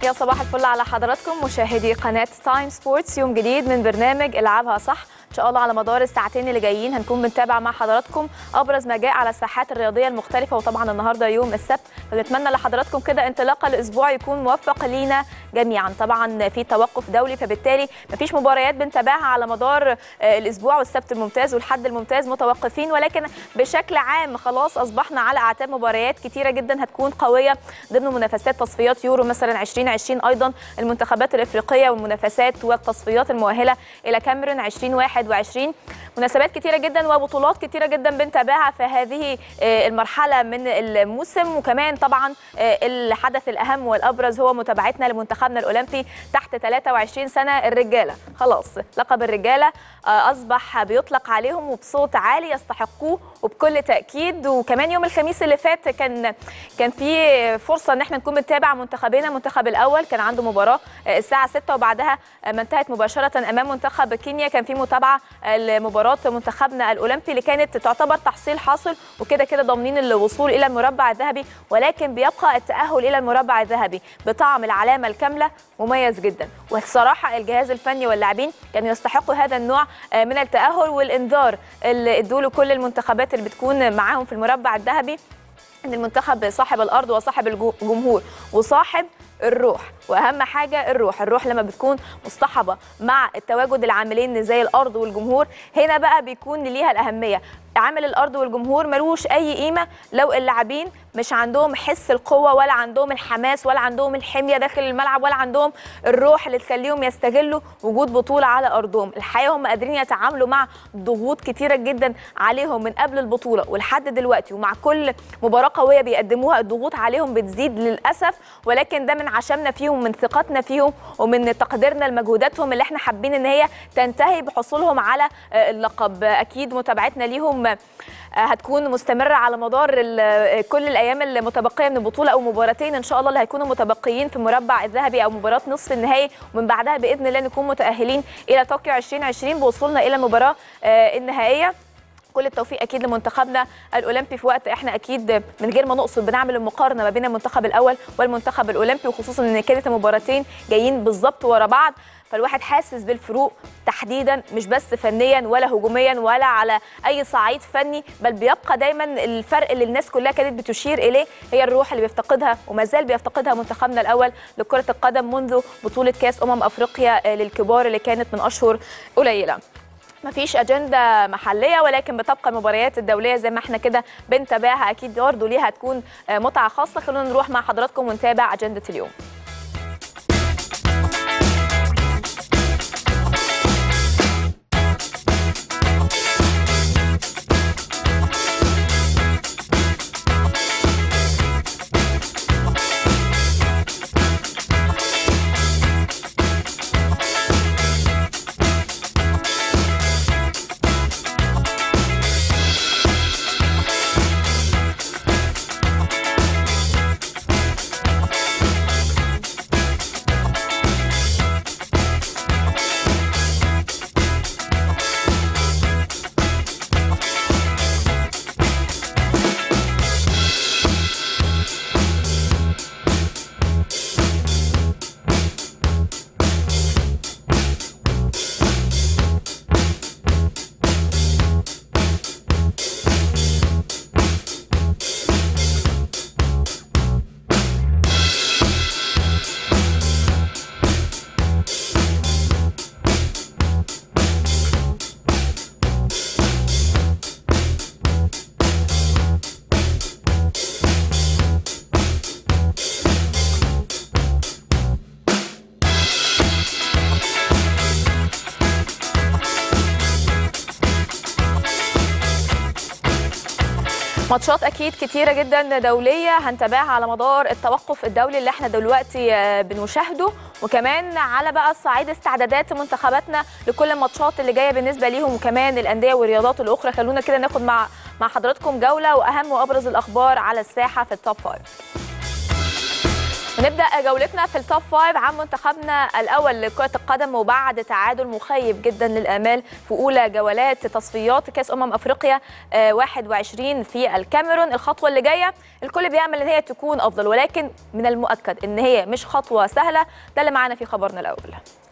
يا صباح الفل على حضراتكم مشاهدي قناة تايم سبورتس يوم جديد من برنامج العبها صح ان شاء الله على مدار الساعتين اللي جايين هنكون بنتابع مع حضراتكم ابرز ما جاء على الساحات الرياضيه المختلفه وطبعا النهارده يوم السبت فبنتمنى لحضراتكم كده انطلاقه الاسبوع يكون موفق لينا جميعا طبعا في توقف دولي فبالتالي مفيش مباريات بنتابعها على مدار آه، الاسبوع والسبت الممتاز والحد الممتاز متوقفين ولكن بشكل عام خلاص اصبحنا على اعتاب مباريات كتيره جدا هتكون قويه ضمن منافسات تصفيات يورو مثلا 2020 ايضا المنتخبات الافريقيه والمنافسات والتصفيات المؤهله الى كاميرون 2021 مناسبات كتيره جدا وبطولات كتيره جدا بنتابعها في هذه آه، المرحله من الموسم وكمان طبعا آه، الحدث الاهم والابرز هو متابعتنا لمنتخبنا الاولمبي تحت 23 سنه الرجاله خلاص لقب الرجاله آه، اصبح بيطلق عليهم وبصوت عالي يستحقوه وبكل تاكيد وكمان يوم الخميس اللي فات كان كان في فرصه ان احنا نكون بنتابع منتخبنا المنتخب الاول كان عنده مباراه آه، الساعه 6 وبعدها آه، ما انتهت مباشره امام منتخب كينيا كان في متابعه آه، لمباراه منتخبنا الاولمبي اللي كانت تعتبر تحصيل حاصل وكده كده ضامنين الوصول الى المربع الذهبي ولكن بيبقى التاهل الى المربع الذهبي بطعم العلامه الكامله مميز جدا والصراحه الجهاز الفني واللاعبين كانوا يستحقوا هذا النوع آه، من التاهل والانذار اللي ادوا له كل المنتخبات اللي بتكون معاهم في المربع الذهبي ان المنتخب صاحب الارض وصاحب الجمهور وصاحب الروح واهم حاجه الروح الروح لما بتكون مصطحبه مع التواجد العاملين زي الارض والجمهور هنا بقى بيكون ليها الاهميه عامل الارض والجمهور ملوش اي قيمه لو اللاعبين مش عندهم حس القوه ولا عندهم الحماس ولا عندهم الحميه داخل الملعب ولا عندهم الروح اللي تخليهم يستغلوا وجود بطوله على ارضهم الحقيقه هم قادرين يتعاملوا مع ضغوط كتيره جدا عليهم من قبل البطوله ولحد دلوقتي ومع كل مباراه قويه بيقدموها الضغوط عليهم بتزيد للاسف ولكن ده من عشمنا فيهم ومن ثقتنا فيهم ومن تقديرنا لمجهوداتهم اللي احنا حابين ان هي تنتهي بحصولهم على آه، اللقب اكيد متابعتنا ليهم آه، هتكون مستمره على مدار ال- كل الايام المتبقيه من البطوله او مباراتين ان شاء الله اللي هيكونوا متبقيين في المربع الذهبي او مباراه نصف النهائي ومن بعدها باذن الله نكون متاهلين الى طوكيو 2020 بوصولنا الى المباراه آه، النهائيه كل التوفيق اكيد لمنتخبنا الاولمبي في وقت احنا اكيد من غير ما نقصد بنعمل المقارنه ما بين المنتخب الاول والمنتخب الاولمبي وخصوصا ان كانت المباراتين جايين بالظبط ورا بعض فالواحد حاسس بالفروق تحديدا مش بس فنيا ولا هجوميا ولا على اي صعيد فني بل بيبقى دايما الفرق اللي الناس كلها كانت بتشير اليه هي الروح اللي بيفتقدها وما زال بيفتقدها منتخبنا الاول لكره القدم منذ بطوله كاس امم افريقيا للكبار اللي كانت من اشهر قليله مفيش اجنده محليه ولكن بتبقى المباريات الدوليه زي ما احنا كده بنتابعها اكيد برضه ليها تكون آه، متعه خاصه خلونا نروح مع حضراتكم ونتابع اجنده اليوم ماتشات اكيد كتيره جدا دوليه هنتابعها على مدار التوقف الدولي اللي احنا دلوقتي آه، بنشاهده وكمان على بقى صعيد استعدادات منتخباتنا لكل الماتشات اللي جايه بالنسبه ليهم وكمان الانديه والرياضات الاخرى خلونا كده ناخد مع مع حضراتكم جوله واهم وابرز الاخبار على الساحه في التوب فايف ونبدا جولتنا في التوب فايف عن منتخبنا الاول لكره القدم وبعد تعادل مخيب جدا للامال في اولى جولات تصفيات كاس امم افريقيا آه، 21 في الكاميرون الخطوه اللي جايه الكل بيعمل ان هي تكون افضل ولكن من المؤكد ان هي مش خطوه سهله ده اللي معانا في خبرنا الاول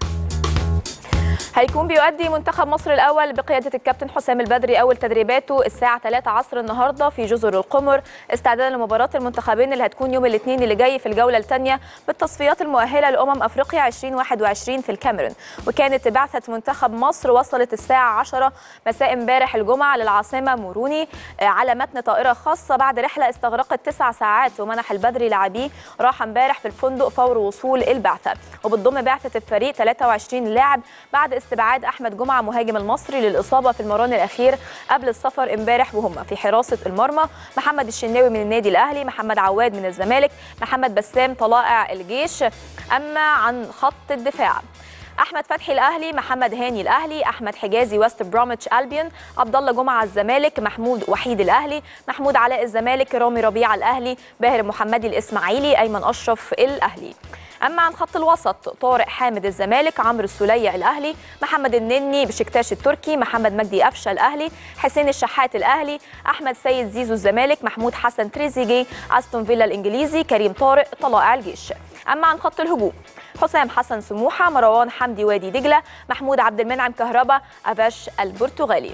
هيكون بيؤدي منتخب مصر الاول بقياده الكابتن حسام البدري اول تدريباته الساعه 3 عصر النهارده في جزر القمر استعدادا لمباراه المنتخبين اللي هتكون يوم الاثنين اللي جاي في الجوله الثانيه بالتصفيات المؤهله لامم افريقيا 2021 في الكاميرون وكانت بعثه منتخب مصر وصلت الساعه 10 مساء امبارح الجمعه للعاصمه موروني آه، على متن طائره خاصه بعد رحله استغرقت تسع ساعات ومنح البدري لاعبيه راحه امبارح في الفندق فور وصول البعثه وبتضم بعثه الفريق 23 لاعب بعد استبعاد احمد جمعه مهاجم المصري للاصابه في المران الاخير قبل السفر امبارح وهم في حراسه المرمى محمد الشناوي من النادي الاهلي محمد عواد من الزمالك محمد بسام طلائع الجيش اما عن خط الدفاع احمد فتحي الاهلي محمد هاني الاهلي احمد حجازي وست بروميتش البيون عبد الله جمعه الزمالك محمود وحيد الاهلي محمود علاء الزمالك رامي ربيعه الاهلي باهر محمدي الاسماعيلي ايمن اشرف الاهلي اما عن خط الوسط طارق حامد الزمالك عمرو السوليه الاهلي محمد النني بشكتاش التركي محمد مجدي قفشه الاهلي حسين الشحات الاهلي احمد سيد زيزو الزمالك محمود حسن تريزيجي استون فيلا الانجليزي كريم طارق طلائع الجيش اما عن خط الهجوم حسام حسن سموحه مروان حمدي وادي دجله محمود عبد المنعم كهربا افاش البرتغالي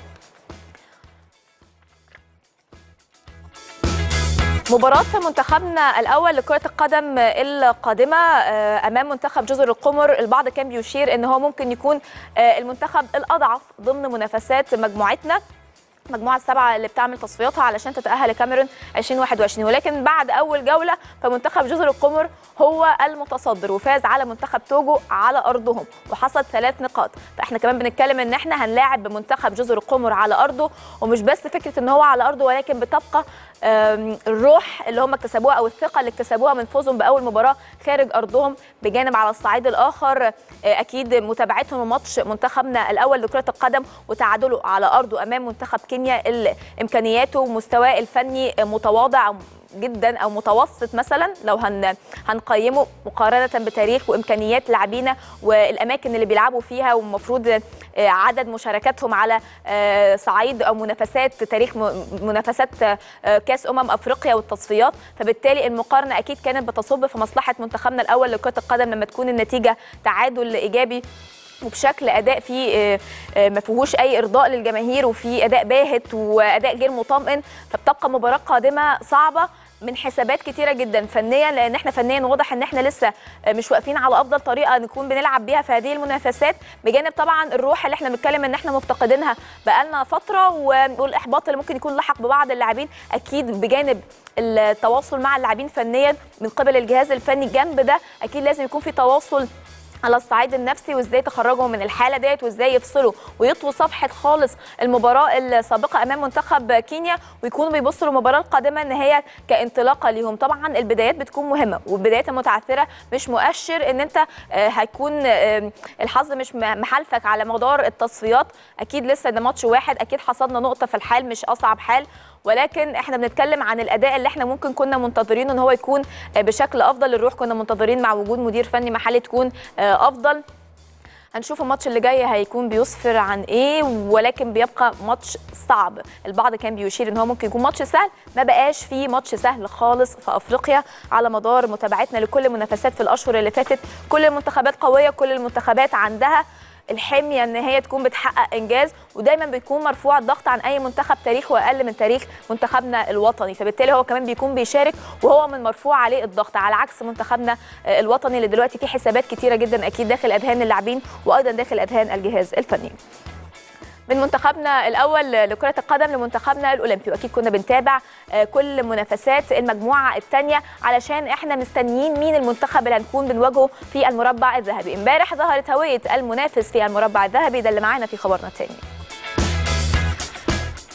مباراة منتخبنا الأول لكرة القدم القادمة آه، أمام منتخب جزر القمر البعض كان بيشير أن هو ممكن يكون آه، المنتخب الأضعف ضمن منافسات مجموعتنا مجموعة السبعة اللي بتعمل تصفياتها علشان تتأهل لكاميرون 2021 ولكن بعد أول جولة فمنتخب جزر القمر هو المتصدر وفاز على منتخب توجو على أرضهم وحصد ثلاث نقاط فإحنا كمان بنتكلم إن إحنا هنلاعب بمنتخب جزر القمر على أرضه ومش بس فكرة إن هو على أرضه ولكن بتبقى آم، الروح اللي هم اكتسبوها أو الثقة اللي اكتسبوها من فوزهم بأول مباراة خارج أرضهم بجانب على الصعيد الآخر آه، أكيد متابعتهم لماتش منتخبنا الأول لكرة القدم وتعادله على أرضه أمام منتخب كينيا اللي إمكانياته ومستواه الفني متواضع جدا او متوسط مثلا لو هن هنقيمه مقارنه بتاريخ وامكانيات لاعبينا والاماكن اللي بيلعبوا فيها والمفروض آه، عدد مشاركاتهم على آه، صعيد او منافسات تاريخ م- منافسات آه، كاس امم افريقيا والتصفيات فبالتالي المقارنه اكيد كانت بتصب في مصلحه منتخبنا الاول لكره القدم لما تكون النتيجه تعادل ايجابي وبشكل اداء فيه آه، آه، ما فيهوش اي ارضاء للجماهير وفي اداء باهت واداء غير مطمئن فبتبقى مباراه قادمه صعبه من حسابات كتيره جدا فنيا لان احنا فنيا واضح ان احنا لسه آه، مش واقفين على افضل طريقه نكون بنلعب بيها في هذه المنافسات بجانب طبعا الروح اللي احنا بنتكلم ان احنا مفتقدينها بقالنا فتره و- والاحباط اللي ممكن يكون لحق ببعض اللاعبين اكيد بجانب التواصل مع اللاعبين فنيا من قبل الجهاز الفني جنب ده اكيد لازم يكون في تواصل على الصعيد النفسي وازاي تخرجوا من الحاله ديت وازاي يفصلوا ويطووا صفحه خالص المباراه السابقه امام منتخب كينيا ويكونوا بيبصوا للمباراه القادمه ان هي كانطلاقه ليهم طبعا البدايات بتكون مهمه والبدايات المتعثره مش مؤشر ان انت آه، هيكون آه، الحظ مش م- محالفك على مدار التصفيات اكيد لسه ده ماتش واحد اكيد حصدنا نقطه في الحال مش اصعب حال ولكن احنا بنتكلم عن الاداء اللي احنا ممكن كنا منتظرينه ان هو يكون آه، بشكل افضل الروح كنا منتظرين مع وجود مدير فني محلي تكون آه، افضل هنشوف الماتش اللي جاي هيكون بيسفر عن ايه ولكن بيبقى ماتش صعب البعض كان بيشير ان هو ممكن يكون ماتش سهل ما بقاش فيه ماتش سهل خالص في افريقيا على مدار متابعتنا لكل المنافسات في الاشهر اللي فاتت كل المنتخبات قويه كل المنتخبات عندها الحميه ان هي تكون بتحقق انجاز ودايما بيكون مرفوع الضغط عن اي منتخب تاريخه اقل من تاريخ منتخبنا الوطني فبالتالي هو كمان بيكون بيشارك وهو من مرفوع عليه الضغط على عكس منتخبنا آه، الوطني اللي دلوقتي فيه حسابات كتيره جدا اكيد داخل اذهان اللاعبين وايضا داخل اذهان الجهاز الفني من منتخبنا الاول لكره القدم لمنتخبنا الاولمبي واكيد كنا بنتابع آه، كل منافسات المجموعه الثانيه علشان احنا مستنيين مين المنتخب اللي هنكون بنواجهه في المربع الذهبي امبارح ظهرت هويه المنافس في المربع الذهبي ده اللي معانا في خبرنا الثاني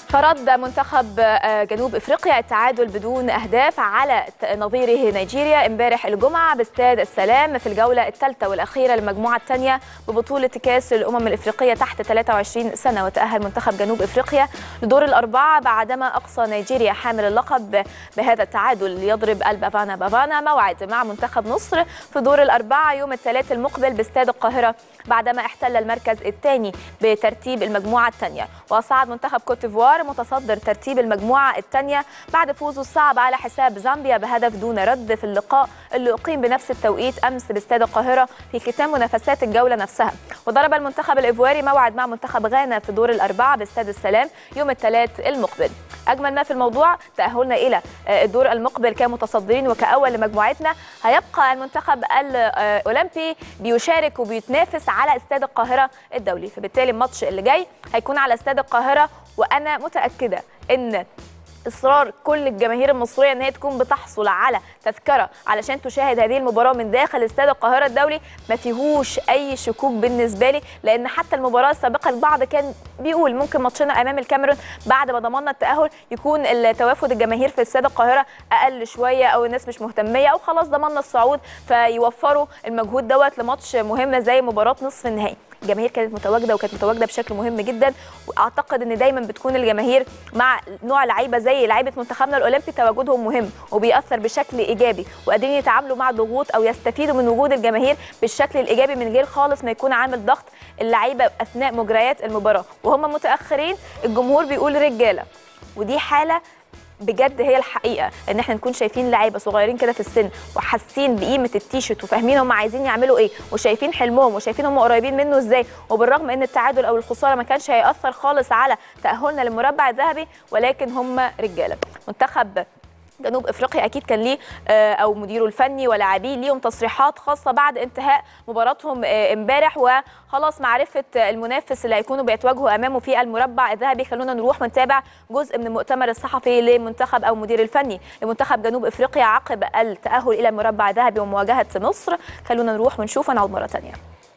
فرد منتخب آه، جنوب افريقيا التعادل بدون اهداف على نظيره نيجيريا امبارح الجمعه باستاد السلام في الجوله الثالثه والاخيره للمجموعه الثانيه ببطوله كاس الامم الافريقيه تحت 23 سنه وتاهل منتخب جنوب افريقيا لدور الاربعه بعدما اقصى نيجيريا حامل اللقب بهذا التعادل ليضرب البافانا بافانا موعد مع منتخب مصر في دور الاربعه يوم الثلاث المقبل باستاد القاهره بعدما احتل المركز الثاني بترتيب المجموعه الثانيه وصعد منتخب كوت ديفوار متصدر ترتيب المجموعه الثانيه بعد فوزه الصعب على حساب زامبيا بهدف دون رد في اللقاء اللي اقيم بنفس التوقيت امس باستاد القاهره في ختام منافسات الجوله نفسها وضرب المنتخب الايفواري موعد مع منتخب غانا في دور الاربعه باستاد السلام يوم الثلاث المقبل اجمل ما في الموضوع تاهلنا الى آه، الدور المقبل كمتصدرين وكاول لمجموعتنا هيبقى المنتخب الاولمبي بيشارك وبيتنافس على استاد القاهره الدولي فبالتالي الماتش اللي جاي هيكون على استاد القاهره وانا متاكده ان اصرار كل الجماهير المصريه ان هي تكون بتحصل على تذكره علشان تشاهد هذه المباراه من داخل استاد القاهره الدولي ما فيهوش اي شكوك بالنسبه لي لان حتى المباراه السابقه البعض كان بيقول ممكن ماتشنا امام الكاميرون بعد ما ضمننا التاهل يكون التوافد الجماهير في استاد القاهره اقل شويه او الناس مش مهتميه او خلاص ضمننا الصعود فيوفروا المجهود دوت لماتش مهم زي مباراه نصف النهائي الجماهير كانت متواجده وكانت متواجده بشكل مهم جدا واعتقد ان دايما بتكون الجماهير مع نوع لعيبه زي لعيبه منتخبنا الاولمبي تواجدهم مهم وبيأثر بشكل ايجابي وقادرين يتعاملوا مع ضغوط او يستفيدوا من وجود الجماهير بالشكل الايجابي من غير خالص ما يكون عامل ضغط اللعيبه اثناء مجريات المباراه وهم متاخرين الجمهور بيقول رجاله ودي حاله بجد هي الحقيقه ان احنا نكون شايفين لعيبه صغيرين كده في السن وحاسين بقيمه التيشيرت وفاهمين هم عايزين يعملوا ايه وشايفين حلمهم وشايفين هم قريبين منه ازاي وبالرغم ان التعادل او الخساره ما كانش هياثر خالص على تاهلنا للمربع الذهبي ولكن هم رجاله منتخب جنوب افريقيا اكيد كان ليه آه، او مديره الفني ولاعبيه ليهم تصريحات خاصه بعد انتهاء مباراتهم آه، امبارح وخلاص معرفه المنافس اللي هيكونوا بيتواجهوا امامه في المربع الذهبي خلونا نروح ونتابع جزء من المؤتمر الصحفي لمنتخب او مدير الفني لمنتخب جنوب افريقيا عقب التاهل الى المربع الذهبي ومواجهه مصر خلونا نروح ونشوف ونعود مره ثانيه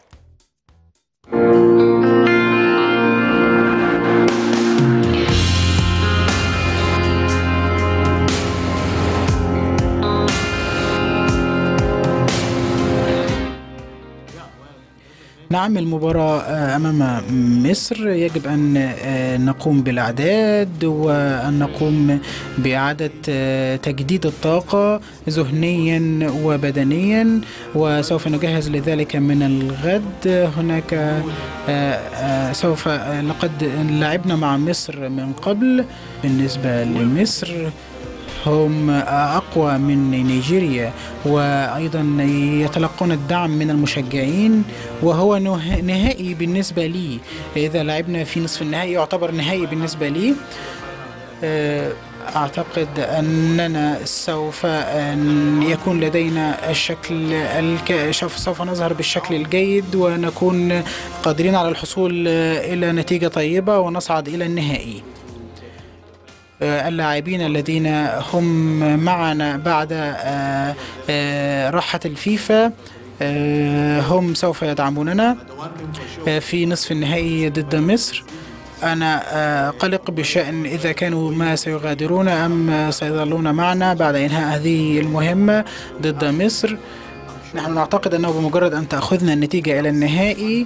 نعم المباراة آه، أمام مصر يجب أن آه، نقوم بالأعداد وأن نقوم بإعادة آه، تجديد الطاقة ذهنيا وبدنيا وسوف نجهز لذلك من الغد هناك سوف لقد لعبنا مع مصر من قبل بالنسبة لمصر هم أقوى من نيجيريا وأيضا يتلقون الدعم من المشجعين وهو نهائي بالنسبة لي إذا لعبنا في نصف النهائي يعتبر نهائي بالنسبة لي آه، أعتقد أننا سوف أن يكون لدينا الشكل الك... سوف نظهر بالشكل الجيد ونكون قادرين على الحصول إلى نتيجة طيبة ونصعد إلى النهائي آه، اللاعبين الذين هم معنا بعد آه، آه، راحة الفيفا هم سوف يدعموننا في نصف النهائي ضد مصر أنا قلق بشأن إذا كانوا ما سيغادرون أم سيظلون معنا بعد إنهاء هذه المهمة ضد مصر نحن نعتقد أنه بمجرد أن تأخذنا النتيجة إلى النهائي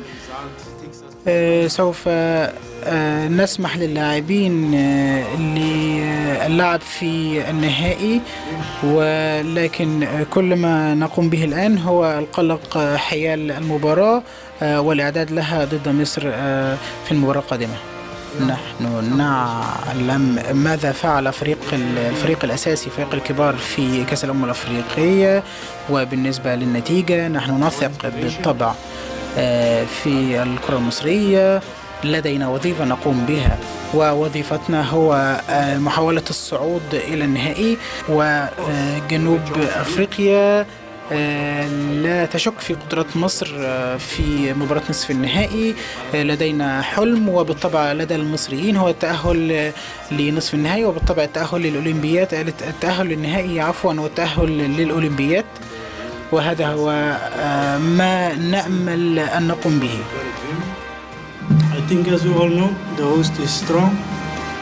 سوف آه، نسمح للاعبين آه، للعب في النهائي ولكن كل ما نقوم به الآن هو القلق حيال المباراة آه، والإعداد لها ضد مصر في المباراة القادمة نحن نعلم ماذا فعل فريق الفريق الأساسي فريق الكبار في كأس الأمم الأفريقية وبالنسبة للنتيجة نحن نثق بالطبع في الكرة المصرية لدينا وظيفة نقوم بها ووظيفتنا هو آه، محاولة الصعود إلى النهائي وجنوب أفريقيا آه، لا تشك في قدرة مصر آه، في مباراة نصف النهائي لدينا حلم وبالطبع لدى المصريين هو التأهل لنصف النهائي وبالطبع التأهل للأولمبيات التأهل للنهائي عفوا والتأهل للأولمبيات وهذا هو ما نأمل أن نقوم به think as we all know, the host is strong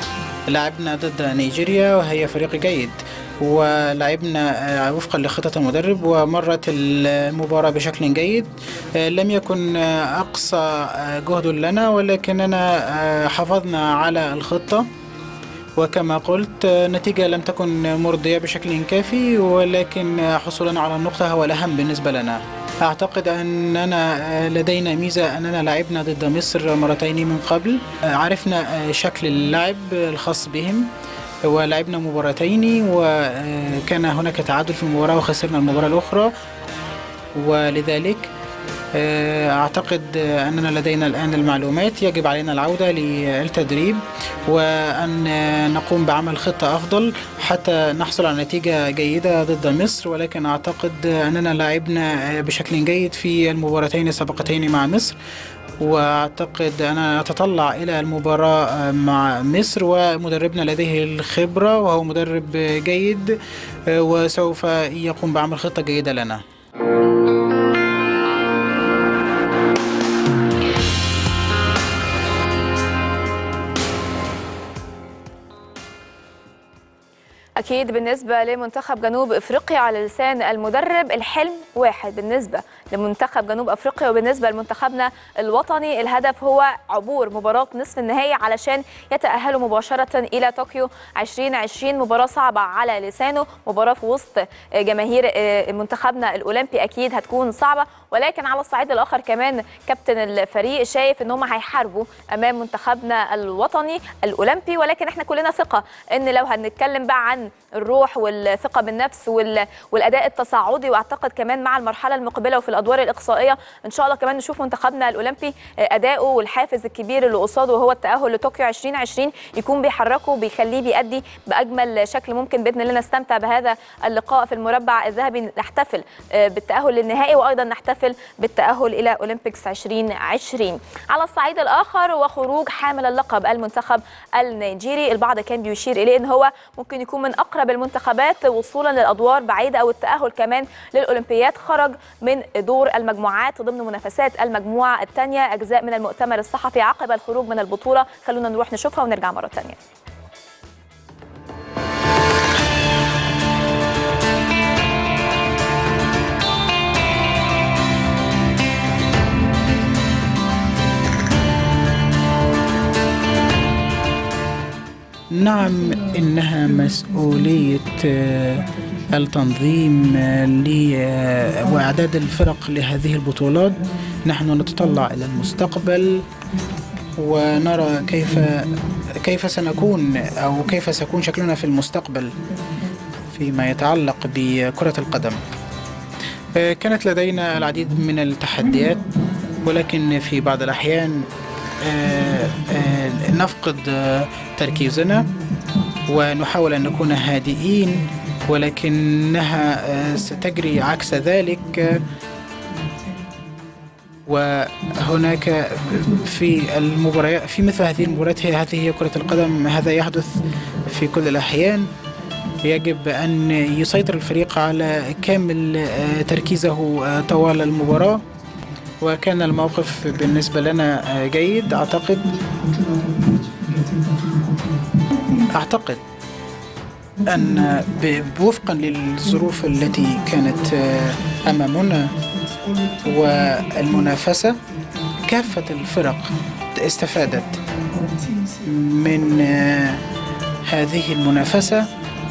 لعبنا ضد نيجيريا وهي فريق جيد ولعبنا وفقا لخطط المدرب ومرت المباراة بشكل جيد لم يكن أقصى جهد لنا ولكننا حافظنا على الخطة وكما قلت النتيجة لم تكن مرضية بشكل كافي ولكن حصولنا على النقطة هو الأهم بالنسبة لنا أعتقد أننا لدينا ميزة أننا لعبنا ضد مصر مرتين من قبل عرفنا شكل اللعب الخاص بهم ولعبنا مباراتين وكان هناك تعادل في المباراة وخسرنا المباراة الأخرى ولذلك أعتقد أننا لدينا الآن المعلومات يجب علينا العودة للتدريب وأن نقوم بعمل خطة أفضل حتى نحصل على نتيجة جيدة ضد مصر ولكن أعتقد أننا لعبنا بشكل جيد في المباراتين السابقتين مع مصر واعتقد انا اتطلع الى المباراه مع مصر ومدربنا لديه الخبره وهو مدرب جيد وسوف يقوم بعمل خطه جيده لنا أكيد بالنسبة لمنتخب جنوب أفريقيا على لسان المدرب الحلم واحد بالنسبة لمنتخب جنوب أفريقيا وبالنسبة لمنتخبنا الوطني الهدف هو عبور مباراة نصف النهائي علشان يتأهلوا مباشرة إلى طوكيو 2020 مباراة صعبة على لسانه مباراة في وسط جماهير منتخبنا الأولمبي أكيد هتكون صعبة ولكن على الصعيد الآخر كمان كابتن الفريق شايف إن هم هيحاربوا أمام منتخبنا الوطني الأولمبي ولكن إحنا كلنا ثقة إن لو هنتكلم بقى عن الروح والثقه بالنفس والاداء التصاعدي واعتقد كمان مع المرحله المقبله وفي الادوار الاقصائيه ان شاء الله كمان نشوف منتخبنا الاولمبي اداؤه والحافز الكبير اللي قصاده وهو التاهل لطوكيو 2020 يكون بيحركه وبيخليه بيأدي باجمل شكل ممكن باذن الله نستمتع بهذا اللقاء في المربع الذهبي نحتفل بالتاهل للنهائي وايضا نحتفل بالتاهل الى اولمبيكس 2020 على الصعيد الاخر وخروج حامل اللقب المنتخب النيجيري البعض كان بيشير اليه ان هو ممكن يكون من اقرب المنتخبات وصولا للادوار بعيده او التاهل كمان للاولمبياد خرج من دور المجموعات ضمن منافسات المجموعه الثانيه اجزاء من المؤتمر الصحفي عقب الخروج من البطوله خلونا نروح نشوفها ونرجع مره ثانيه نعم إنها مسؤولية التنظيم وإعداد الفرق لهذه البطولات نحن نتطلع إلى المستقبل ونرى كيف كيف سنكون أو كيف سيكون شكلنا في المستقبل فيما يتعلق بكرة القدم كانت لدينا العديد من التحديات ولكن في بعض الأحيان نفقد تركيزنا ونحاول أن نكون هادئين ولكنها ستجري عكس ذلك وهناك في المباريات في مثل هذه المباريات هي هذه هي كرة القدم هذا يحدث في كل الأحيان يجب أن يسيطر الفريق على كامل تركيزه طوال المباراة وكان الموقف بالنسبة لنا جيد أعتقد أعتقد أن وفقا للظروف التي كانت أمامنا والمنافسة كافة الفرق استفادت من هذه المنافسة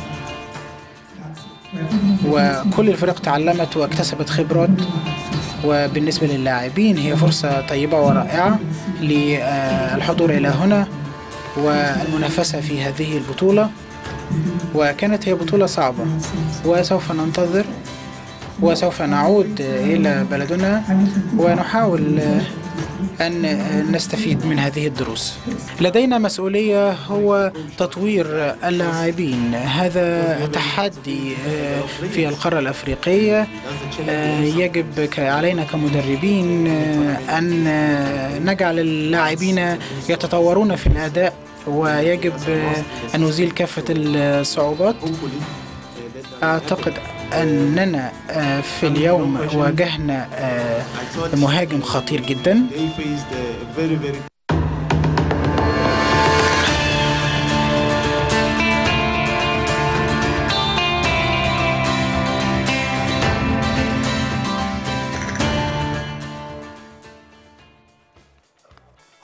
وكل الفرق تعلمت واكتسبت خبرات وبالنسبة للاعبين هي فرصة طيبة ورائعة للحضور إلى هنا والمنافسة في هذه البطولة وكانت هي بطولة صعبة وسوف ننتظر وسوف نعود إلى بلدنا ونحاول أن نستفيد من هذه الدروس لدينا مسؤولية هو تطوير اللاعبين هذا تحدي في القارة الأفريقية يجب علينا كمدربين أن نجعل اللاعبين يتطورون في الأداء ويجب أن نزيل كافة الصعوبات أعتقد أننا في اليوم واجهنا مهاجم خطير جدا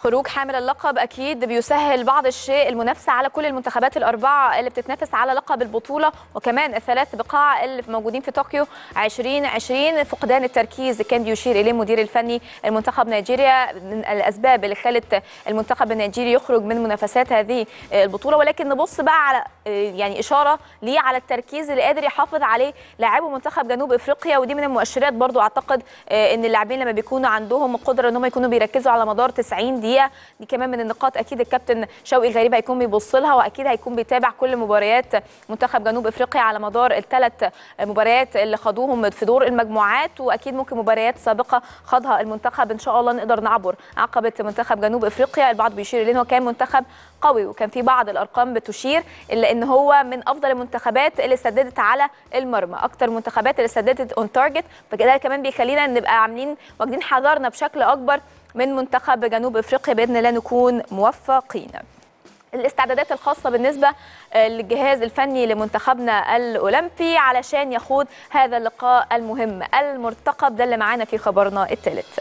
خروج حامل اللقب اكيد بيسهل بعض الشيء المنافسه على كل المنتخبات الاربعه اللي بتتنافس على لقب البطوله وكمان الثلاث بقاع اللي موجودين في طوكيو 2020 فقدان التركيز كان بيشير اليه المدير الفني المنتخب نيجيريا من الاسباب اللي خلت المنتخب النيجيري يخرج من منافسات هذه البطوله ولكن نبص بقى على يعني اشاره ليه على التركيز اللي قادر يحافظ عليه لاعبو منتخب جنوب افريقيا ودي من المؤشرات برضو اعتقد ان اللاعبين لما بيكونوا عندهم قدره ان هم يكونوا بيركزوا على مدار 90 دقيقه دي كمان من النقاط اكيد الكابتن شوقي غريب هيكون بيبص لها واكيد هيكون بيتابع كل مباريات منتخب جنوب افريقيا على مدار الثلاث مباريات اللي خدوهم في دور المجموعات واكيد ممكن مباريات سابقه خاضها المنتخب ان شاء الله نقدر نعبر عقبه منتخب جنوب افريقيا البعض بيشير اليه هو كان منتخب قوي وكان في بعض الارقام بتشير الا ان هو من افضل المنتخبات اللي سددت على المرمى اكتر منتخبات اللي سددت اون تارجت فكده كمان بيخلينا نبقى عاملين واخدين حذرنا بشكل اكبر من منتخب جنوب افريقيا باذن الله نكون موفقين الاستعدادات الخاصة بالنسبة للجهاز الفني لمنتخبنا الأولمبي علشان يخوض هذا اللقاء المهم المرتقب ده اللي معانا في خبرنا الثالث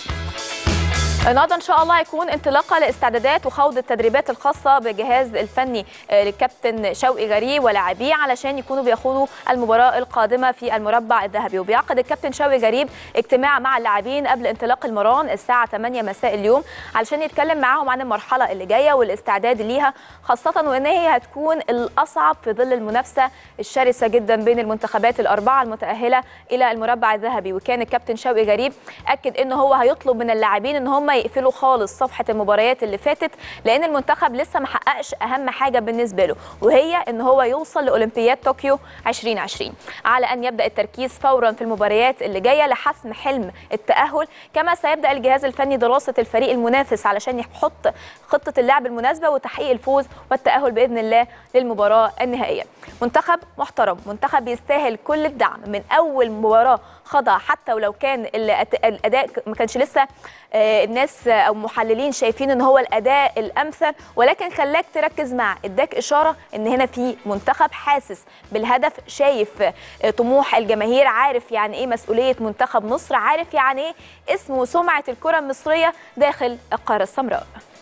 النهارده ان شاء الله هيكون انطلاقه لاستعدادات وخوض التدريبات الخاصه بالجهاز الفني للكابتن شوقي غريب ولاعبيه علشان يكونوا بيخوضوا المباراه القادمه في المربع الذهبي وبيعقد الكابتن شوقي غريب اجتماع مع اللاعبين قبل انطلاق المران الساعه 8 مساء اليوم علشان يتكلم معاهم عن المرحله اللي جايه والاستعداد ليها خاصه وان هي هتكون الاصعب في ظل المنافسه الشرسه جدا بين المنتخبات الاربعه المتاهله الى المربع الذهبي وكان الكابتن شوقي غريب اكد ان هو هيطلب من اللاعبين ان هم يقفلوا خالص صفحه المباريات اللي فاتت لان المنتخب لسه ما حققش اهم حاجه بالنسبه له وهي ان هو يوصل لاولمبياد طوكيو 2020 على ان يبدا التركيز فورا في المباريات اللي جايه لحسم حلم التاهل كما سيبدا الجهاز الفني دراسه الفريق المنافس علشان يحط خطه اللعب المناسبه وتحقيق الفوز والتاهل باذن الله للمباراه النهائيه منتخب محترم منتخب بيستاهل كل الدعم من اول مباراه خضع حتى ولو كان الاداء ما كانش لسه الناس او محللين شايفين ان هو الاداء الامثل ولكن خلاك تركز معاه اداك اشاره ان هنا في منتخب حاسس بالهدف شايف طموح الجماهير عارف يعني ايه مسؤوليه منتخب مصر عارف يعني ايه اسم وسمعه الكره المصريه داخل القاره السمراء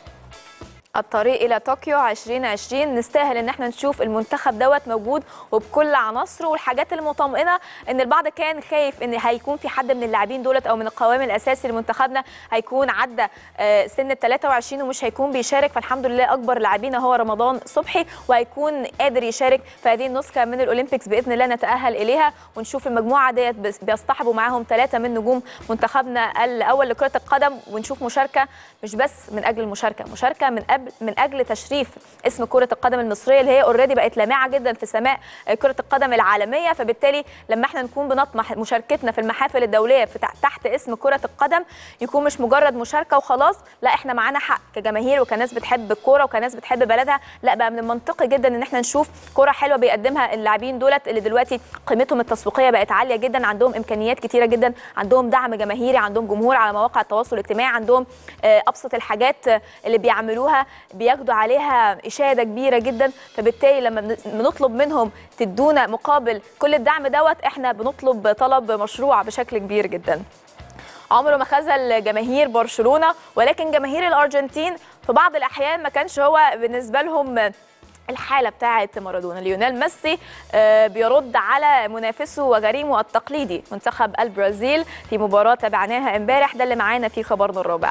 الطريق الى طوكيو 2020 نستاهل ان احنا نشوف المنتخب دوت موجود وبكل عناصره والحاجات المطمئنه ان البعض كان خايف ان هيكون في حد من اللاعبين دولت او من القوام الاساسي لمنتخبنا هيكون عدى سن ال 23 ومش هيكون بيشارك فالحمد لله اكبر لاعبينا هو رمضان صبحي وهيكون قادر يشارك في هذه النسخه من الاولمبيكس باذن الله نتاهل اليها ونشوف المجموعه ديت بيصطحبوا معاهم ثلاثه من نجوم منتخبنا الاول لكره القدم ونشوف مشاركه مش بس من اجل المشاركه مشاركه من قبل من اجل تشريف اسم كره القدم المصريه اللي هي اوريدي بقت لامعه جدا في سماء كره القدم العالميه فبالتالي لما احنا نكون بنطمح مشاركتنا في المحافل الدوليه في تحت اسم كره القدم يكون مش مجرد مشاركه وخلاص لا احنا معانا حق كجماهير وكناس بتحب الكوره وكناس بتحب بلدها لا بقى من المنطقي جدا ان احنا نشوف كره حلوه بيقدمها اللاعبين دولت اللي دلوقتي قيمتهم التسويقيه بقت عاليه جدا عندهم امكانيات كتيره جدا عندهم دعم جماهيري عندهم جمهور على مواقع التواصل الاجتماعي عندهم ابسط الحاجات اللي بيعملوها بياخدوا عليها اشاده كبيره جدا فبالتالي لما بنطلب منهم تدونا مقابل كل الدعم دوت احنا بنطلب طلب مشروع بشكل كبير جدا عمره ما خذل جماهير برشلونه ولكن جماهير الارجنتين في بعض الاحيان ما كانش هو بالنسبه لهم الحاله بتاعه مارادونا ليونيل ميسي بيرد على منافسه وغريمه التقليدي منتخب البرازيل في مباراه تابعناها امبارح ده اللي معانا في خبرنا الرابع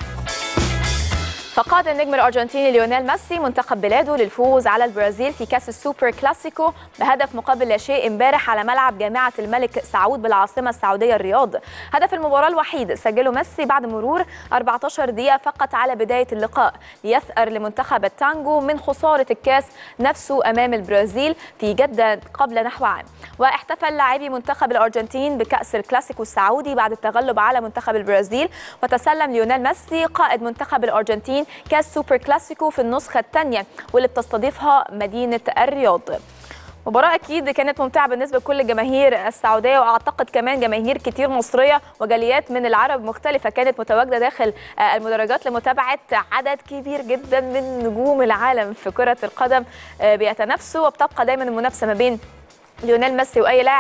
فقاد النجم الارجنتيني ليونيل ميسي منتخب بلاده للفوز على البرازيل في كاس السوبر كلاسيكو بهدف مقابل لا شيء امبارح على ملعب جامعه الملك سعود بالعاصمه السعوديه الرياض هدف المباراه الوحيد سجله ميسي بعد مرور 14 دقيقه فقط على بدايه اللقاء ليثأر لمنتخب التانجو من خساره الكاس نفسه امام البرازيل في جده قبل نحو عام واحتفل لاعبي منتخب الارجنتين بكاس الكلاسيكو السعودي بعد التغلب على منتخب البرازيل وتسلم ليونيل ميسي قائد منتخب الارجنتين كاس سوبر كلاسيكو في النسخة الثانية واللي بتستضيفها مدينة الرياض مباراة أكيد كانت ممتعة بالنسبة لكل الجماهير السعودية وأعتقد كمان جماهير كتير مصرية وجاليات من العرب مختلفة كانت متواجدة داخل المدرجات لمتابعة عدد كبير جدا من نجوم العالم في كرة القدم بيتنافسوا وبتبقى دايما المنافسة ما بين ليونيل ميسي وأي لاعب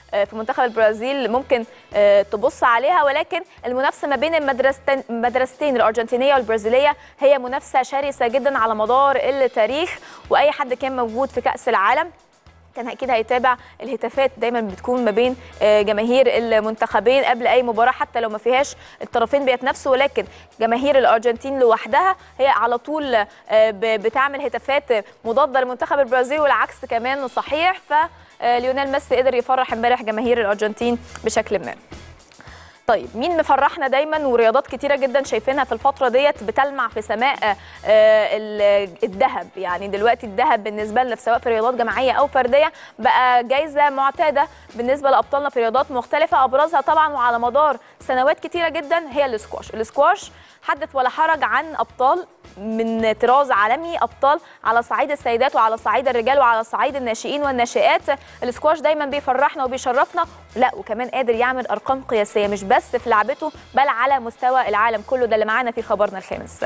آه، في منتخب البرازيل ممكن آه، تبص عليها ولكن المنافسه ما بين المدرستين المدرستين الارجنتينيه والبرازيليه هي منافسه شرسه جدا على مدار التاريخ واي حد كان موجود في كاس العالم كان اكيد هيتابع الهتافات دايما بتكون ما بين آه، جماهير المنتخبين قبل اي مباراه حتى لو ما فيهاش الطرفين بيتنافسوا ولكن جماهير الارجنتين لوحدها هي على طول آه، ب- بتعمل هتافات مضاده لمنتخب البرازيل والعكس كمان صحيح فليونيل ميسي قدر يفرح امبارح جماهير الارجنتين بشكل ما طيب مين مفرحنا دايما ورياضات كتيره جدا شايفينها في الفتره ديت بتلمع في سماء آه، ال- الذهب يعني دلوقتي الذهب بالنسبه لنا في سواء في رياضات جماعيه او فرديه بقى جايزه معتاده بالنسبه لابطالنا في رياضات مختلفه ابرزها طبعا وعلى مدار سنوات كتيره جدا هي الاسكواش الاسكواش حدث ولا حرج عن ابطال من طراز عالمي ابطال على صعيد السيدات وعلى صعيد الرجال وعلى صعيد الناشئين والناشئات الاسكواش دايما بيفرحنا وبيشرفنا لا وكمان قادر يعمل ارقام قياسيه مش بس في لعبته بل على مستوى العالم كله ده اللي معانا في خبرنا الخامس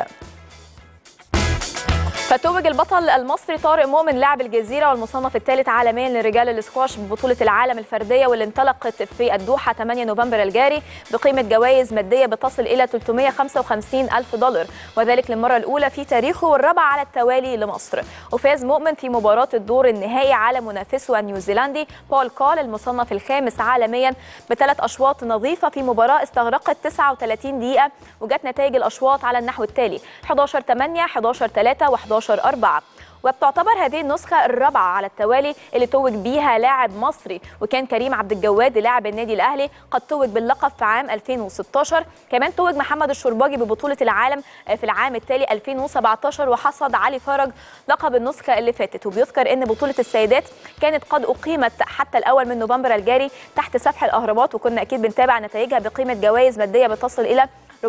فتوج البطل المصري طارق مؤمن لاعب الجزيره والمصنف الثالث عالميا لرجال الاسكواش ببطوله العالم الفرديه واللي انطلقت في الدوحه 8 نوفمبر الجاري بقيمه جوائز ماديه بتصل الى 355 الف دولار وذلك للمره الاولى في تاريخه والرابعه على التوالي لمصر وفاز مؤمن في مباراه الدور النهائي على منافسه النيوزيلندي بول كول المصنف الخامس عالميا بثلاث اشواط نظيفه في مباراه استغرقت 39 دقيقه وجت نتائج الاشواط على النحو التالي 11 8 11 3 و11 4 وبتعتبر هذه النسخة الرابعة على التوالي اللي توج بيها لاعب مصري وكان كريم عبد الجواد لاعب النادي الأهلي قد توج باللقب في عام 2016 كمان توج محمد الشرباجي ببطولة العالم في العام التالي 2017 وحصد علي فرج لقب النسخة اللي فاتت وبيذكر ان بطولة السيدات كانت قد أقيمت حتى الأول من نوفمبر الجاري تحت سفح الأهرامات وكنا أكيد بنتابع نتائجها بقيمة جوائز مادية بتصل إلى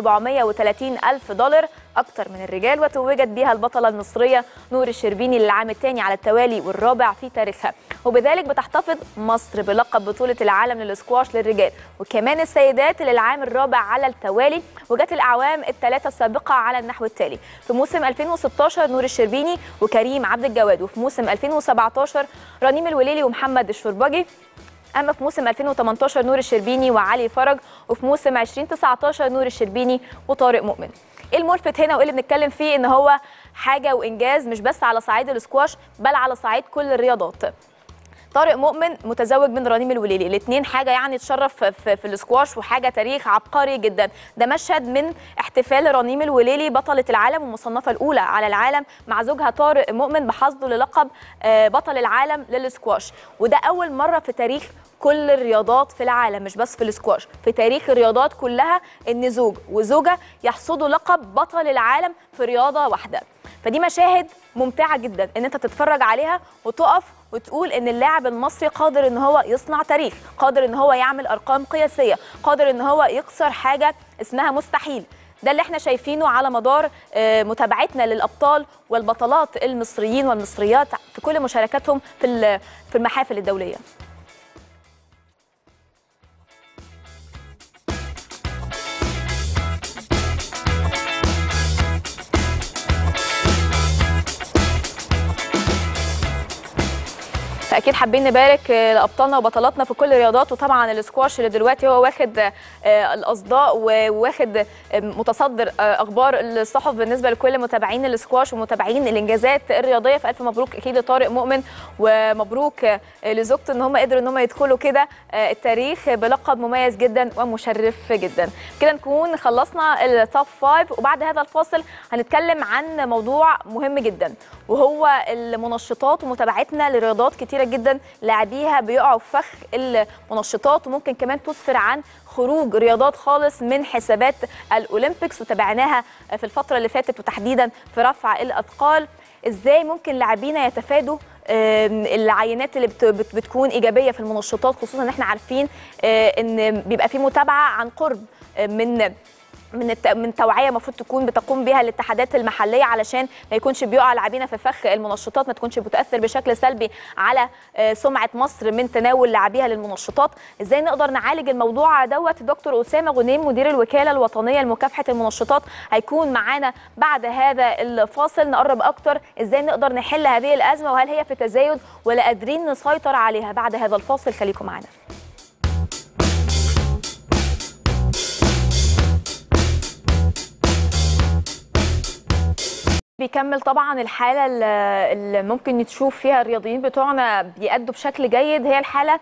430 ألف دولار أكثر من الرجال وتوجت بها البطلة المصرية نور الشربيني للعام الثاني على التوالي والرابع في تاريخها وبذلك بتحتفظ مصر بلقب بطولة العالم للإسكواش للرجال وكمان السيدات للعام الرابع على التوالي وجت الأعوام الثلاثة السابقة على النحو التالي في موسم 2016 نور الشربيني وكريم عبد الجواد وفي موسم 2017 رنيم الوليلي ومحمد الشربجي اما في موسم 2018 نور الشربيني وعلي فرج وفي موسم 2019 نور الشربيني وطارق مؤمن ايه الملفت هنا وايه اللي بنتكلم فيه ان هو حاجه وانجاز مش بس على صعيد الاسكواش بل على صعيد كل الرياضات طارق مؤمن متزوج من رنيم الوليلي الاثنين حاجه يعني تشرف في, في الاسكواش وحاجه تاريخ عبقري جدا ده مشهد من احتفال رنيم الوليلي بطله العالم والمصنفه الاولى على العالم مع زوجها طارق مؤمن بحصده للقب آه، بطل العالم للاسكواش وده اول مره في تاريخ كل الرياضات في العالم مش بس في الاسكواش في تاريخ الرياضات كلها ان زوج وزوجه يحصدوا لقب بطل العالم في رياضه واحده فدي مشاهد ممتعه جدا ان انت تتفرج عليها وتقف وتقول ان اللاعب المصري قادر ان هو يصنع تاريخ قادر ان هو يعمل ارقام قياسيه قادر ان هو يكسر حاجه اسمها مستحيل ده اللي احنا شايفينه على مدار آه، متابعتنا للابطال والبطلات المصريين والمصريات في كل مشاركاتهم في ال- في المحافل الدوليه فاكيد حابين نبارك آه، لابطالنا وبطلاتنا في كل الرياضات وطبعا الاسكواش اللي دلوقتي هو واخد آه، الاصداء وواخد آه، متصدر آه، اخبار الصحف بالنسبه لكل متابعين الاسكواش ومتابعين الانجازات الرياضيه فالف مبروك اكيد لطارق مؤمن ومبروك آه، لزوجته ان هم قدروا ان هم يدخلوا كده آه، التاريخ بلقب مميز جدا ومشرف جدا كده نكون خلصنا التوب فايف وبعد هذا الفاصل هنتكلم عن موضوع مهم جدا وهو المنشطات ومتابعتنا لرياضات كتيره جدا لاعبيها بيقعوا في فخ المنشطات وممكن كمان تسفر عن خروج رياضات خالص من حسابات الاولمبيكس وتابعناها في الفتره اللي فاتت وتحديدا في رفع الاثقال ازاي ممكن لاعبينا يتفادوا آم، العينات اللي بت- بت- بتكون ايجابيه في المنشطات خصوصا ان احنا عارفين آه، ان بيبقى في متابعه عن قرب آه، من من الت... من توعيه المفروض تكون بتقوم بها الاتحادات المحليه علشان ما يكونش بيقع لاعبينا في فخ المنشطات ما تكونش بتاثر بشكل سلبي على آه، سمعه مصر من تناول لاعبيها للمنشطات ازاي نقدر نعالج الموضوع دوت دكتور اسامه غنيم مدير الوكاله الوطنيه لمكافحه المنشطات هيكون معانا بعد هذا الفاصل نقرب اكتر ازاي نقدر نحل هذه الازمه وهل هي في تزايد ولا قادرين نسيطر عليها بعد هذا الفاصل خليكم معانا بيكمل طبعا الحاله اللي اللي ممكن تشوف فيها الرياضيين بتوعنا بيأدوا بشكل جيد هي الحاله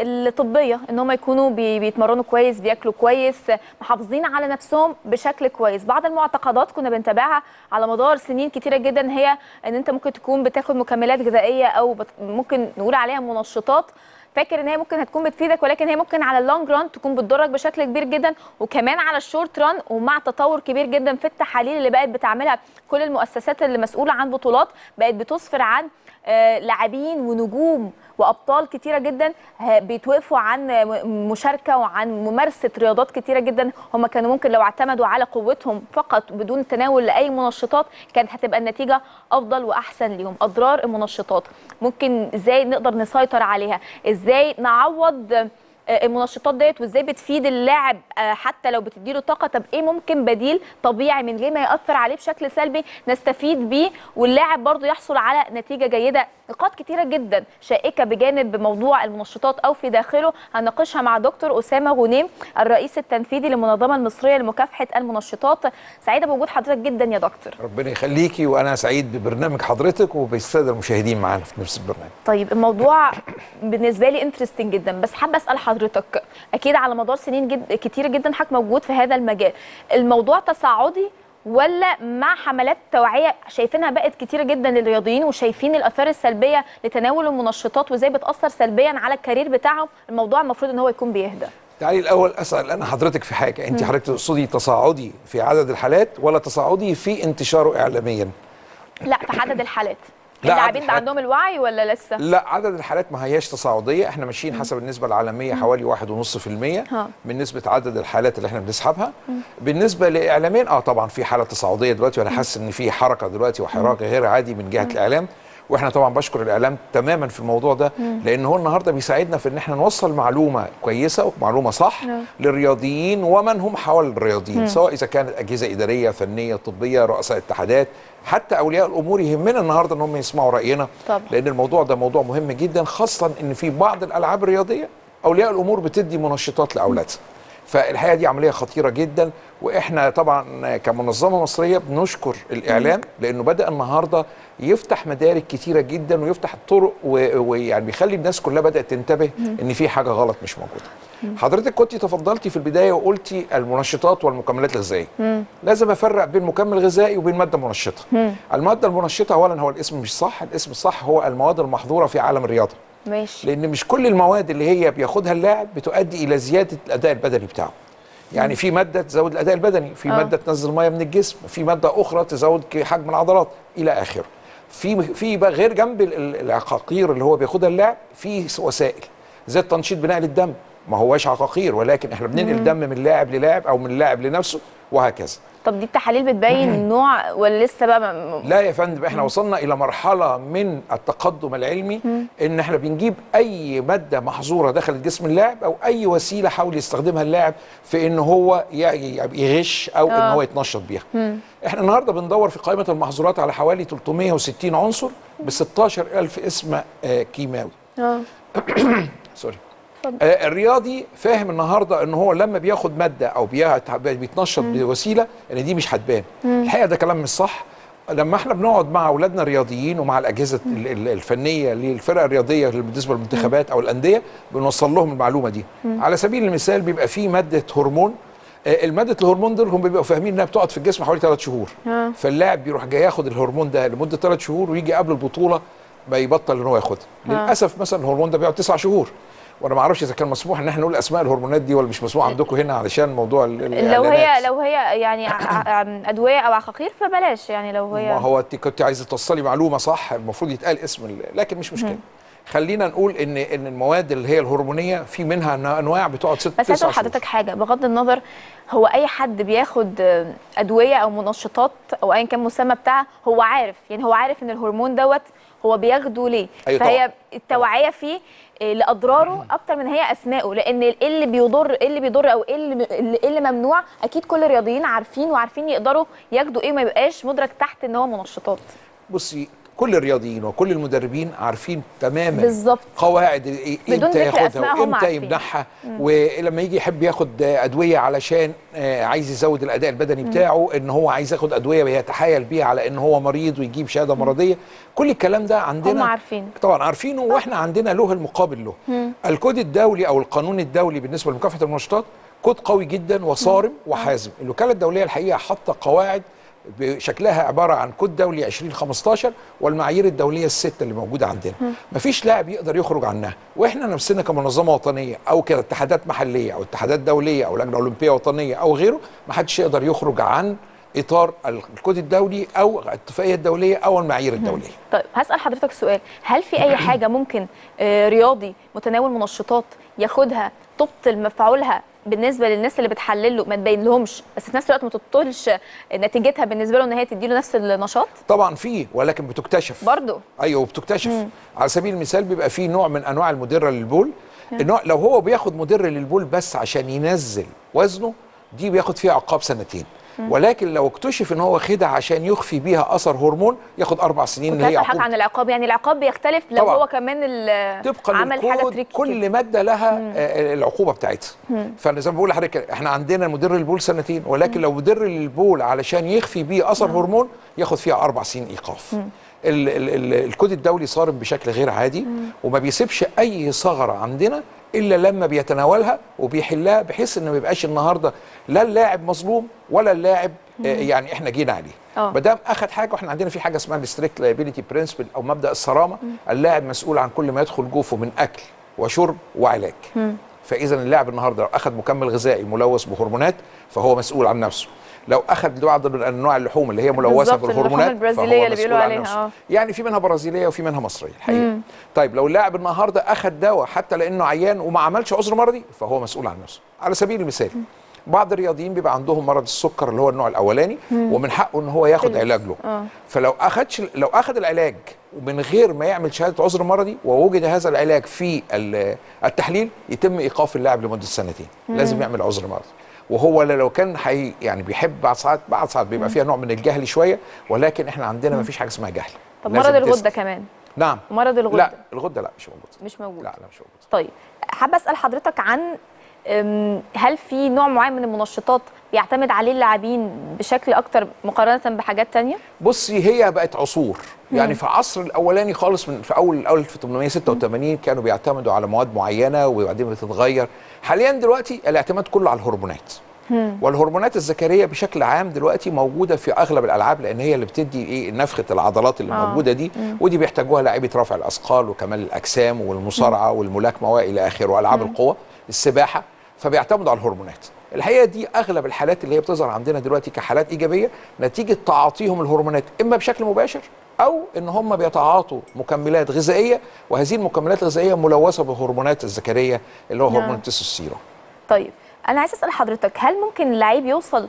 الطبيه ان هم يكونوا بي- بيتمرنوا كويس بياكلوا كويس محافظين على نفسهم بشكل كويس بعض المعتقدات كنا بنتابعها على مدار سنين كتيره جدا هي ان انت ممكن تكون بتاخد مكملات غذائيه او بت- ممكن نقول عليها منشطات فاكر ان هي ممكن هتكون بتفيدك ولكن هي ممكن على اللونج ران تكون بتضرك بشكل كبير جدا وكمان على الشورت ران ومع تطور كبير جدا في التحاليل اللي بقت بتعملها كل المؤسسات اللي مسؤوله عن بطولات بقت بتسفر عن آه، لاعبين ونجوم وابطال كتيره جدا ه- بيتوقفوا عن آه، م- مشاركه وعن ممارسه رياضات كتيره جدا هم كانوا ممكن لو اعتمدوا على قوتهم فقط بدون تناول لاي منشطات كانت هتبقى النتيجه افضل واحسن ليهم اضرار المنشطات ممكن ازاي نقدر نسيطر عليها ازاي نعوض آه، المنشطات ديت وازاي بتفيد اللاعب آه، حتى لو بتديله طاقه طب ايه ممكن بديل طبيعي من غير ما ياثر عليه بشكل سلبي نستفيد بيه واللاعب برضه يحصل على نتيجه جيده نقاط كتيره جدا شائكه بجانب موضوع المنشطات او في داخله هنناقشها مع دكتور اسامه غنيم الرئيس التنفيذي للمنظمه المصريه لمكافحه المنشطات سعيده بوجود حضرتك جدا يا دكتور ربنا يخليكي وانا سعيد ببرنامج حضرتك وبالساده المشاهدين معانا في نفس البرنامج طيب الموضوع بالنسبه لي انترستنج جدا بس حابه اسال حضرتك اكيد على مدار سنين جد كتير جدا حضرتك موجود في هذا المجال الموضوع تصاعدي ولا مع حملات توعيه شايفينها بقت كتيره جدا للرياضيين وشايفين الاثار السلبيه لتناول المنشطات وازاي بتاثر سلبيا على الكارير بتاعهم الموضوع المفروض ان هو يكون بيهدى تعالي الاول اسال انا حضرتك في حاجه انت حضرتك تقصدي تصاعدي في عدد الحالات ولا تصاعدي في انتشاره اعلاميا لا في عدد الحالات لا، عدد اللاعبين بقى الحالات. عندهم الوعي ولا لسه لا عدد الحالات ما هياش تصاعديه احنا ماشيين حسب النسبه العالميه حوالي 1.5% ها. من نسبه عدد الحالات اللي احنا بنسحبها بالنسبه لاعلاميا اه طبعا في حاله تصاعديه دلوقتي وانا حاسس ان في حركه دلوقتي وحراك غير عادي من جهه الاعلام واحنا طبعا بشكر الاعلام تماما في الموضوع ده لان هو النهارده بيساعدنا في ان احنا نوصل معلومه كويسه ومعلومه صح نعم. للرياضيين ومن هم حول الرياضيين سواء اذا كانت اجهزه اداريه فنيه طبيه رؤساء اتحادات حتى اولياء الامور يهمنا النهارده ان هم يسمعوا راينا طبعا. لان الموضوع ده موضوع مهم جدا خاصه ان في بعض الالعاب الرياضيه اولياء الامور بتدي منشطات لاولادها فالحقيقه دي عمليه خطيره جدا واحنا طبعا كمنظمه مصريه بنشكر الاعلام لانه بدا النهارده يفتح مدارك كتيره جدا ويفتح طرق و- ويعني بيخلي الناس كلها بدات تنتبه ان في حاجه غلط مش موجوده حضرتك كنت تفضلتي في البدايه وقلتي المنشطات والمكملات الغذائيه لازم افرق بين مكمل غذائي وبين ماده منشطه الماده المنشطه اولا هو الاسم مش صح الاسم الصح هو المواد المحظوره في عالم الرياضه ماشي لان مش كل المواد اللي هي بياخدها اللاعب بتؤدي الى زياده الاداء البدني بتاعه يعني في ماده تزود الاداء البدني في آه. ماده تنزل ميه من الجسم في ماده اخرى تزود ك- حجم العضلات الى اخره في في بقى غير جنب ال- ال- العقاقير اللي هو بياخدها اللاعب في وسائل زي التنشيط بنقل الدم ما هواش عقاقير ولكن احنا بننقل دم من لاعب للاعب او من لاعب لنفسه وهكذا طب دي التحاليل بتبين النوع ولا لسه بقى م- لا يا فندم احنا وصلنا الى مرحله من التقدم العلمي ان احنا بنجيب اي ماده محظوره دخلت جسم اللاعب او اي وسيله حاول يستخدمها اللاعب في ان هو ي- ي- يغش او ان آه. هو يتنشط بيها احنا النهارده بندور في قائمه المحظورات على حوالي 360 عنصر ب 16000 اسم آه، كيماوي اه سوري اتفضل. آه الرياضي فاهم النهارده ان هو لما بياخد ماده او بيعت- بيتنشط بوسيله ان دي مش هتبان الحقيقه ده كلام مش صح لما احنا بنقعد مع اولادنا الرياضيين ومع الاجهزه ال- ال- الفنيه للفرق الرياضيه بالنسبه للمنتخبات او الانديه بنوصل لهم المعلومه دي على سبيل المثال بيبقى في ماده هرمون آه، المادة الهرمون دول هم بيبقوا فاهمين انها بتقعد في الجسم حوالي ثلاث شهور آه. فاللاعب بيروح جاي ياخد الهرمون ده لمده ثلاث شهور ويجي قبل البطوله ما يبطل ان هو ياخدها للاسف مثلا الهرمون ده بيقعد تسع شهور وانا ما اعرفش اذا كان مسموح ان احنا نقول اسماء الهرمونات دي ولا مش مسموح عندكم هنا علشان موضوع ال- لو هي الإعلانات. لو هي يعني ع- ع- ادويه او عقاقير فبلاش يعني لو ما هي هو انت كنت عايزه توصلي معلومه صح المفروض يتقال اسم ال- لكن مش مشكله خلينا نقول ان ان المواد اللي هي الهرمونيه في منها أن- انواع بتقعد ست بس تسع هسأل شهور حضرتك حاجه بغض النظر هو اي حد بياخد آه، ادويه او منشطات او ايا كان مسمى بتاعها هو عارف يعني هو عارف ان الهرمون دوت هو بياخده ليه أيوة فهي طبعاً. التوعيه فيه آه، لاضراره اكتر من هي اسمائه لان ايه اللي بيضر ايه اللي بيضر او ايه اللي ايه اللي ممنوع اكيد كل الرياضيين عارفين وعارفين يقدروا ياخدوا ايه وما يبقاش مدرك تحت ان هو منشطات بصي كل الرياضيين وكل المدربين عارفين تماما بالظبط. قواعد ايه بدون امتى ذكر ياخدها أسماء هم وامتى عارفين. يمنحها ولما يجي يحب ياخد ادويه علشان آه، عايز يزود الاداء البدني بتاعه ان هو عايز ياخد ادويه ويتحايل بيها على ان هو مريض ويجيب شهاده مرضيه كل الكلام ده عندنا هم عارفين. طبعا عارفينه واحنا عندنا له المقابل له الكود الدولي او القانون الدولي بالنسبه لمكافحه المنشطات كود قوي جدا وصارم وحازم الوكاله الدوليه الحقيقه حاطه قواعد بشكلها عباره عن كود دولي 2015 والمعايير الدوليه السته اللي موجوده عندنا مفيش لاعب يقدر يخرج عنها واحنا نفسنا كمنظمه وطنيه او كاتحادات محليه او اتحادات دوليه او لجنه اولمبيه وطنيه او غيره ما حدش يقدر يخرج عن اطار الكود الدولي او الاتفاقيه الدوليه او المعايير الدوليه طيب هسأل حضرتك سؤال هل في أي حاجة ممكن آه، رياضي متناول منشطات ياخدها تبطل مفعولها بالنسبة للناس اللي بتحلله ما تبين لهمش بس في نفس الوقت ما تبطلش نتيجتها بالنسبة له ان هي تديله نفس النشاط طبعا فيه ولكن بتكتشف برضه ايوه وبتكتشف على سبيل المثال بيبقى فيه نوع من انواع المدره للبول النوع لو هو بياخد مدر للبول بس عشان ينزل وزنه دي بياخد فيها عقاب سنتين ولكن لو اكتشف ان هو واخدها عشان يخفي بيها اثر هرمون ياخد اربع سنين كنت اللي هي هسأل حضرتك عقوبه عن العقاب يعني العقاب بيختلف لو طبعاً. هو كمان ال- طبقا عمل حاجة للكود تريك كل ماده لها آه، العقوبه بتاعتها فانا زي ما بقول لحضرتك احنا عندنا مدر البول سنتين ولكن لو مدر للبول علشان يخفي بيه اثر هرمون ياخد فيها اربع سنين ايقاف ال ال ال الكود الدولي صارم بشكل غير عادي وما بيسيبش اي ثغره عندنا الا لما بيتناولها وبيحلها بحيث ان ما يبقاش النهارده لا اللاعب مظلوم ولا اللاعب آه، يعني احنا جينا عليه آه. ما دام اخذ حاجه واحنا عندنا في حاجه اسمها الستريكت لايبيليتي برنسبل او مبدا الصرامه اللاعب مسؤول عن كل ما يدخل جوفه من اكل وشرب وعلاج فاذا اللاعب النهارده لو اخذ مكمل غذائي ملوث بهرمونات فهو مسؤول عن نفسه لو اخذ بعض من انواع اللحوم اللي هي ملوثه بالظبط، اللحوم بالهرمونات البرازيلية فهو اللي مسؤول بيقولوا عن عليها، نفسه. آه. يعني في منها برازيليه وفي منها مصريه الحقيقه طيب لو اللاعب النهارده اخذ دواء حتى لانه عيان وما عملش عذر مرضي فهو مسؤول عن نفسه على سبيل المثال بعض الرياضيين بيبقى عندهم مرض السكر اللي هو النوع الاولاني ومن حقه ان هو ياخد فلوس. علاج له آه. فلو اخدش لو اخذ العلاج ومن غير ما يعمل شهاده عذر مرضي ووجد هذا العلاج في ال- التحليل يتم ايقاف اللاعب لمده سنتين لازم يعمل عذر مرضي وهو لو كان حي يعني بيحب بعض ساعات بعض ساعات بيبقى فيها نوع من الجهل شويه ولكن احنا عندنا ما فيش حاجه اسمها جهل طب لازم مرض الغدة تسأل. كمان نعم مرض الغدة لا الغده لا مش موجوده مش موجود لا لا مش موجوده طيب حابه اسال حضرتك عن أم، هل في نوع معين من المنشطات بيعتمد عليه اللاعبين بشكل اكتر مقارنه بحاجات تانية بصي هي بقت عصور يعني في العصر الاولاني خالص من في اول 1886 كانوا بيعتمدوا على مواد معينه وبعدين بتتغير حاليا دلوقتي الاعتماد كله على الهرمونات والهرمونات الذكريه بشكل عام دلوقتي موجوده في اغلب الالعاب لان هي اللي بتدي ايه نفخه العضلات اللي آه. موجوده دي ودي بيحتاجوها لاعيبه رفع الاثقال وكمال الاجسام والمصارعه والملاكمه والى اخره والعاب القوه السباحه فبيعتمدوا على الهرمونات الحقيقه دي اغلب الحالات اللي هي بتظهر عندنا دلوقتي كحالات ايجابيه نتيجه تعاطيهم الهرمونات اما بشكل مباشر او ان هم بيتعاطوا مكملات غذائيه وهذه المكملات الغذائيه ملوثه بهرمونات الذكريه اللي هو نعم. هرمون التستوستيرون طيب انا عايز اسال حضرتك هل ممكن اللعيب يوصل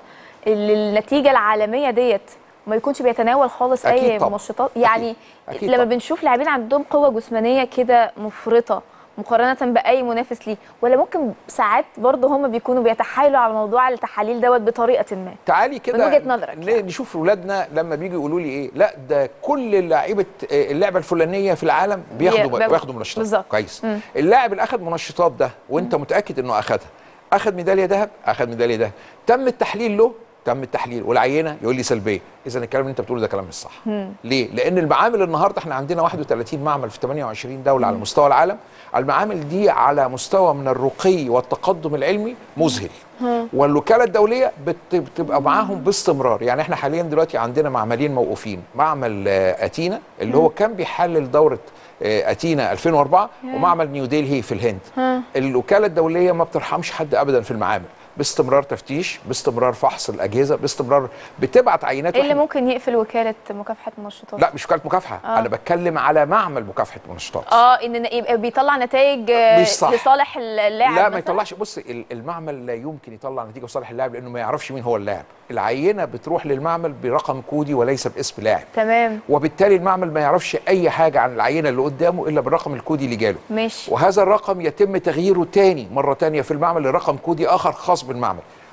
للنتيجه العالميه ديت وما يكونش بيتناول خالص اي أكيد طبعاً. منشطات يعني أكيد لما طبعاً. بنشوف لاعبين عندهم قوه جسمانيه كده مفرطه مقارنه باي منافس ليه ولا ممكن ساعات برضه هم بيكونوا بيتحايلوا على موضوع التحاليل دوت بطريقه ما تعالي كده من وجهة نظرك ن- يعني. نشوف اولادنا لما بيجوا يقولوا لي ايه لا ده كل لعيبه آه، اللعبه الفلانيه في العالم بياخدوا بياخدوا- بياخدوا منشطات بالظبط. كويس اللاعب اللي اخذ منشطات ده وانت متاكد انه اخذها اخذ ميداليه ذهب اخذ ميداليه ذهب تم التحليل له تم التحليل والعينه يقول لي سلبيه اذا الكلام اللي انت بتقوله ده كلام مش صح ليه لان المعامل النهارده احنا عندنا 31 معمل في 28 دوله على مستوى العالم المعامل دي على مستوى من الرقي والتقدم العلمي مذهل والوكاله الدوليه بت- بتبقى معاهم باستمرار يعني احنا حاليا دلوقتي عندنا معملين موقوفين معمل آه، اتينا اللي هو كان بيحلل دوره آه، اتينا 2004 ومعمل نيو ديلهي في الهند الوكاله الدوليه ما بترحمش حد ابدا في المعامل باستمرار تفتيش باستمرار فحص الاجهزه باستمرار بتبعت عينات ايه اللي وإحنا- ممكن يقفل وكاله مكافحه المنشطات لا مش وكاله مكافحه آه. انا بتكلم على معمل مكافحه منشطات اه ان يبقى بيطلع نتائج آه، مش صح. لصالح اللاعب لا ما مثلاً؟ يطلعش بص ال- المعمل لا يمكن يطلع نتيجه لصالح اللاعب لانه ما يعرفش مين هو اللاعب العينه بتروح للمعمل برقم كودي وليس باسم لاعب تمام وبالتالي المعمل ما يعرفش اي حاجه عن العينه اللي قدامه الا بالرقم الكودي اللي جاله ماشي وهذا الرقم يتم تغييره تاني مره تانية في المعمل لرقم كودي اخر خاص بالمعمل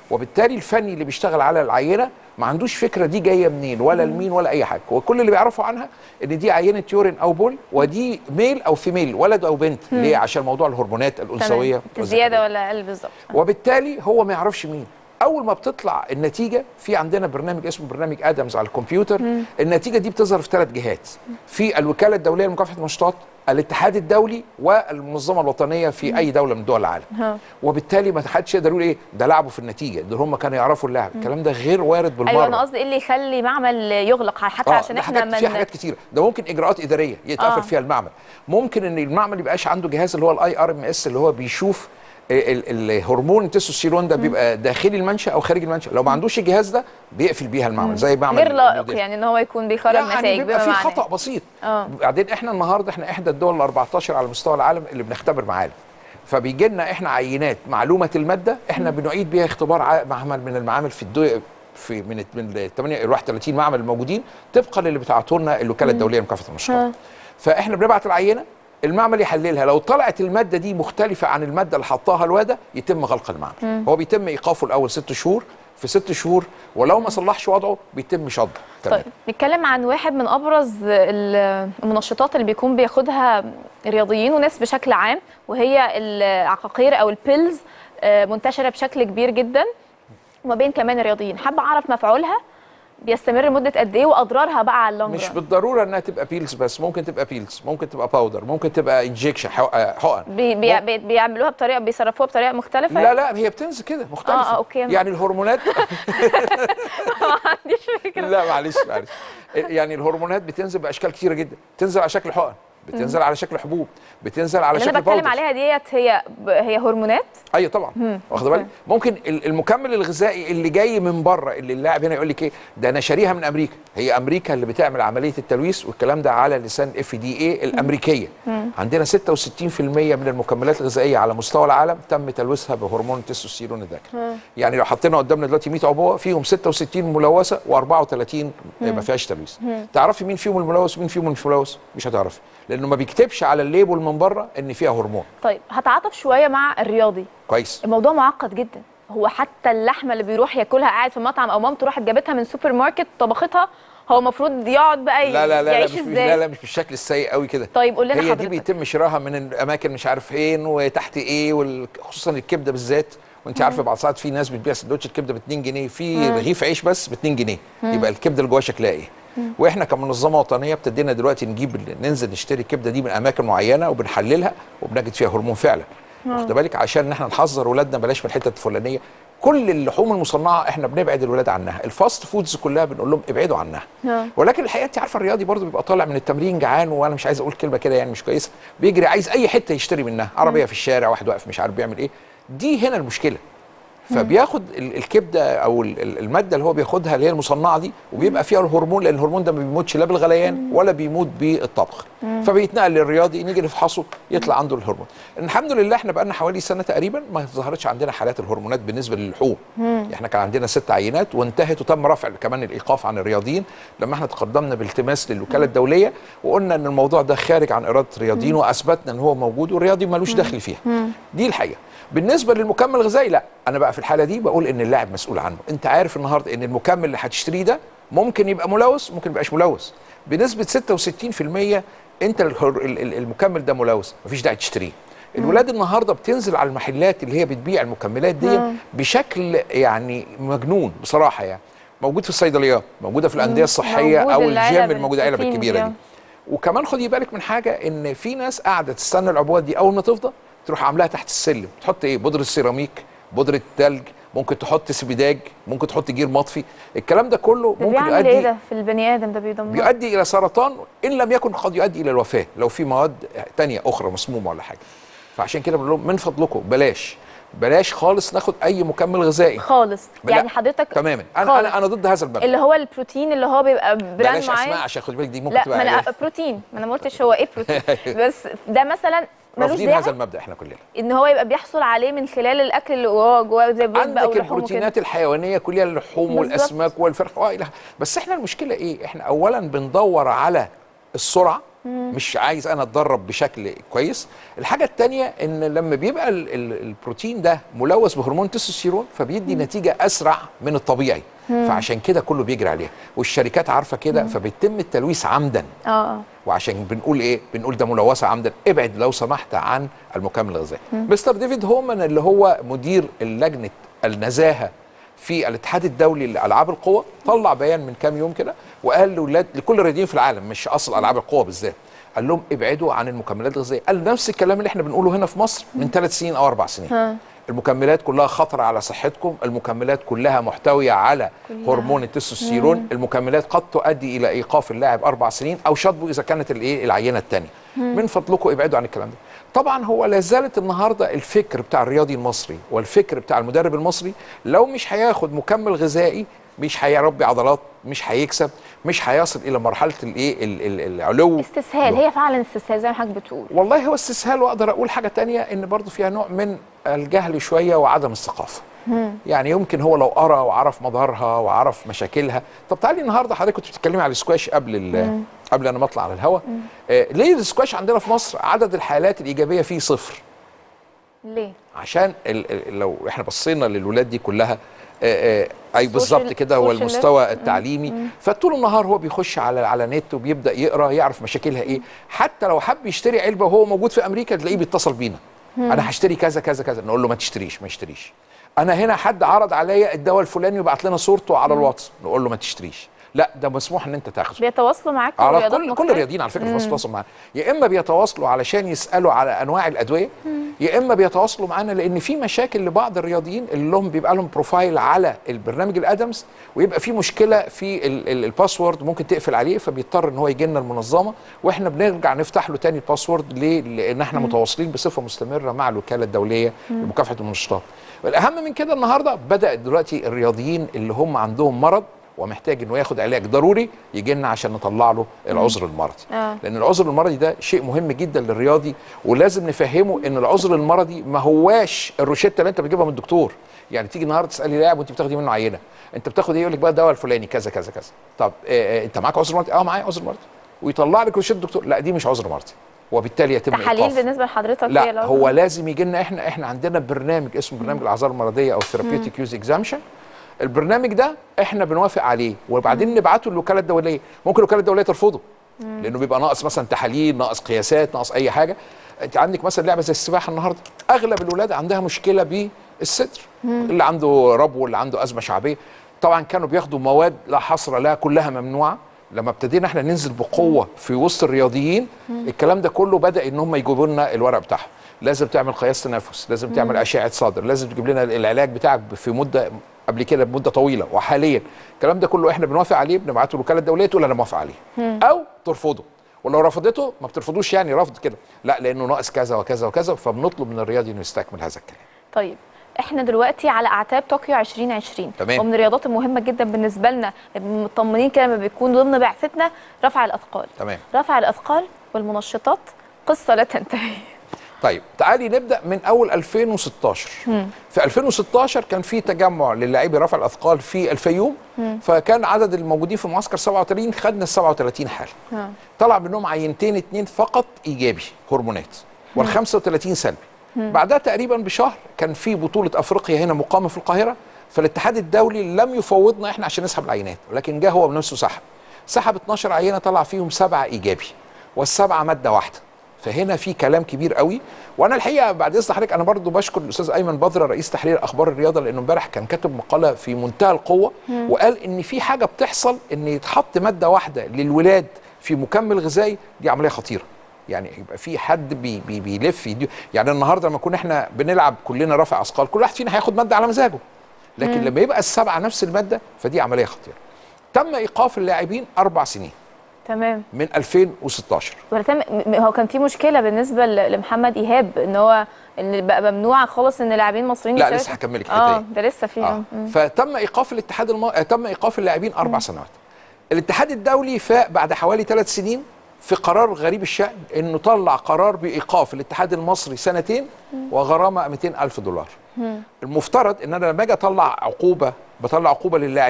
وبالتالي الفني اللي بيشتغل على العينه ما عندوش فكره دي جايه منين ولا لمين ولا اي حاجه هو كل اللي بيعرفوا عنها ان دي عينه يورين او بول ودي ميل او فيميل ولد او بنت ليه عشان موضوع الهرمونات الانثويه تمام زياده ولا اقل بالظبط وبالتالي هو ما يعرفش مين اول ما بتطلع النتيجه في عندنا برنامج اسمه برنامج ادمز على الكمبيوتر النتيجه دي بتظهر في ثلاث جهات في الوكاله الدوليه لمكافحه المنشطات الاتحاد الدولي والمنظمه الوطنيه في اي دوله من دول العالم ها. وبالتالي ما حدش يقدر يقول ايه ده لعبوا في النتيجه دول هم كانوا يعرفوا اللعب الكلام ده غير وارد بالمره ايوه انا قصدي ايه اللي يخلي معمل يغلق حتى عشان ده احنا حاجات في حاجات كتير ده ممكن اجراءات اداريه يتقفل آه. آه. فيها المعمل ممكن ان المعمل يبقاش عنده جهاز اللي هو الاي ار ام اس اللي هو بيشوف ال- ال- الهرمون التستوستيرون ده بيبقى داخلي المنشا او خارج المنشا لو ما عندوش الجهاز ده بيقفل بيها المعمل زي معمل غير لائق الموديل. يعني ان هو يكون بيخرج يعني نتائج بيبقى بما في معناه. خطا بسيط اه بعدين احنا النهارده احنا احدى الدول ال 14 على مستوى العالم اللي بنختبر معاها فبيجي لنا احنا عينات معلومه الماده احنا بنعيد بيها اختبار ع- معمل من المعامل في الدو في من من 8 ل 31 معمل الموجودين طبقا للي بتاعته لنا الوكاله الدوليه لمكافحه ها. المنشطات فاحنا بنبعت العينه المعمل يحللها لو طلعت الماده دي مختلفه عن الماده اللي حطاها الواده يتم غلق المعمل هو بيتم ايقافه الاول ست شهور في ست شهور ولو ما صلحش وضعه بيتم شطبه طيب نتكلم عن واحد من ابرز ال- المنشطات اللي بيكون بياخدها الرياضيين وناس بشكل عام وهي العقاقير او البيلز آه، منتشره بشكل كبير جدا وما بين كمان الرياضيين حابه اعرف مفعولها بيستمر لمده قد ايه واضرارها بقى على اللونج مش ران. بالضروره انها تبقى بيلز بس ممكن تبقى بيلز ممكن تبقى باودر ممكن تبقى انجكشن حقن بي بي بي بيعملوها بطريقه بيصرفوها بطريقه مختلفه لا لا هي بتنزل كده مختلفه آه، آه، أوكي. يعني الهرمونات ما عنديش فكره لا معلش معلش يعني الهرمونات بتنزل باشكال كتيره جدا بتنزل على شكل حقن بتنزل على شكل حبوب بتنزل على اللي شكل انا بتكلم باودر عليها ديت هي هي هرمونات ايوه طبعا واخد بالك ممكن ال- المكمل الغذائي اللي جاي من بره اللي اللاعب هنا يقول لك ايه ده انا شاريها من امريكا هي امريكا اللي بتعمل عمليه التلويث والكلام ده على لسان اف دي اي الامريكيه عندنا 66% من المكملات الغذائيه على مستوى العالم تم تلويثها بهرمون التستوستيرون الذكري يعني لو حطينا قدامنا دلوقتي 100 عبوه فيهم 66 ملوثه و34 ما فيهاش تلويث تعرفي مين فيهم الملوث ومين فيهم مش ملوث مش هتعرفي لانه ما بيكتبش على الليبل من بره ان فيها هرمون طيب هتعاطف شويه مع الرياضي كويس الموضوع معقد جدا هو حتى اللحمه اللي بيروح ياكلها قاعد في مطعم او مامته راحت جابتها من سوبر ماركت طبختها هو المفروض يقعد بقى لا لا لا, لا يعيش مش ازاي لا لا مش بالشكل السيء قوي كده طيب قول لنا هي دي حضرتك بيتم شراها من الاماكن مش عارف فين وتحت ايه وال- خصوصا الكبده بالذات وانت عارفه بعض ساعات في ناس بتبيع سندوتش الكبده ب 2 جنيه في رغيف عيش بس ب 2 جنيه يبقى الكبده اللي جواها شكلها ايه واحنا كمنظمه وطنيه ابتدينا دلوقتي نجيب ننزل نشتري الكبده دي من اماكن معينه وبنحللها وبنجد فيها هرمون فعلا واخد بالك عشان ان احنا نحذر اولادنا بلاش من الحته الفلانيه كل اللحوم المصنعه احنا بنبعد الولاد عنها الفاست فودز كلها بنقول لهم ابعدوا عنها آه. ولكن الحقيقه انت عارفه الرياضي برضه بيبقى طالع من التمرين جعان وانا مش عايز اقول كلمه كده يعني مش كويسه بيجري عايز اي حته يشتري منها عربيه في الشارع واحد واقف مش عارف بيعمل ايه دي هنا المشكله فبياخد ال- الكبده او ال- ال- الماده اللي هو بياخدها اللي هي المصنعه دي وبيبقى فيها الهرمون لان الهرمون ده ما بيموتش لا بالغليان ولا بيموت بالطبخ فبيتنقل للرياضي نيجي نفحصه يطلع عنده الهرمون الحمد لله احنا بقى لنا حوالي سنه تقريبا ما ظهرتش عندنا حالات الهرمونات بالنسبه للحوم احنا كان عندنا ست عينات وانتهت وتم رفع كمان الايقاف عن الرياضيين لما احنا تقدمنا بالتماس للوكاله الدوليه وقلنا ان الموضوع ده خارج عن اراده الرياضيين واثبتنا ان هو موجود والرياضي ملوش دخل فيها دي الحقيقه بالنسبه للمكمل الغذائي لا انا بقى في الحاله دي بقول ان اللاعب مسؤول عنه انت عارف النهارده ان المكمل اللي هتشتريه ده ممكن يبقى ملوث ممكن يبقاش ملوث بنسبه 66% انت الهر- ال- ال- المكمل ده ملوث مفيش داعي تشتريه الولاد النهارده بتنزل على المحلات اللي هي بتبيع المكملات دي بشكل يعني مجنون بصراحه يعني موجود في الصيدليات موجوده في الانديه الصحيه موجود او العلب الجيم الموجوده العلب البروتين الكبيره دي. دي وكمان خدي بالك من حاجه ان في ناس قاعده تستنى العبوات دي اول ما تفضى تروح عاملاها تحت السلم تحط ايه بودره سيراميك بودره تلج ممكن تحط سبيداج ممكن تحط جير مطفي الكلام ده كله ده ممكن بيعمل ايه يؤدي ده في البني ادم ده بيدمر بيؤدي الى سرطان ان لم يكن قد يؤدي الى الوفاه لو في مواد تانية اخرى مسمومه ولا حاجه فعشان كده بنقول لهم من فضلكم بلاش بلاش خالص ناخد اي مكمل غذائي خالص لا، يعني حضرتك تماما انا خالص. انا انا ضد هذا المبدا اللي هو البروتين اللي هو بيبقى براند بلاش معين اسماء عشان خد بالك دي ممكن لا تبقى ما انا إعلان. بروتين ما انا ما قلتش هو ايه بروتين بس ده مثلا ملوش رافضين هذا داعي المبدا احنا كلنا ان هو يبقى بيحصل عليه من خلال الاكل اللي جواه جواه زي البيض بقى عندك واللحوم وكده البروتينات الحيوانيه كلها اللحوم بالظبط. والاسماك والفرخ والى بس احنا المشكله ايه احنا اولا بندور على السرعه مش عايز انا اتدرب بشكل كويس الحاجه الثانيه ان لما بيبقى ال ال البروتين ده ملوث بهرمون تستوستيرون فبيدي نتيجه اسرع من الطبيعي فعشان كده كله بيجري عليها والشركات عارفه كده فبيتم التلويث عمدا اه وعشان بنقول ايه بنقول ده ملوثه عمدا ابعد لو سمحت عن المكمل الغذائي مستر ديفيد هومان اللي هو مدير لجنه النزاهه في الاتحاد الدولي لالعاب القوى طلع بيان من كام يوم كده وقال لاولاد لكل الرياضيين في العالم مش اصل العاب القوى بالذات قال لهم ابعدوا عن المكملات الغذائيه قال نفس الكلام اللي احنا بنقوله هنا في مصر من ثلاث سنين او اربع سنين ها. المكملات كلها خطر على صحتكم المكملات كلها محتوية على كلها. هرمون التستوستيرون المكملات قد تؤدي الى ايقاف اللاعب اربع سنين او شطبه اذا كانت الايه العينه الثانيه من فضلكم ابعدوا عن الكلام ده طبعا هو لا زالت النهارده الفكر بتاع الرياضي المصري والفكر بتاع المدرب المصري لو مش هياخد مكمل غذائي مش هيربي عضلات مش هيكسب مش هيصل الى مرحله الايه ال- ال- العلو استسهال هي فعلا استسهال زي ما حضرتك بتقول والله هو استسهال واقدر اقول حاجه تانية ان برضو فيها نوع من الجهل شويه وعدم الثقافه يعني يمكن هو لو قرا وعرف مظهرها وعرف مشاكلها طب تعالي النهارده حضرتك كنت بتتكلمي على السكواش قبل ال- قبل انا ما اطلع على الهواء آه ليه السكواش عندنا في مصر عدد الحالات الايجابيه فيه صفر ليه؟ عشان ال ال لو احنا بصينا للولاد دي كلها آه، آه، اي بالظبط كده هو سوشيال المستوى التعليمي فطول النهار هو بيخش على على نت وبيبدا يقرا يعرف مشاكلها ايه حتى لو حب يشتري علبه وهو موجود في امريكا تلاقيه بيتصل بينا انا هشتري كذا كذا كذا نقول له ما تشتريش ما يشتريش انا هنا حد عرض عليا الدواء الفلاني وبعت لنا صورته على الواتس نقول له ما تشتريش لا ده مسموح ان انت تاخده بيتواصلوا معاك في على رياضات كل كل مختلفة؟ الرياضيين على فكره بيتواصلوا معانا يا اما بيتواصلوا علشان يسالوا على انواع الادويه يا اما بيتواصلوا معانا لان في مشاكل لبعض الرياضيين اللي لهم بيبقى لهم بروفايل على البرنامج الادمز ويبقى في مشكله في ال- ال- الباسورد ممكن تقفل عليه فبيضطر ان هو يجي لنا المنظمه واحنا بنرجع نفتح له تاني الباسورد ليه؟ لان احنا متواصلين بصفه مستمره مع الوكاله الدوليه لمكافحه المنشطات. والاهم من كده النهارده بدا دلوقتي الرياضيين اللي هم عندهم مرض ومحتاج انه ياخد علاج ضروري يجي لنا عشان نطلع له العذر المرضي آه. لان العذر المرضي ده شيء مهم جدا للرياضي ولازم نفهمه ان العذر المرضي ما هواش الروشته اللي انت بتجيبها من الدكتور يعني تيجي النهارده تسالي لاعب وانت بتاخدي منه عينه انت بتاخد ايه يقول لك بقى الدواء الفلاني كذا كذا كذا طب آه آه انت معاك عذر مرضي اه معايا عذر مرضي ويطلع لك روشته الدكتور لا دي مش عذر مرضي وبالتالي يتم تحاليل إيقافه. بالنسبه لحضرتك هي لا العذر؟ هو لازم يجي لنا احنا احنا عندنا برنامج اسمه برنامج الاعذار المرضيه او ثيرابيوتيك يوز اكزامشن البرنامج ده احنا بنوافق عليه وبعدين نبعته للوكاله الدوليه ممكن الوكاله الدوليه ترفضه لانه بيبقى ناقص مثلا تحاليل ناقص قياسات ناقص اي حاجه انت عندك مثلا لعبه زي السباحه النهارده اغلب الولاد عندها مشكله بالصدر اللي عنده ربو اللي عنده ازمه شعبيه طبعا كانوا بياخدوا مواد لا حصر لها كلها ممنوعه لما ابتدينا احنا ننزل بقوه في وسط الرياضيين الكلام ده كله بدا ان هم يجيبوا لنا الورق بتاعهم لازم تعمل قياس تنفس لازم تعمل اشعه صدر لازم تجيب لنا العلاج بتاعك في مده قبل كده بمده طويله وحاليا الكلام ده كله احنا بنوافق عليه بنبعته الوكاله الدوليه تقول انا موافق عليه او ترفضه ولو رفضته ما بترفضوش يعني رفض كده لا لانه ناقص كذا وكذا وكذا فبنطلب من الرياضي انه يستكمل هذا الكلام طيب احنا دلوقتي على اعتاب طوكيو 2020 تمام. ومن الرياضات المهمه جدا بالنسبه لنا مطمنين كده لما بيكون ضمن بعثتنا رفع الاثقال تمام رفع الاثقال والمنشطات قصه لا تنتهي طيب تعالي نبدا من اول 2016 في 2016 كان في تجمع للاعبي رفع الاثقال في الفيوم فكان عدد الموجودين في المعسكر 37 خدنا ال 37 حاله ها. طلع منهم عينتين اتنين فقط ايجابي هرمونات وال 35 سلبي بعدها تقريبا بشهر كان في بطوله افريقيا هنا مقامه في القاهره فالاتحاد الدولي لم يفوضنا احنا عشان نسحب العينات ولكن جه هو بنفسه سحب سحب 12 عينه طلع فيهم سبعه ايجابي والسبعه ماده واحده فهنا في كلام كبير قوي وانا الحقيقه بعد اذن حضرتك انا برضو بشكر الاستاذ ايمن بدر رئيس تحرير اخبار الرياضه لانه امبارح كان كاتب مقاله في منتهى القوه وقال ان في حاجه بتحصل ان يتحط ماده واحده للولاد في مكمل غذائي دي عمليه خطيره يعني يبقى في حد بي بي بيلف يدي يعني النهارده لما نكون احنا بنلعب كلنا رافع اثقال كل واحد فينا هياخد ماده على مزاجه لكن لما يبقى السبعه نفس الماده فدي عمليه خطيره تم ايقاف اللاعبين اربع سنين تمام من 2016 ولكن م- هو كان في مشكله بالنسبه ل- لمحمد ايهاب ان هو ان بقى ممنوع خالص ان لاعبين مصريين لا يشاركوا. لسه هكمل لك الحته اه دي. ده لسه في آه. آه. فتم ايقاف الاتحاد الم... آه، تم ايقاف اللاعبين اربع سنوات الاتحاد الدولي فاق بعد حوالي ثلاث سنين في قرار غريب الشأن انه طلع قرار بايقاف الاتحاد المصري سنتين وغرامه 200 الف دولار المفترض ان انا لما اجي اطلع عقوبه بطلع عقوبه للاعبين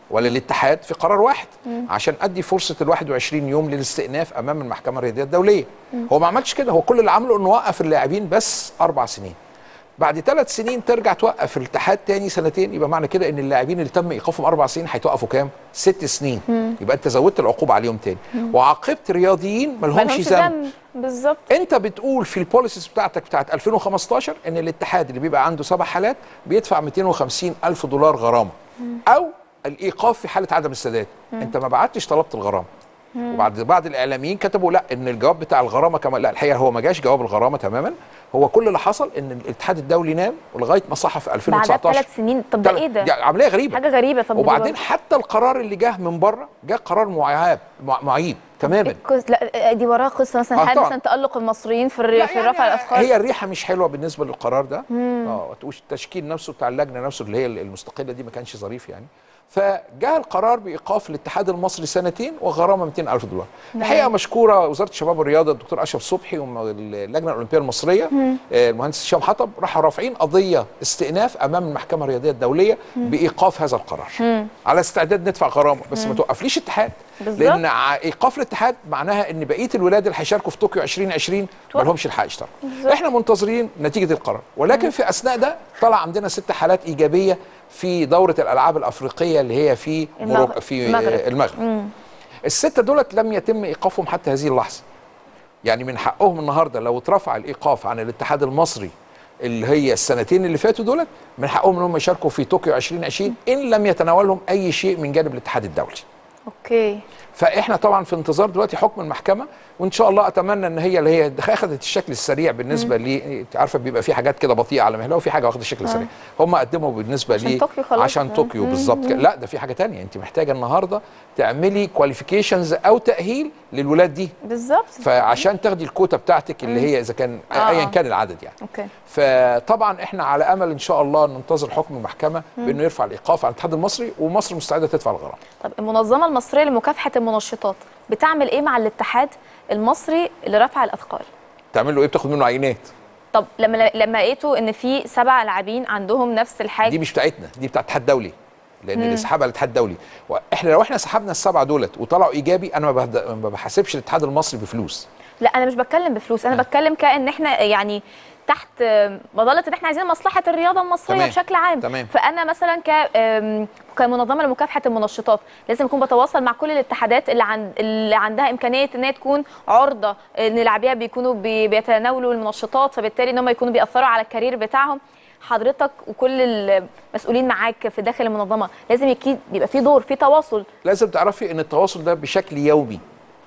ولا الاتحاد في قرار واحد عشان ادي فرصه ال 21 يوم للاستئناف امام المحكمه الرياضيه الدوليه هو ما عملش كده هو كل اللي عمله انه وقف اللاعبين بس اربع سنين بعد ثلاث سنين ترجع توقف الاتحاد تاني سنتين يبقى معنى كده ان اللاعبين اللي تم ايقافهم اربع سنين هيتوقفوا كام؟ ست سنين يبقى انت زودت العقوبه عليهم تاني وعاقبت رياضيين ما لهمش ملهمش ذنب ذنب بالظبط انت بتقول في البوليسيز بتاعتك بتاعت 2015 ان الاتحاد اللي بيبقى عنده سبع حالات بيدفع 250 الف دولار غرامه او الايقاف في حاله عدم السداد انت ما بعتش طلبت الغرامه وبعد بعض الاعلاميين كتبوا لا ان الجواب بتاع الغرامه كمان لا الحقيقه هو ما جاش جواب الغرامه تماما هو كل اللي حصل ان الاتحاد الدولي نام ولغايه ما صح في بعدها 2019 بثلاث سنين طب ده تل- ايه ده؟ دي عمليه غريبه حاجه غريبه طب وبعدين حتى القرار اللي جه من بره جه قرار معيب مع- معيب تماما القص- لا دي وراها قصه مثلا آه حال طبعاً. مثلا تالق المصريين في لا الري... في يعني رفع الاثقال هي الريحه مش حلوه بالنسبه للقرار ده اه والتشكيل نفسه بتاع اللجنه نفسه اللي هي المستقله دي ما كانش ظريف يعني فجاء القرار بايقاف الاتحاد المصري سنتين وغرامه 200 الف دولار الحقيقه مشكوره وزاره الشباب والرياضه الدكتور اشرف صبحي واللجنه الاولمبيه المصريه آه، المهندس هشام حطب راحوا رافعين قضيه استئناف امام المحكمه الرياضيه الدوليه بايقاف هذا القرار على استعداد ندفع غرامه بس ما توقفليش اتحاد بالظبط. لان ع- ايقاف الاتحاد معناها ان بقيه الولاد اللي هيشاركوا في طوكيو 2020 ما توقف. لهمش الحق يشتغلوا احنا منتظرين نتيجه القرار ولكن في اثناء ده طلع عندنا ست حالات ايجابيه في دوره الالعاب الافريقيه اللي هي في المغ- مروك في المغرب. المغرب, المغرب. السته دولت لم يتم ايقافهم حتى هذه اللحظه يعني من حقهم النهارده لو اترفع الايقاف عن الاتحاد المصري اللي هي السنتين اللي فاتوا دولت من حقهم ان هم يشاركوا في طوكيو 2020 ان لم يتناولهم اي شيء من جانب الاتحاد الدولي اوكي فاحنا طبعا في انتظار دلوقتي حكم المحكمه وان شاء الله اتمنى ان هي اللي هي اخذت الشكل السريع بالنسبه لي انت عارفه بيبقى في حاجات كده بطيئه على مهلها وفي حاجه واخده الشكل السريع هم قدموا بالنسبه عشان لي طوكيو خلاص. عشان طوكيو بالظبط كده. لا ده في حاجه تانية انت محتاجه النهارده تعملي كواليفيكيشنز او تاهيل للولاد دي بالظبط فعشان تاخدي الكوتا بتاعتك اللي هي اذا كان آه. ايا كان العدد يعني اوكي فطبعا احنا على امل ان شاء الله ننتظر حكم المحكمه بانه يرفع الايقاف على الاتحاد المصري ومصر مستعده تدفع الغرامه طب المنظمه المصريه لمكافحه المنشطات بتعمل ايه مع الاتحاد المصري لرفع الاثقال تعمل له ايه بتاخد منه عينات طب لما لما لقيتوا ان في سبع لاعبين عندهم نفس الحاجه دي مش بتاعتنا دي بتاعت الاتحاد الدولي لان اللي سحبها الاتحاد الدولي واحنا لو احنا سحبنا السبعه دولت وطلعوا ايجابي انا ما بهد- ما بحاسبش الاتحاد المصري بفلوس لا انا مش بتكلم بفلوس انا بتكلم كان احنا يعني تحت مظله ان احنا عايزين مصلحه الرياضه المصريه تمام. بشكل عام تمام. فانا مثلا ك آم، كمنظمه لمكافحه المنشطات لازم اكون بتواصل مع كل الاتحادات اللي عند اللي عندها امكانيه ان هي تكون عرضه ان لاعبيها بيكونوا بي- بيتناولوا المنشطات فبالتالي ان هم يكونوا بيأثروا على الكارير بتاعهم حضرتك وكل المسؤولين معاك في داخل المنظمه لازم اكيد بيبقى في دور في تواصل لازم تعرفي ان التواصل ده بشكل يومي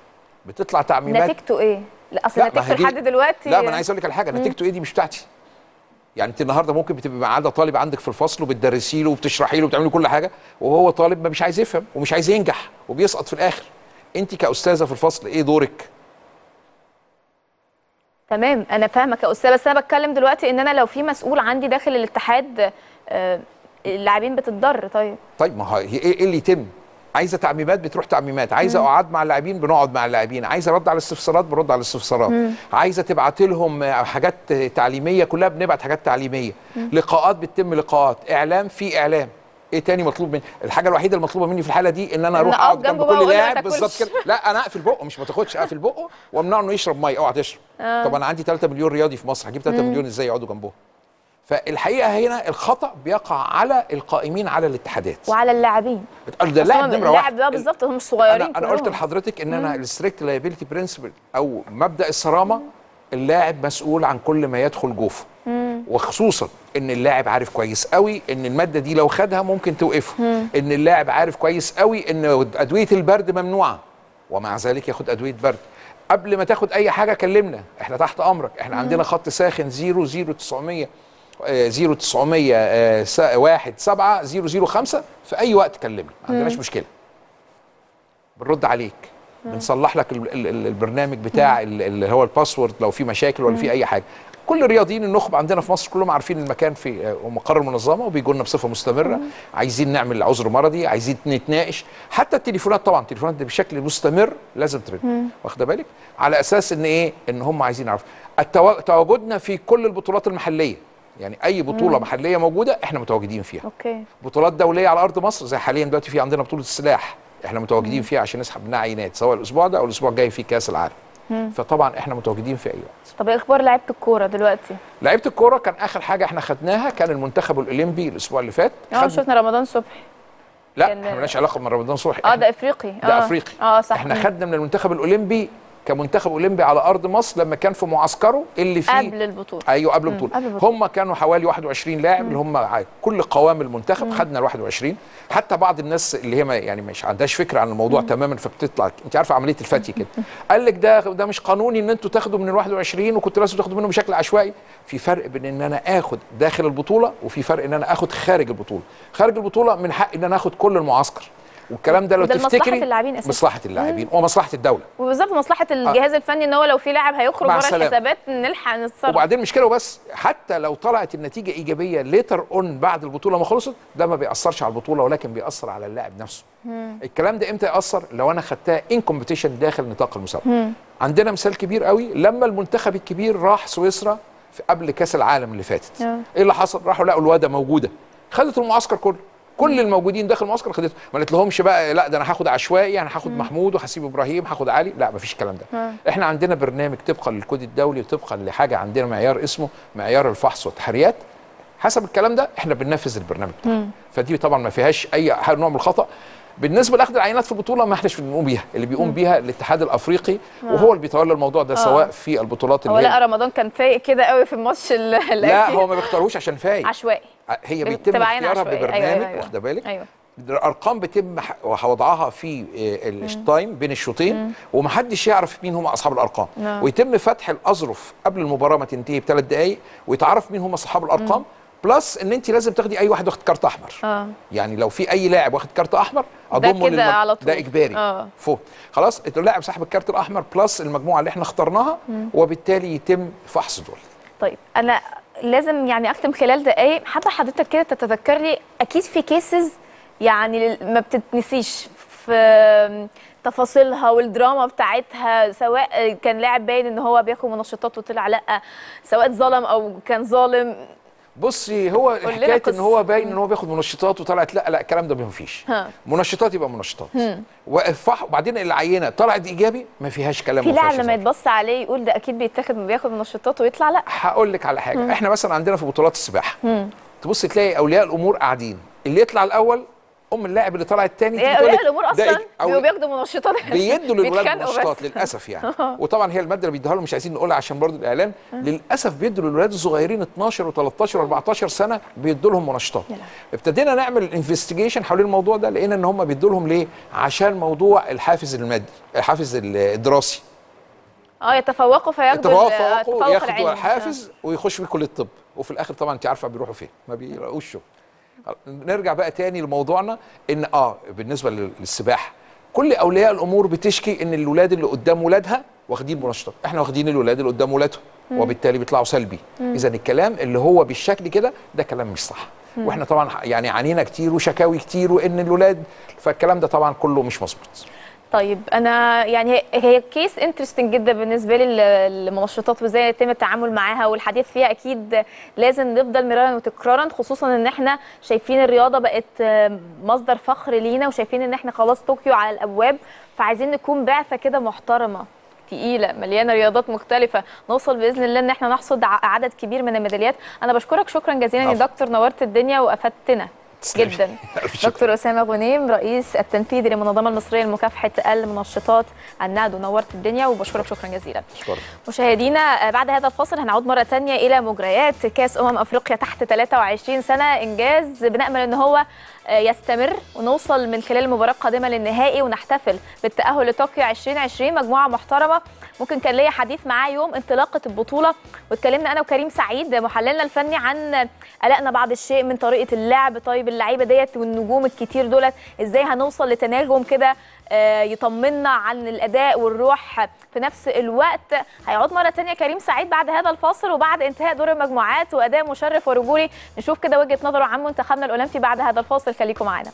بتطلع تعميمات نتيجته ايه؟ لا اصل لا، ما نتيجته هي دي- لحد دلوقتي لا ما انا عايز اقول لك على حاجه نتيجته ايه دي مش بتاعتي يعني انت النهارده ممكن بتبقى قاعده طالب عندك في الفصل وبتدرسي له وبتشرحي له وبتعملي كل حاجه وهو طالب ما مش عايز يفهم ومش عايز ينجح وبيسقط في الاخر انت كاستاذه في الفصل ايه دورك تمام انا فاهمه كاستاذه بس انا بتكلم دلوقتي ان انا لو في مسؤول عندي داخل الاتحاد آه، اللاعبين بتتضر طيب طيب ما هو هي ايه إيه اللي يتم عايزه تعميمات بتروح تعميمات عايزه اقعد مع اللاعبين بنقعد مع اللاعبين عايزه رد على الاستفسارات بنرد على الاستفسارات عايزه تبعت لهم آه، حاجات تعليميه كلها بنبعت حاجات تعليميه لقاءات بتتم لقاءات اعلام في اعلام ايه تاني مطلوب مني الحاجه الوحيده المطلوبه مني في الحاله دي ان انا إن اروح أقف اقعد جنب جنبه بقى كل وأقول له ما لاعب تاكلش. بالظبط كده لا انا اقفل بقه مش ما تاخدش اقفل بقه وامنعه انه يشرب ميه اوعى تشرب طب انا عندي 3 مليون رياضي في مصر هجيب 3 مليون ازاي يقعدوا جنبه فالحقيقه هنا الخطا بيقع على القائمين على الاتحادات وعلى اللاعبين ده أصل اللاعب هم نمره اللاعب واحد بقى بالظبط هم مش صغيرين انا انا قلت كلهم. لحضرتك ان انا الستريكت لايبيلتي برنسبل او مبدا الصرامه اللاعب مسؤول عن كل ما يدخل جوفه وخصوصا ان اللاعب عارف كويس قوي ان الماده دي لو خدها ممكن توقفه ان اللاعب عارف كويس قوي ان ادويه البرد ممنوعه ومع ذلك ياخد ادويه برد قبل ما تاخد اي حاجه كلمنا احنا تحت امرك احنا عندنا خط ساخن 0 0 900 0 900 1 7 0 5 في اي وقت كلمنا ما عندناش مشكله بنرد عليك بنصلح لك ال- ال- ال- البرنامج بتاع ال- اللي هو الباسورد لو في مشاكل ولا في اي حاجه كل الرياضيين النخبه عندنا في مصر كلهم عارفين المكان في آه، مقر المنظمه وبيجوا لنا بصفه مستمره عايزين نعمل عذر مرضي عايزين نتناقش حتى التليفونات طبعا التليفونات دي بشكل مستمر لازم ترن واخده بالك على اساس ان ايه ان هم عايزين يعرفوا التوا- تواجدنا في كل البطولات المحليه يعني اي بطوله محليه موجوده احنا متواجدين فيها اوكي بطولات دوليه على ارض مصر زي حاليا دلوقتي في عندنا بطوله السلاح احنا متواجدين فيها عشان نسحب منها عينات سواء الاسبوع ده او الاسبوع الجاي في كاس العالم فطبعا احنا متواجدين في اي وقت طب ايه اخبار لعيبه الكوره دلوقتي لعيبه الكوره كان اخر حاجه احنا خدناها كان المنتخب الاولمبي الاسبوع اللي فات اه خد- شفنا رمضان صبحي لا كان- احنا مالناش علاقه من رمضان صبحي اه إحنا- ده افريقي ده آه. افريقي اه صح احنا مم. خدنا من المنتخب الاولمبي كمنتخب اولمبي على ارض مصر لما كان في معسكره اللي فيه قبل البطوله ايوه قبل البطوله قبل البطولة. هم كانوا حوالي 21 لاعب اللي هم ع- كل قوام المنتخب خدنا ال 21 حتى بعض الناس اللي هي ما يعني مش عندهاش فكره عن الموضوع تماما فبتطلع انت عارفه عمليه الفتي كده قال لك ده ده مش قانوني ان انتوا تاخدوا من ال 21 وكنتوا لازم تاخدوا منه بشكل عشوائي في فرق بين ان انا اخد داخل البطوله وفي فرق ان انا اخد خارج البطوله خارج البطوله من حق ان انا اخد كل المعسكر والكلام ده لو وده لمصلحة تفتكري اللاعبين أساساً. مصلحه اللاعبين ومصلحه الدوله وبالظبط مصلحه الجهاز الفني ان هو لو في لاعب هيخرج مع بره السلامة. الحسابات نلحق نتصرف وبعدين مش كده وبس حتى لو طلعت النتيجه ايجابيه ليتر اون بعد البطوله ما خلصت ده ما بيأثرش على البطوله ولكن بيأثر على اللاعب نفسه الكلام ده امتى يأثر لو انا خدتها ان كومبيتيشن داخل نطاق المسابقه عندنا مثال كبير قوي لما المنتخب الكبير راح سويسرا في قبل كاس العالم اللي فاتت آه. ايه اللي حصل راحوا لقوا الواد موجوده خدت المعسكر كله كل الموجودين داخل المعسكر خدته ما قالت لهمش بقى لا ده انا هاخد عشوائي انا هاخد محمود وهسيب ابراهيم هاخد علي لا مفيش الكلام ده احنا عندنا برنامج طبقا للكود الدولي وطبقا لحاجه عندنا معيار اسمه معيار الفحص والتحريات حسب الكلام ده احنا بننفذ البرنامج بتاعنا فدي طبعا ما فيهاش اي ح- نوع من الخطا بالنسبه لاخذ العينات في البطوله ما احناش بنقوم بيها اللي بيقوم بيها الاتحاد الافريقي وهو اللي بيتولى الموضوع ده سواء في البطولات هو اللي لا هي رمضان كان فايق كده قوي في الماتش ال- لا الاخير هو ما بيختاروش عشان فايق عشوائي هي بال- بيتم بتبقى عين اختيارها عشوائية. ببرنامج أيوة، أيوة. واخده بالك ايوه الارقام بيتم ح- وضعها في آه، التايم بين الشوطين ومحدش يعرف مين هم اصحاب الارقام نعم. ويتم فتح الاظرف قبل المباراه ما تنتهي بثلاث دقائق ويتعرف مين هم اصحاب الارقام بلس ان انت لازم تاخدي اي واحد واخد كارت احمر اه يعني لو في اي لاعب واخد كارت احمر ده اضمه كده على طول. ده اجباري آه. فوق خلاص اللاعب صاحب الكارت الاحمر بلس المجموعه اللي احنا اخترناها وبالتالي يتم فحص دول طيب انا لازم يعني اختم خلال دقايق حابه حضرتك كده تتذكر لي اكيد في كيسز يعني ما بتتنسيش في تفاصيلها والدراما بتاعتها سواء كان لاعب باين ان هو بياخد منشطات وطلع لا سواء اتظلم او كان ظالم بصي هو لنا حكايه ان قصة. هو باين ان هو بياخد منشطات وطلعت لا لا الكلام ده ما فيش ها. منشطات يبقى منشطات وفح وبعدين العينه طلعت ايجابي ما فيهاش كلام في ما لاعب فيهاش لما هزار. يتبص عليه يقول ده اكيد بيتاخد بياخد منشطات ويطلع لا هقول لك على حاجه احنا مثلا عندنا في بطولات السباحه تبص تلاقي اولياء الامور قاعدين اللي يطلع الاول ام اللاعب اللي طلع الثاني يا اولياء الامور اصلا بيبقوا بياخدوا منشطات بيدوا للولاد بيتخانقوا منشطات بس. للاسف يعني وطبعا هي الماده اللي بيدوها لهم مش عايزين نقولها عشان برضو الاعلان للاسف بيدوا للولاد الصغيرين 12 و13 و14 سنه بيدوا لهم منشطات يا لهوي. ابتدينا نعمل انفستيجيشن حوالين الموضوع ده لقينا ان هم بيدوا لهم ليه عشان موضوع الحافز المادي الحافز الدراسي اه يتفوقوا فياخدوا ال- آه، يتفوقوا التفوق ياخدوا العلمي. الحافز ويخشوا بيه كليه الطب وفي الاخر طبعا انت عارفه بيروحوا فين ما بيلاقوش شغل نرجع بقى تاني لموضوعنا ان اه بالنسبه لل- للسباحه كل اولياء الامور بتشكي ان الولاد اللي قدام ولادها واخدين منشطات احنا واخدين الولاد اللي قدام ولادهم وبالتالي بيطلعوا سلبي اذا الكلام اللي هو بالشكل كده ده كلام مش صح واحنا طبعا يعني عانينا كتير وشكاوي كتير وان الولاد فالكلام ده طبعا كله مش مظبوط طيب انا يعني هي- هي كيس انترستنج جدا بالنسبه لي ال- المنشطات وازاي يتم التعامل معاها والحديث فيها اكيد لازم نفضل مرارا وتكرارا خصوصا ان احنا شايفين الرياضه بقت آه، مصدر فخر لينا وشايفين ان احنا خلاص طوكيو على الابواب فعايزين نكون بعثه كده محترمه تقيله مليانه رياضات مختلفه نوصل باذن الله ان احنا نحصد ع- عدد كبير من الميداليات انا بشكرك شكرا جزيلا يا عفو. دكتور نورت الدنيا وافدتنا تسلمي. جدا ألف شكر. دكتور اسامه غنيم رئيس التنفيذي للمنظمه المصريه لمكافحه المنشطات النادو نورت الدنيا وبشكرك شكرا جزيلا شكرا مشاهدينا آه، بعد هذا الفاصل هنعود مره تانية الى مجريات كاس امم افريقيا تحت 23 سنه انجاز بنامل ان هو آه، يستمر ونوصل من خلال المباراه القادمه للنهائي ونحتفل بالتاهل لطوكيو 2020 مجموعه محترمه ممكن كان ليا حديث معاه يوم انطلاقه البطوله واتكلمنا انا وكريم سعيد محللنا الفني عن قلقنا بعض الشيء من طريقه اللعب طيب اللعيبه ديت والنجوم الكتير دولت ازاي هنوصل لتناغم كده آه، يطمنا عن الاداء والروح في نفس الوقت هيعود مره تانية كريم سعيد بعد هذا الفاصل وبعد انتهاء دور المجموعات واداء مشرف ورجولي نشوف كده وجهه نظره عن منتخبنا الاولمبي بعد هذا الفاصل خليكم معانا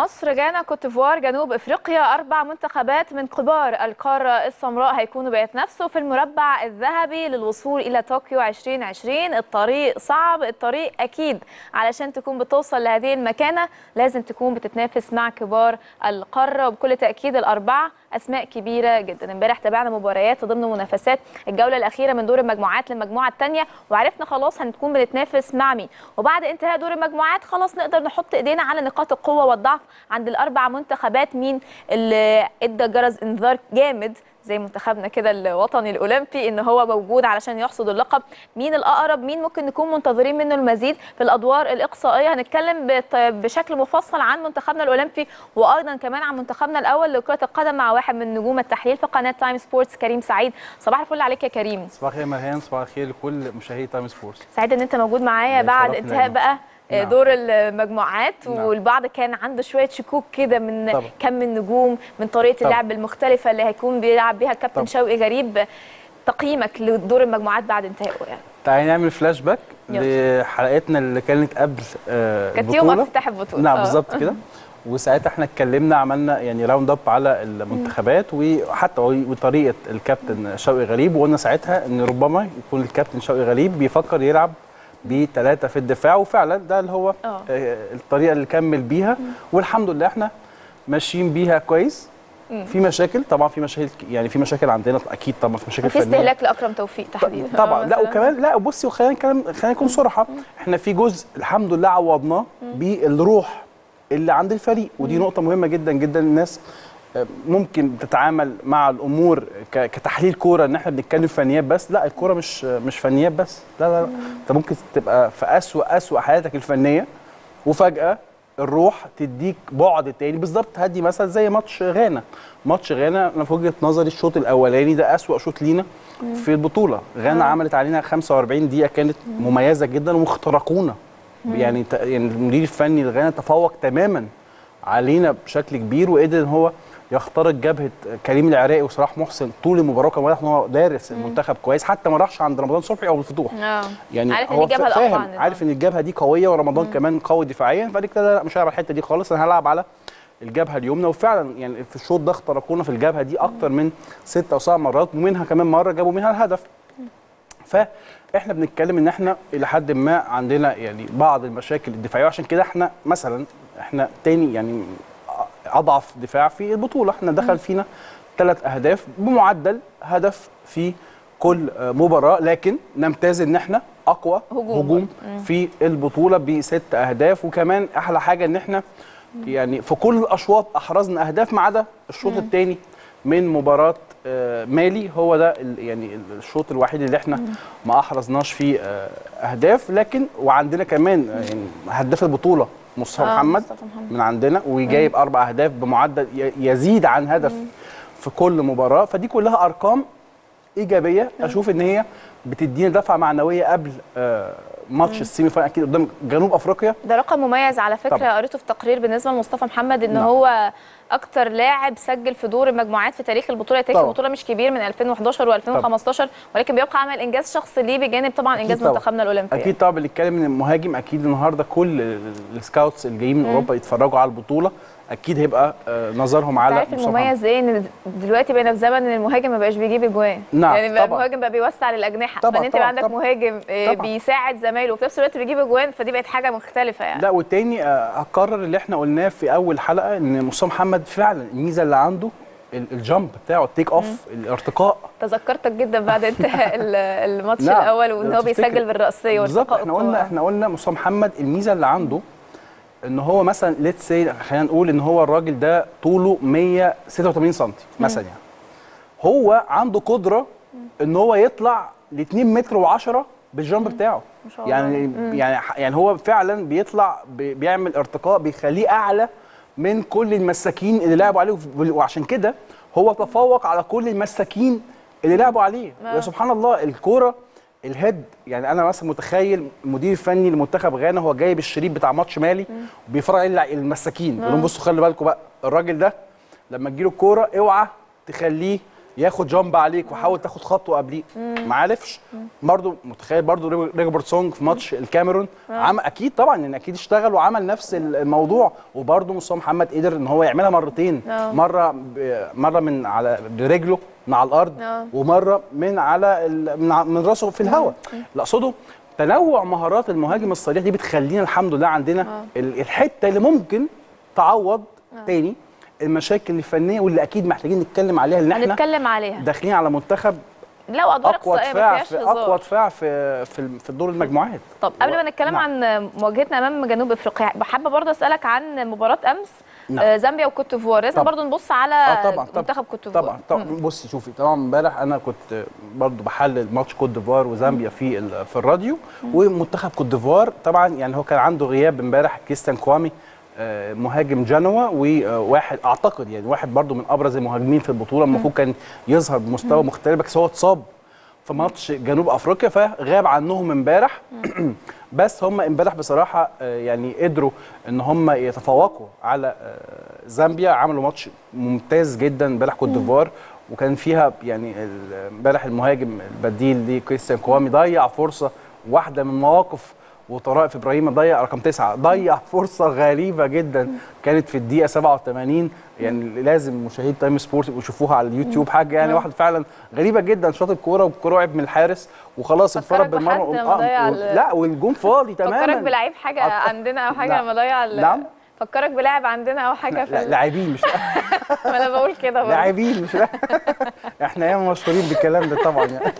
مصر غانا كوتيفوار جنوب افريقيا اربع منتخبات من كبار القاره السمراء هيكونوا بيتنافسوا في المربع الذهبي للوصول الى طوكيو 2020 الطريق صعب الطريق اكيد علشان تكون بتوصل لهذه المكانه لازم تكون بتتنافس مع كبار القاره وبكل تاكيد الاربعه اسماء كبيره جدا امبارح تابعنا مباريات ضمن منافسات الجوله الاخيره من دور المجموعات للمجموعه الثانيه وعرفنا خلاص هنكون بنتنافس مع مين وبعد انتهاء دور المجموعات خلاص نقدر نحط ايدينا على نقاط القوه والضعف عند الاربع منتخبات مين اللي ادى جرس انذار جامد زي منتخبنا كده الوطني الاولمبي ان هو موجود علشان يحصد اللقب مين الاقرب مين ممكن نكون منتظرين منه المزيد في الادوار الاقصائيه هنتكلم بت- بشكل مفصل عن منتخبنا الاولمبي وايضا كمان عن منتخبنا الاول لكره القدم مع واحد من نجوم التحليل في قناه تايم سبورتس كريم سعيد صباح الفل عليك يا كريم صباح الخير مرهان صباح الخير لكل مشاهدي تايم سبورتس سعيد ان انت موجود معايا الله بعد يشرفنا انتهاء دايما. بقى نعم. دور المجموعات نعم. والبعض كان عنده شويه شكوك كده من طبعا. كم النجوم من طريقه طبعا. اللعب المختلفه اللي هيكون بيلعب بيها الكابتن طبعا. شوقي غريب تقييمك لدور المجموعات بعد انتهائه يعني تعالي نعمل فلاش باك يلا. لحلقتنا اللي كانت قبل آه كانت يوم البطولة. افتتاح البطوله نعم آه. بالظبط كده وساعتها احنا اتكلمنا عملنا يعني راوند اب على المنتخبات وحتى وطريقه الكابتن شوقي غريب وقلنا ساعتها ان ربما يكون الكابتن شوقي غريب بيفكر يلعب بثلاثه في الدفاع وفعلا ده اللي هو آه. آه، الطريقه اللي كمل بيها والحمد لله احنا ماشيين بيها كويس في مشاكل طبعا في مشاكل يعني في مشاكل عندنا اكيد طبعا في مشاكل وفي فنيه استهلاك لاكرم توفيق تحديدا طبعا آه، لا مثلاً. وكمان لا بصي وخلينا نتكلم خلينا نكون صراحه احنا في جزء الحمد لله عوضناه بالروح اللي عند الفريق ودي نقطه مهمه جدا جدا الناس آه، ممكن تتعامل مع الامور ك- كتحليل كوره ان احنا بنتكلم فنيات بس لا الكوره مش مش فنيات بس لا لا لا انت ممكن تبقى في اسوأ اسوأ حياتك الفنيه وفجاه الروح تديك بعد تاني بالظبط هدي مثلا زي ماتش غانا ماتش غانا انا في وجهه نظري الشوط الاولاني ده اسوأ شوط لينا في البطوله غانا عملت علينا 45 دقيقه كانت مميزه جدا واخترقونا يعني ت- يعني المدير الفني لغانا تفوق تماما علينا بشكل كبير وقدر ان هو يخترق جبهه كريم العراقي وصلاح محسن طول المباراه كان واضح ان هو دارس المنتخب كويس حتى ما راحش عند رمضان صبحي او الفتوح اه يعني عارف ان هو الجبهه فا- الاقوى فاهم عندنا. عارف ان الجبهه دي قويه ورمضان كمان قوي دفاعيا فقال كده لا مش هلعب على الحته دي خالص انا هلعب على الجبهه اليمنى وفعلا يعني في الشوط ده اخترقونا في الجبهه دي اكتر من ست او سبع مرات ومنها كمان مره جابوا منها الهدف فاحنا بنتكلم ان احنا الى حد ما عندنا يعني بعض المشاكل الدفاعيه وعشان كده احنا مثلا احنا تاني يعني اضعف دفاع في البطوله احنا دخل فينا ثلاث اهداف بمعدل هدف في كل آه، مباراه لكن نمتاز ان احنا اقوى هجوم. هجوم في البطوله بست اهداف وكمان احلى حاجه ان احنا يعني في كل الاشواط احرزنا اهداف ما عدا الشوط الثاني من مباراه آه، مالي هو ده ال- يعني الشوط الوحيد اللي احنا ما احرزناش فيه آه، اهداف لكن وعندنا كمان آه، يعني هداف البطوله مصطفى آه، محمد مصطفى محمد. من عندنا وجايب اربع اهداف بمعدل ي- يزيد عن هدف في كل مباراه فدي كلها ارقام ايجابيه اشوف ان هي بتدينا دفعه معنويه قبل آه، ماتش السيمي فاينل اكيد قدام جنوب افريقيا ده رقم مميز على فكره طبعا. قريته في تقرير بالنسبه لمصطفى محمد ان نعم. هو اكتر لاعب سجل في دور المجموعات في تاريخ البطوله تاريخ طبعا. البطوله مش كبير من 2011 و2015 ولكن بيبقى عمل انجاز شخصي ليه بجانب طبعا أكيد انجاز طبعا. منتخبنا الاولمبي اكيد طبعا بنتكلم ان المهاجم اكيد النهارده كل ال- السكاوتس اللي جايين من اوروبا يتفرجوا على البطوله اكيد هيبقى آه، نظرهم انت على عارف مصطفى محمد. المميز ايه ان دلوقتي بقينا في زمن ان المهاجم ما بقاش بيجيب اجوان نعم، يعني بقى طبعا. المهاجم بقى بيوسع للاجنحه طبعا، فان انت يبقى طبعا، عندك طبعا. مهاجم آه، طبعا. بيساعد زمايله وفي نفس الوقت بيجيب اجوان فدي بقت حاجه مختلفه يعني لا والتاني آه، هكرر اللي احنا قلناه في اول حلقه ان مصطفى محمد فعلا الميزه اللي عنده ال- الجامب بتاعه التيك اوف الارتقاء تذكرتك جدا بعد انتهاء ال- الماتش نعم. الاول وان لو هو تفتكر. بيسجل بالراسيه بالظبط وارتقاء احنا قلنا القوة. احنا قلنا مصطفى محمد الميزه اللي عنده ان هو مثلا ليتس سي خلينا نقول ان هو الراجل ده طوله 186 سم مثلا يعني هو عنده قدره ان هو يطلع ل 2 متر و10 بالجامب بتاعه ما شاء الله. يعني يعني يعني هو فعلا بيطلع بي- بيعمل ارتقاء بيخليه اعلى من كل المساكين اللي لعبوا عليه وف- وعشان كده هو تفوق على كل المساكين اللي لعبوا عليه آه. يا سبحان الله الكوره الهيد يعني انا مثلا متخيل المدير الفني لمنتخب غانا هو جايب الشريط بتاع ماتش مالي وبيفرج عليه المساكين بيقول لهم بصوا خلي بالكم بقى الراجل ده لما تجيله الكوره اوعى تخليه ياخد جامب عليك وحاول تاخد خطوه قبليه ما عرفش برضه متخيل برضه ريجبرت سونج في ماتش الكاميرون عمل اكيد طبعا ان اكيد اشتغل وعمل نفس الموضوع وبرضه مصطفى محمد قدر ان هو يعملها مرتين آه. مره ب- مره من على برجله من على الارض آه. ومره من على ال- من, ع- من راسه في الهواء اللي اقصده تنوع مهارات المهاجم الصريح دي بتخلينا الحمد لله عندنا ال- الحته اللي ممكن تعوض تاني المشاكل الفنيه واللي اكيد محتاجين نتكلم عليها لان احنا هنتكلم عليها داخلين على منتخب لا وادوار اقوى اقصائيه ما دفاع فيهاش في اقوى هزار دفاع في في في الدور المجموعات طب قبل ما نتكلم نعم. عن مواجهتنا امام جنوب افريقيا بحب برضه اسالك عن مباراه امس نعم. آه، زامبيا وكوت ديفوار لازم طبعا. برضه نبص على اه طبعا طبعا منتخب كوت ديفوار طبعا طبعا بصي شوفي طبعا امبارح انا كنت برضو بحلل ماتش كوت ديفوار وزامبيا في ال- في الراديو ومنتخب كوت ديفوار طبعا يعني هو كان عنده غياب امبارح كريستيان كوامي آه، مهاجم جنوا وواحد اعتقد يعني واحد برضو من ابرز المهاجمين في البطوله المفروض كان يظهر بمستوى مختلف بس هو اتصاب في ماتش جنوب افريقيا فغاب عنهم امبارح بس هم امبارح بصراحه آه، يعني قدروا ان هم يتفوقوا على آه، زامبيا عملوا ماتش ممتاز جدا امبارح كوت ديفوار وكان فيها يعني ال- امبارح المهاجم البديل لكريستيان كوامي ضيع فرصه واحده من مواقف وطرائف ابراهيم ضيع رقم تسعة ضيع فرصه غريبه جدا كانت في الدقيقه 87 يعني لازم مشاهدي تايم سبورت يبقوا يشوفوها على اليوتيوب حاجه يعني واحد فعلا غريبه جدا شاط الكوره والكوره وقعت من الحارس وخلاص فكرك انفرد بالمرمى بحد وقام- مضيع و- ال- لا والجون فاضي تماما فكرك بلعيب حاجه أط- عندنا او حاجه نعم. لما ضيع ال- نعم. فكرك بلاعب عندنا او حاجه في لا ال- لاعبين مش ما انا بقول كده برضه لاعبين مش احنا ياما مشهورين بالكلام ده طبعا يعني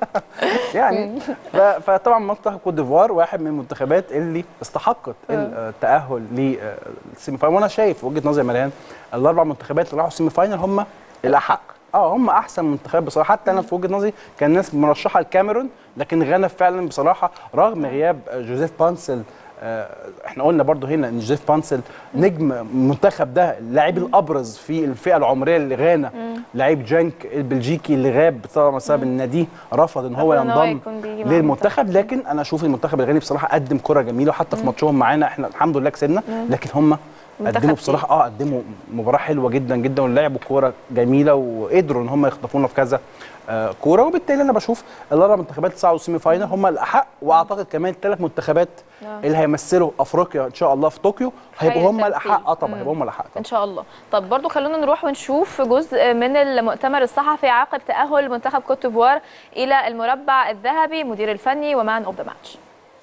يعني ف- فطبعا منتخب كوت ديفوار واحد من المنتخبات اللي استحقت التاهل للسيمي فاينل وانا شايف وجهه نظري يا مريان الاربع منتخبات اللي راحوا السيمي فاينل هم الاحق اه هم احسن منتخب بصراحه حتى انا في وجهه نظري كان الناس مرشحه الكاميرون لكن غانا فعلا بصراحه رغم غياب جوزيف بانسل آه، احنا قلنا برضو هنا ان جوزيف بانسل نجم المنتخب ده اللاعب الابرز في الفئه العمريه اللي غانا لعيب جانك البلجيكي اللي غاب طبعا بسبب ان ناديه رفض ان هو رفض إن هو ينضم يكون بيجي مع للمنتخب لكن انا اشوف المنتخب الغاني بصراحه قدم كره جميله وحتى في ماتشهم معانا احنا الحمد لله كسبنا لكن هم منتخب قدموا بصراحه اه قدموا مباراه حلوه جدا جدا ولعبوا كوره جميله وقدروا ان هم يخطفونا في كذا آه كوره وبالتالي انا بشوف الاربع منتخبات اللي صعدوا السيمي فاينل هم الاحق واعتقد كمان الثلاث منتخبات آه. اللي هيمثلوا افريقيا ان شاء الله في طوكيو هيبقوا هم التمثيل. الاحق اه طبعا مم. هيبقوا هم الاحق ان طبعا شاء الله طب برضو خلونا نروح ونشوف جزء من المؤتمر الصحفي عقب تاهل منتخب كوت ديفوار الى المربع الذهبي مدير الفني ومان اوف ذا ماتش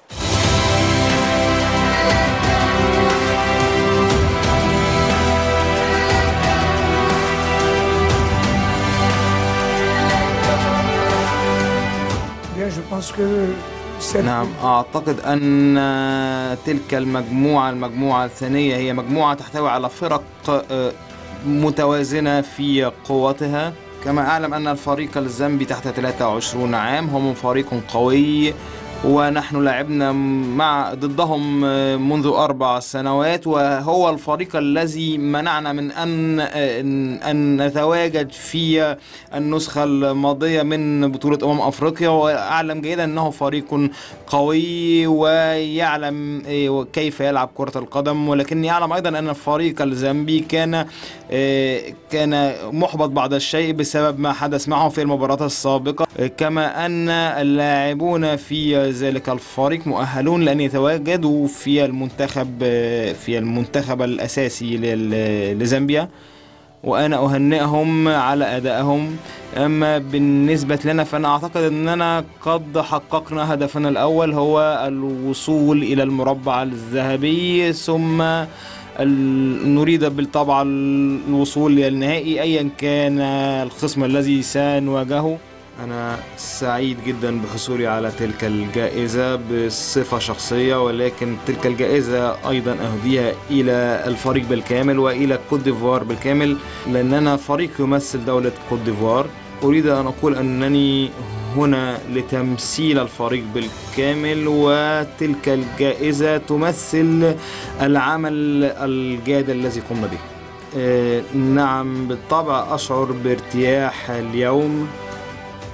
Bien, je pense que cette نعم أعتقد أن تلك المجموعة المجموعة الثانية هي مجموعة تحتوي على فرق آه، متوازنة في قوتها كما أعلم أن الفريق الزامبي تحت 23 عام هم فريق قوي ونحن لعبنا مع ضدهم منذ أربع سنوات وهو الفريق الذي منعنا من أن أن نتواجد في النسخة الماضية من بطولة أمم أفريقيا وأعلم جيدا أنه فريق قوي ويعلم كيف يلعب كرة القدم ولكني أعلم أيضا أن الفريق الزامبي كان كان محبط بعض الشيء بسبب ما حدث معه في المباراة السابقة كما أن اللاعبون في ذلك الفريق مؤهلون لأن يتواجدوا في المنتخب في المنتخب الأساسي لزامبيا وأنا أهنئهم على أدائهم أما بالنسبة لنا فأنا أعتقد أننا قد حققنا هدفنا الأول هو الوصول إلى المربع الذهبي ثم نريد بالطبع الوصول إلى النهائي أيا كان الخصم الذي سنواجهه أنا سعيد جدا بحصولي على تلك الجائزة بصفة شخصية ولكن تلك الجائزة أيضا أهديها إلى الفريق بالكامل وإلى كوت ديفوار بالكامل لأننا فريق يمثل دولة كوت ديفوار أريد أن أقول أنني هنا لتمثيل الفريق بالكامل وتلك الجائزة تمثل العمل الجاد الذي قمنا به نعم بالطبع أشعر بارتياح اليوم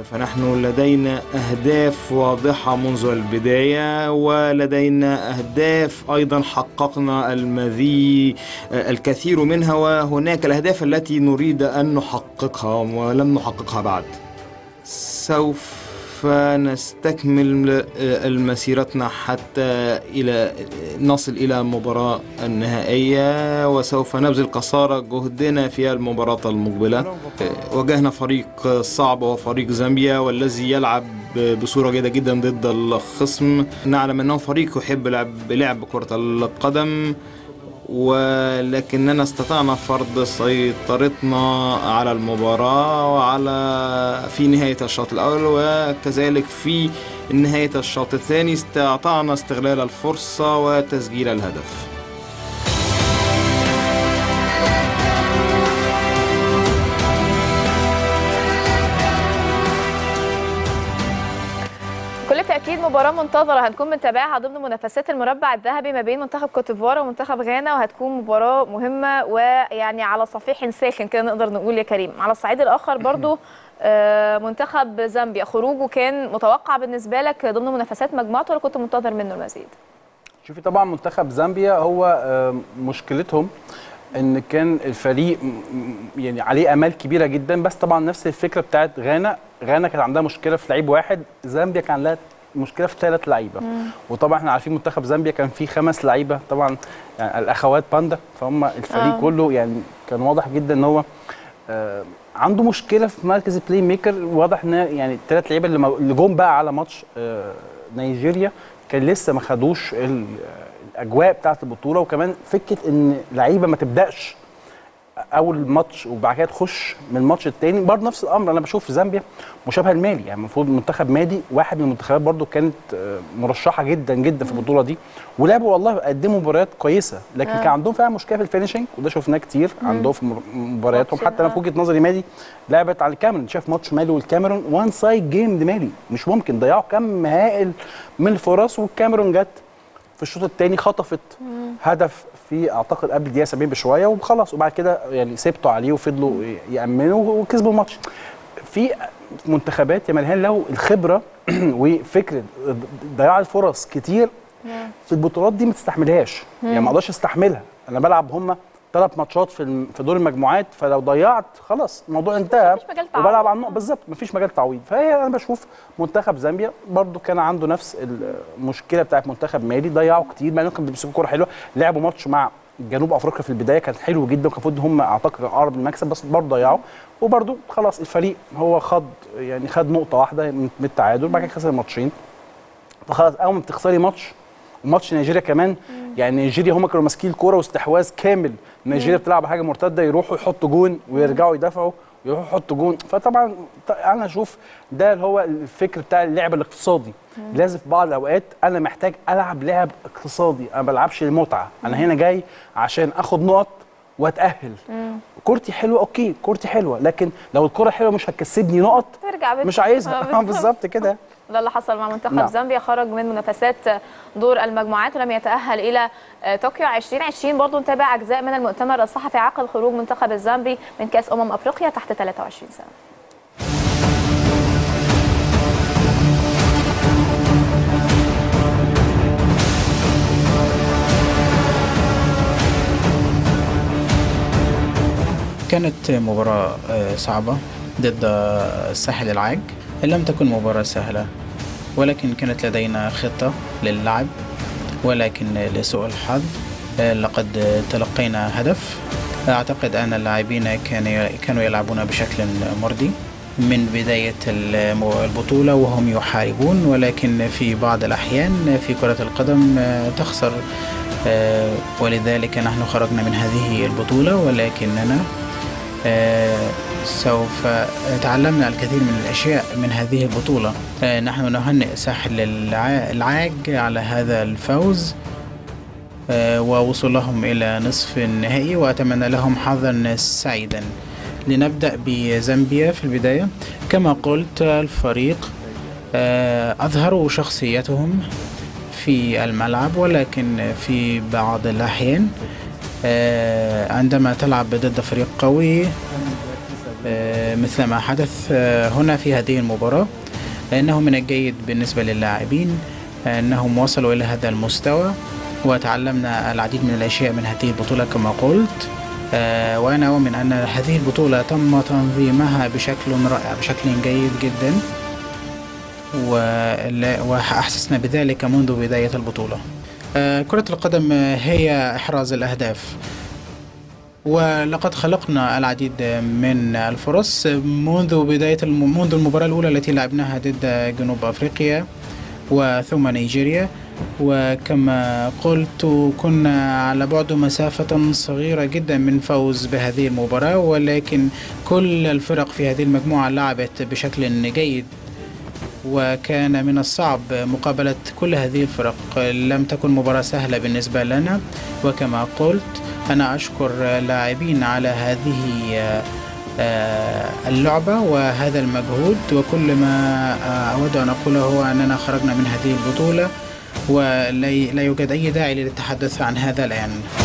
فنحن لدينا أهداف واضحة منذ البداية ولدينا أهداف أيضا حققنا المذي الكثير منها وهناك الأهداف التي نريد أن نحققها ولم نحققها بعد سوف نستكمل مسيرتنا حتى إلى نصل إلى المباراة النهائية وسوف نبذل قصارى جهدنا في المباراة المقبلة واجهنا فريق صعب وفريق زامبيا والذي يلعب بصورة جيدة جدا ضد الخصم نعلم أنه فريق يحب لعب, لعب كرة القدم ولكننا استطعنا فرض سيطرتنا على المباراة وعلى في نهاية الشوط الأول وكذلك في نهاية الشوط الثاني استطعنا استغلال الفرصة وتسجيل الهدف بكل تاكيد مباراه منتظره هنكون بنتابعها ضمن منافسات المربع الذهبي ما بين منتخب كوتيفوار ومنتخب غانا وهتكون مباراه مهمه ويعني على صفيح ساخن كده نقدر نقول يا كريم على الصعيد الاخر برضو آه، منتخب زامبيا خروجه كان متوقع بالنسبه لك ضمن منافسات مجموعته ولا كنت منتظر منه المزيد شوفي طبعا منتخب زامبيا هو آه، مشكلتهم ان كان الفريق م- م- يعني عليه امال كبيره جدا بس طبعا نفس الفكره بتاعت غانا غانا كانت عندها مشكله في لعيب واحد زامبيا كان عندها مشكله في ثلاث لعيبه وطبعا احنا عارفين منتخب زامبيا كان فيه خمس لعيبه طبعا يعني الاخوات باندا فهم الفريق آه. آه. كله يعني كان واضح جدا ان هو آه عنده مشكله في مركز البلاي ميكر واضح ان يعني الثلاث لعيبه اللي مو- اللي جم بقى على ماتش آه نيجيريا كان لسه ما خدوش ال- الاجواء بتاعه البطوله وكمان فكره ان لعيبه ما تبداش اول ماتش وبعد كده تخش من الماتش الثاني برضه نفس الامر انا بشوف زامبيا مشابهه لمالي يعني المفروض منتخب مالي واحد من المنتخبات برضه كانت آه، مرشحه جدا جدا في البطوله دي ولعبوا والله قدموا مباريات كويسه لكن آه. كان عندهم فعلا مشكله في الفينشنج وده شفناه كتير عندهم في مر- مبارياتهم ماتش، حتى انا آه. في وجهه نظري مالي لعبت على الكاميرون شاف ماتش مالي والكاميرون وان سايد جيم لمالي مش ممكن ضيعوا كم هائل من الفرص والكاميرون جت في الشوط الثاني خطفت هدف في اعتقد قبل الدقيقه 70 بشويه وخلاص وبعد كده يعني سبتوا عليه وفضلوا يامنوا وكسبوا الماتش في منتخبات يا ملهان لو الخبره وفكره ضياع الفرص كتير في البطولات دي ما تستحملهاش يعني ما اقدرش استحملها انا بلعب هم ثلاث ماتشات في الم- في دور المجموعات فلو ضيعت خلاص الموضوع انتهى مفيش مجال تعويض. وبلعب على النقط بالظبط مفيش مجال تعويض فهي انا بشوف منتخب زامبيا برضو كان عنده نفس المشكله بتاعت منتخب مالي ضيعوا كتير مع انهم كانوا بيمسكوا كوره حلوه لعبوا ماتش مع جنوب افريقيا في البدايه كان حلو جدا وكان المفروض هم اعتقد اقرب للمكسب بس برضه ضيعوا وبرضه خلاص الفريق هو خد يعني خد نقطه واحده من من التعادل بعد كده خسر ماتشين فخلاص اول ما بتخسري ماتش وماتش نيجيريا كمان يعني نيجيريا هم كانوا ماسكين الكوره واستحواذ كامل نيجيريا بتلعب حاجه مرتده يروحوا يحطوا جون ويرجعوا يدافعوا يروحوا يحطوا جون فطبعا ط- انا اشوف ده اللي هو الفكر بتاع اللعب الاقتصادي لازم في بعض الاوقات انا محتاج العب لعب اقتصادي انا ما بلعبش للمتعه انا هنا جاي عشان اخد نقط واتاهل كورتي حلوه اوكي كورتي حلوه لكن لو الكوره حلوه مش هتكسبني نقط ترجع بيتك. مش عايزها آه، آه، بالظبط كده ده اللي حصل مع منتخب نعم. زامبيا خرج من منافسات دور المجموعات ولم يتأهل إلى آه، طوكيو 2020 برضو نتابع أجزاء من المؤتمر الصحفي عقب خروج منتخب الزامبي من كأس أمم أفريقيا تحت 23 سنة كانت مباراة آه، صعبة ضد الساحل العاج لم تكن مباراة سهلة ولكن كانت لدينا خطة للعب ولكن لسوء الحظ آه، لقد تلقينا هدف أعتقد أن اللاعبين كان- كانوا يلعبون بشكل مرضي من بداية الم- البطولة وهم يحاربون ولكن في بعض الأحيان في كرة القدم آه، تخسر آه، ولذلك نحن خرجنا من هذه البطولة ولكننا آه، سوف تعلمنا الكثير من الأشياء من هذه البطولة آه، نحن نهنئ ساحل الع- العاج على هذا الفوز آه، ووصولهم إلى نصف النهائي وأتمنى لهم حظا سعيدا لنبدأ بزامبيا في البداية كما قلت الفريق آه، أظهروا شخصيتهم في الملعب ولكن في بعض الأحيان آه، عندما تلعب ضد فريق قوي آه، آه، مثل ما حدث آه، هنا في هذه المباراة إنه من الجيد بالنسبة للاعبين آه، أنهم وصلوا إلى هذا المستوى وتعلمنا العديد من الأشياء من هذه البطولة كما قلت آه، وأنا أؤمن أن هذه البطولة تم تنظيمها بشكل رائع بشكل جيد جدا ولا- وأحسسنا بذلك منذ بداية البطولة آه، كرة القدم آه، هي إحراز الأهداف ولقد خلقنا العديد من الفرص منذ بداية الم... منذ المباراة الأولى التي لعبناها ضد جنوب أفريقيا وثم نيجيريا وكما قلت كنا على بعد مسافة صغيرة جدا من فوز بهذه المباراة ولكن كل الفرق في هذه المجموعة لعبت بشكل جيد وكان من الصعب مقابلة كل هذه الفرق لم تكن مباراة سهلة بالنسبة لنا وكما قلت أنا أشكر لاعبين على هذه آه، اللعبة وهذا المجهود وكل ما آه، أود أن أقوله هو أننا خرجنا من هذه البطولة ولا لا يوجد أي داعي للتحدث عن هذا الآن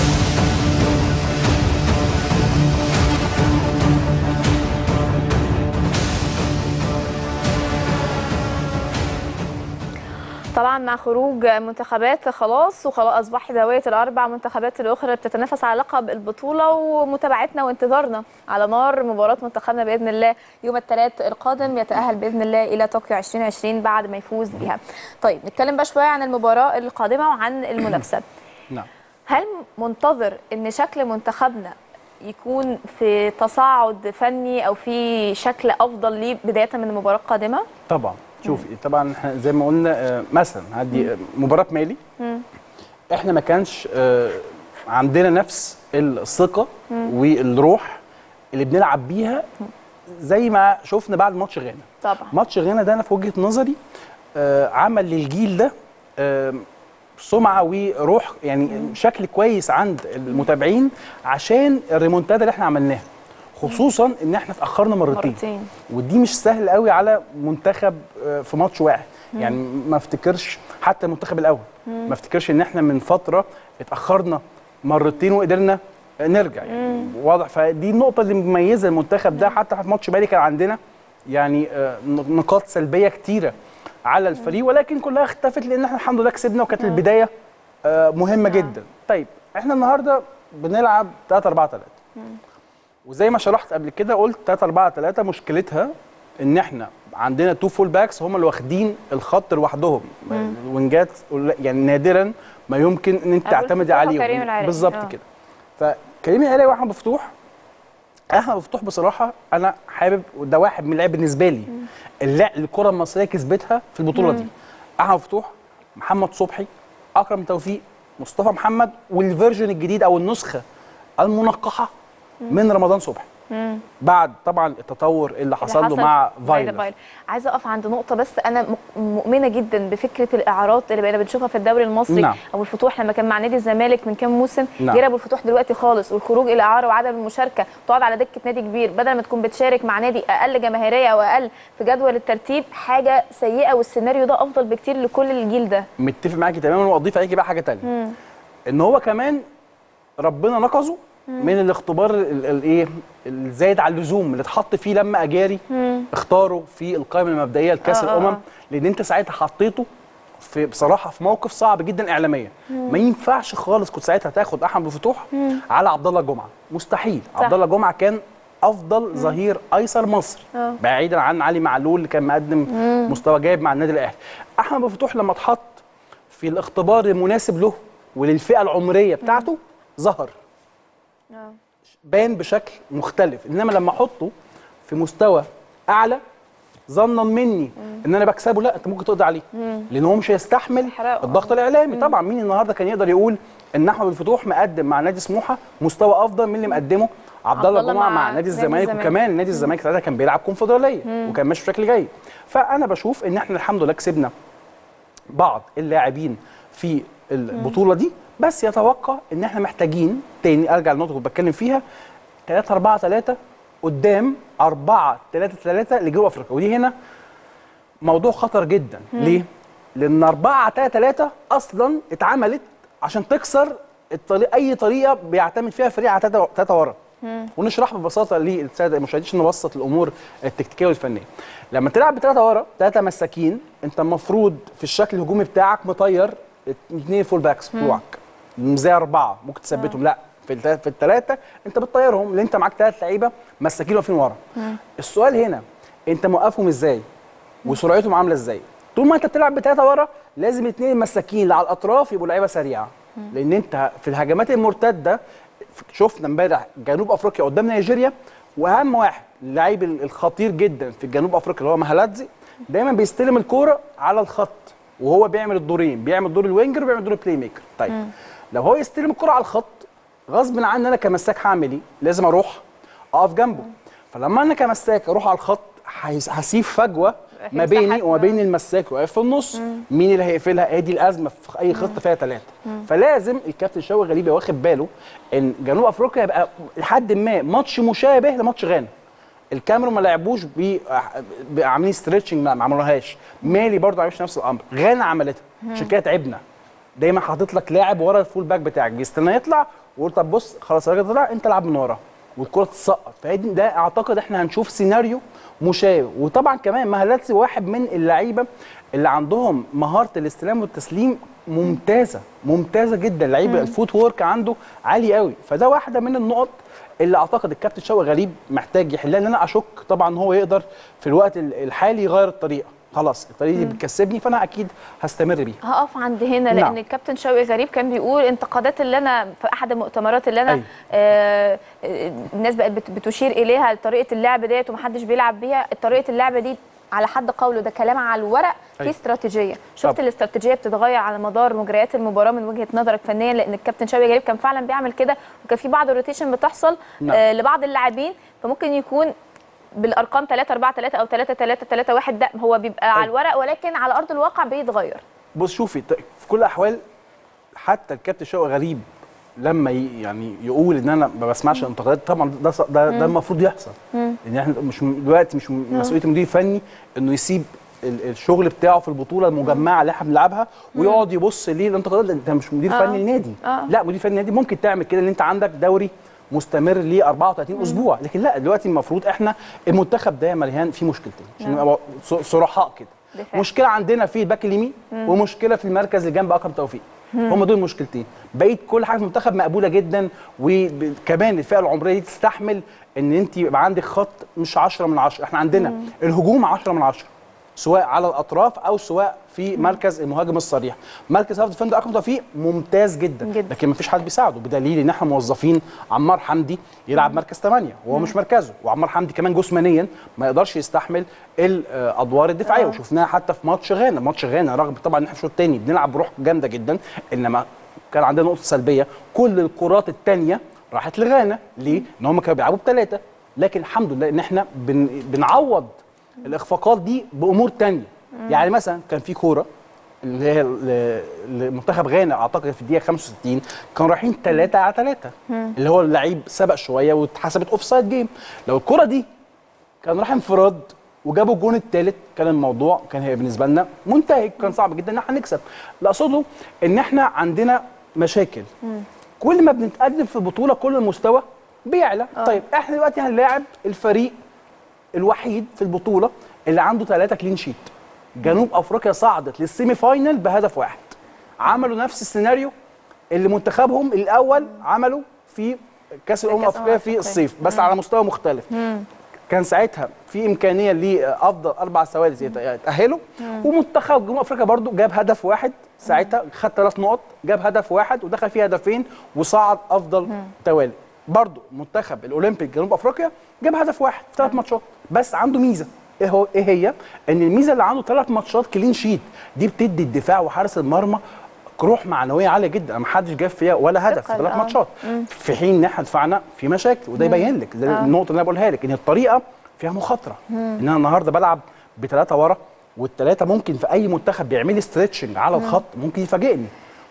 طبعا مع خروج منتخبات خلاص وخلاص اصبحت هويه الاربع منتخبات الاخرى اللي بتتنافس على لقب البطوله ومتابعتنا وانتظارنا على نار مباراه منتخبنا باذن الله يوم الثلاث القادم يتاهل باذن الله الى طوكيو 2020 بعد ما يفوز بها. طيب نتكلم بقى شويه عن المباراه القادمه وعن المنافسه. نعم هل منتظر ان شكل منتخبنا يكون في تصاعد فني او في شكل افضل ليه بدايه من المباراه القادمه؟ طبعا شوفي طبعا احنا زي ما قلنا آه، مثلا هدي آه، مباراه مالي احنا ما كانش آه، عندنا نفس الثقه والروح اللي بنلعب بيها زي ما شفنا بعد ماتش غانا طبعا ماتش غانا ده انا في وجهه نظري آه، عمل للجيل ده آه، سمعه وروح يعني شكل كويس عند المتابعين عشان الريمونتادا اللي احنا عملناها خصوصا ان احنا اتاخرنا مرتين مرتين ودي مش سهل قوي على منتخب آه، في ماتش واحد يعني ما افتكرش حتى المنتخب الاول ما افتكرش ان احنا من فتره اتاخرنا مرتين وقدرنا نرجع يعني واضح فدي النقطه اللي مميزه المنتخب ده حتى في ماتش بالي كان عندنا يعني آه، نقاط سلبيه كتيره على الفريق ولكن كلها اختفت لان احنا الحمد لله كسبنا وكانت البدايه آه، مهمه جدا طيب احنا النهارده بنلعب 3 4 3 وزي ما شرحت قبل كده قلت 3 4 3 مشكلتها ان احنا عندنا تو فول باكس هم اللي واخدين الخط لوحدهم الوينجات قل- يعني نادرا ما يمكن ان انت أبو تعتمد الفتوح وكريم عليهم العراقي. بالظبط آه. كده فكريم العراقي واحمد مفتوح احمد مفتوح بصراحه انا حابب وده واحد من اللعيبه بالنسبه لي اللع- الكره المصريه كسبتها في البطوله دي احمد مفتوح محمد صبحي اكرم توفيق مصطفى محمد والفيرجن الجديد او النسخه المنقحه من رمضان صبحي بعد طبعا التطور اللي حصل له مع في فايلر فايلر عايزه اقف عند نقطه بس انا م- مؤمنه جدا بفكره الاعارات اللي بقينا بنشوفها في الدوري المصري نعم. ابو الفتوح لما كان مع نادي الزمالك من كام موسم نعم. غير ابو الفتوح دلوقتي خالص والخروج الى اعاره وعدم المشاركه تقعد على دكه نادي كبير بدل ما تكون بتشارك مع نادي اقل جماهيريه او اقل في جدول الترتيب حاجه سيئه والسيناريو ده افضل بكتير لكل الجيل ده متفق معاكي تماما واضيف عليكي بقى حاجه تانية ان هو كمان ربنا نقذه من الاختبار ال- الايه الزايد على اللزوم اللي اتحط فيه لما اجاري اختاره في القائمه المبدئيه لكاس آه، آه، الامم آه. لان انت ساعتها حطيته في بصراحه في موقف صعب جدا اعلاميا ما ينفعش خالص كنت ساعتها تاخد احمد أبو فتوح على عبد الله جمعه مستحيل صح. عبد الله جمعه كان افضل ظهير ايسر مصر آه. بعيدا عن علي معلول اللي كان مقدم مستوى جيد مع النادي الاهلي احمد أبو فتوح لما اتحط في الاختبار المناسب له وللفئه العمريه بتاعته ظهر بان بشكل مختلف انما لما احطه في مستوى اعلى ظنا مني ان انا بكسبه لا انت ممكن تقضي عليه لان هو مش هيستحمل حرقه. الضغط الاعلامي طبعا مين النهارده كان يقدر يقول ان احمد الفتوح مقدم مع نادي سموحه مستوى افضل من اللي مقدمه عبد الله الله جمعه مع مع نادي نادي الزمالك الزمالك. وكمان نادي الزمالك ساعتها كان بيلعب كونفدراليه وكان ماشي بشكل جيد فانا بشوف ان احنا الحمد لله كسبنا بعض اللاعبين في البطوله دي بس يتوقع ان احنا محتاجين تاني ارجع للنقطه اللي كنت بتكلم فيها 3 4 3 قدام 4 3 3 لجنوب افريقيا ودي هنا موضوع خطر جدا ليه؟ لان 4 3 3 اصلا اتعملت عشان تكسر الطريق اي طريقه بيعتمد فيها فريق على 3 3 ورا ونشرح ببساطه للساده المشاهدين عشان نبسط الامور التكتيكيه والفنيه لما تلعب بثلاثه ورا ثلاثه مساكين انت المفروض في الشكل الهجومي بتاعك مطير اثنين فول باكس بتوعك زي اربعه ممكن تثبتهم لا في الثلاثه في الثلاثه انت بتطيرهم لان انت معاك ثلاث لعيبه مساكين واقفين ورا السؤال هنا انت موقفهم ازاي وسرعتهم عامله ازاي طول ما انت بتلعب بثلاثه ورا لازم الاثنين المساكين اللي على الاطراف يبقوا لعيبه سريعه لان انت في الهجمات المرتده شفنا امبارح جنوب افريقيا قدام نيجيريا واهم واحد اللعيب الخطير جدا في جنوب افريقيا اللي هو مهلاتزي دايما بيستلم الكوره على الخط وهو بيعمل الدورين بيعمل دور الوينجر وبيعمل دور البلاي ميكر طيب لو هو يستلم الكوره على الخط غصب عني انا كمساك هعمل ايه لازم اروح اقف جنبه فلما انا كمساك اروح على الخط هيس- هسيب فجوه ما في بيني مساحات وما بين المساك واقف في النص مين اللي هيقفلها هي دي الازمه في اي خطه فيها ثلاثه فلازم الكابتن شوقي غريب يبقى واخد باله ان جنوب افريقيا يبقى لحد ما ماتش مشابه لماتش غانا الكاميرون ما لعبوش ب- ب- عاملين ستريتشنج ما ما عملوهاش مالي برضه عملش نفس الامر غانا عملتها عشان كده تعبنا دايما حاطط لك لاعب ورا الفول باك بتاعك بيستنى يطلع ويقول طب بص خلاص الراجل طلع انت العب من ورا والكره تسقط فهي دي- ده اعتقد احنا هنشوف سيناريو مشابه وطبعا كمان مهلاتسي واحد من اللعيبه اللي عندهم مهاره الاستلام والتسليم ممتازه ممتازه جدا لعيب الفوت وورك عنده عالي قوي فده واحده من النقط اللي اعتقد الكابتن شوقي غريب محتاج يحلها لان انا اشك طبعا هو يقدر في الوقت ال- الحالي يغير الطريقه خلاص الطريقه دي بتكسبني فانا اكيد هستمر بيها هقف عند هنا لان نعم. الكابتن شوقي غريب كان بيقول انتقادات اللي انا في احد المؤتمرات اللي انا أيوة. آه آه، الناس بقت بت- بتشير اليها طريقه اللعب ديت ومحدش بيلعب بيها طريقه اللعب دي على حد قوله ده كلام على الورق في أيوة. استراتيجيه شفت طبعا. الاستراتيجيه بتتغير على مدار مجريات المباراه من وجهه نظرك فنيا لان الكابتن شوقي غريب كان فعلا بيعمل كده وكان في بعض الروتيشن بتحصل نعم. آه لبعض اللاعبين فممكن يكون بالارقام 3 4 3 او 3 3 3 1 ده هو بيبقى على أيوة. الورق ولكن على ارض الواقع بيتغير بص شوفي ت- في كل الاحوال حتى الكابتن شوقي غريب لما ي- يعني يقول ان انا ما بسمعش الانتقادات طبعا ده ص- ده, ده المفروض يحصل ان احنا مش م- دلوقتي مش م- مسؤوليه المدير الفني انه يسيب ال- الشغل بتاعه في البطوله المجمعه اللي احنا بنلعبها ويقعد يبص ليه الانتقادات انت مش مدير آه. فني لنادي آه. لا مدير فني لنادي ممكن تعمل كده ان انت عندك دوري مستمر ل 34 اسبوع لكن لا دلوقتي المفروض احنا المنتخب ده يا مريهان فيه مشكلتين عشان نبقى ص- صرحاء كده دفاع. مشكله عندنا في الباك اليمين ومشكله في المركز اللي جنب اكرم توفيق هم دول مشكلتين بقيت كل حاجه في المنتخب مقبوله جدا وكمان الفئه العمريه دي تستحمل ان انت يبقى عندك خط مش 10 من 10 احنا عندنا الهجوم 10 من 10 سواء على الاطراف او سواء في مركز المهاجم الصريح مركز هاف ديفندر اكرم توفيق ممتاز جدا, جدا. لكن مفيش حد بيساعده بدليل ان احنا موظفين عمار حمدي يلعب مركز 8 وهو مش مركزه وعمار حمدي كمان جسمانيا ما يقدرش يستحمل الادوار الدفاعيه آه. وشفناها حتى في ماتش غانا ماتش غانا رغم طبعا ان احنا في الشوط الثاني بنلعب بروح جامده جدا انما كان عندنا نقطه سلبيه كل الكرات الثانيه راحت لغانا ليه؟ ان هم كانوا بيلعبوا بثلاثه لكن الحمد لله ان احنا بن بنعوض الاخفاقات دي بامور تانية يعني مثلا كان في كوره اللي هي ل- لمنتخب غانا اعتقد في الدقيقه 65 كانوا رايحين 3 على 3 اللي هو اللعيب سبق شويه واتحسبت اوف سايد جيم لو الكره دي كان راح انفراد وجابوا الجون الثالث كان الموضوع كان هي بالنسبه لنا منتهي كان صعب جدا ان احنا نكسب اللي اقصده ان احنا عندنا مشاكل كل ما بنتقدم في البطوله كل المستوى بيعلى طيب احنا دلوقتي هنلاعب الفريق الوحيد في البطوله اللي عنده ثلاثه كلين شيت جنوب افريقيا صعدت للسيمي فاينل بهدف واحد عملوا نفس السيناريو اللي منتخبهم الاول عملوا في كاس الامم كأس الافريقيه الأمم في الأفريقية. الصيف بس على مستوى مختلف كان ساعتها في امكانيه لافضل اربع ثوالث يت- يتاهلوا ومنتخب جنوب افريقيا برضو جاب هدف واحد ساعتها خد ثلاث نقط جاب هدف واحد ودخل فيه هدفين وصعد افضل توالي برضو منتخب الاولمبيك جنوب افريقيا جاب هدف واحد في ثلاث ماتشات بس عنده ميزه ايه هو ايه هي ان الميزه اللي عنده ثلاث ماتشات كلين شيت دي بتدي الدفاع وحارس المرمى روح معنويه عاليه جدا ما حدش جاب فيها ولا هدف في ثقل، ثلاث آه. ماتشات في حين ان احنا دفاعنا في مشاكل وده يبين لك ده النقطه اللي انا بقولها لك ان الطريقه فيها مخاطره ان انا النهارده بلعب بثلاثه ورا والثلاثه ممكن في اي منتخب بيعمل لي ستريتشنج على الخط ممكن يفاجئني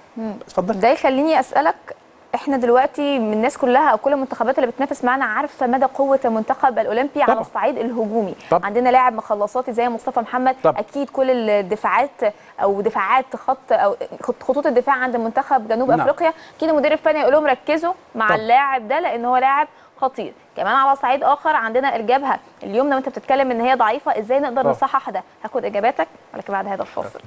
اتفضل ده يخليني اسالك احنا دلوقتي من الناس كلها او كل المنتخبات اللي بتنافس معانا عارفه مدى قوه المنتخب الاولمبي على طبعا. الصعيد الهجومي طبعا. عندنا لاعب مخلصاتي زي مصطفى محمد طبعا. اكيد كل الدفاعات او دفاعات خط او خط- خطوط الدفاع عند منتخب جنوب نعم. افريقيا اكيد المدير الفني يقول لهم ركزوا مع طبعا. اللاعب ده لان هو لاعب خطير كمان على صعيد اخر عندنا الجبهه اليمنى وانت بتتكلم ان هي ضعيفه ازاي نقدر طبعا. نصحح ده هاخد اجاباتك ولكن بعد هذا الفاصل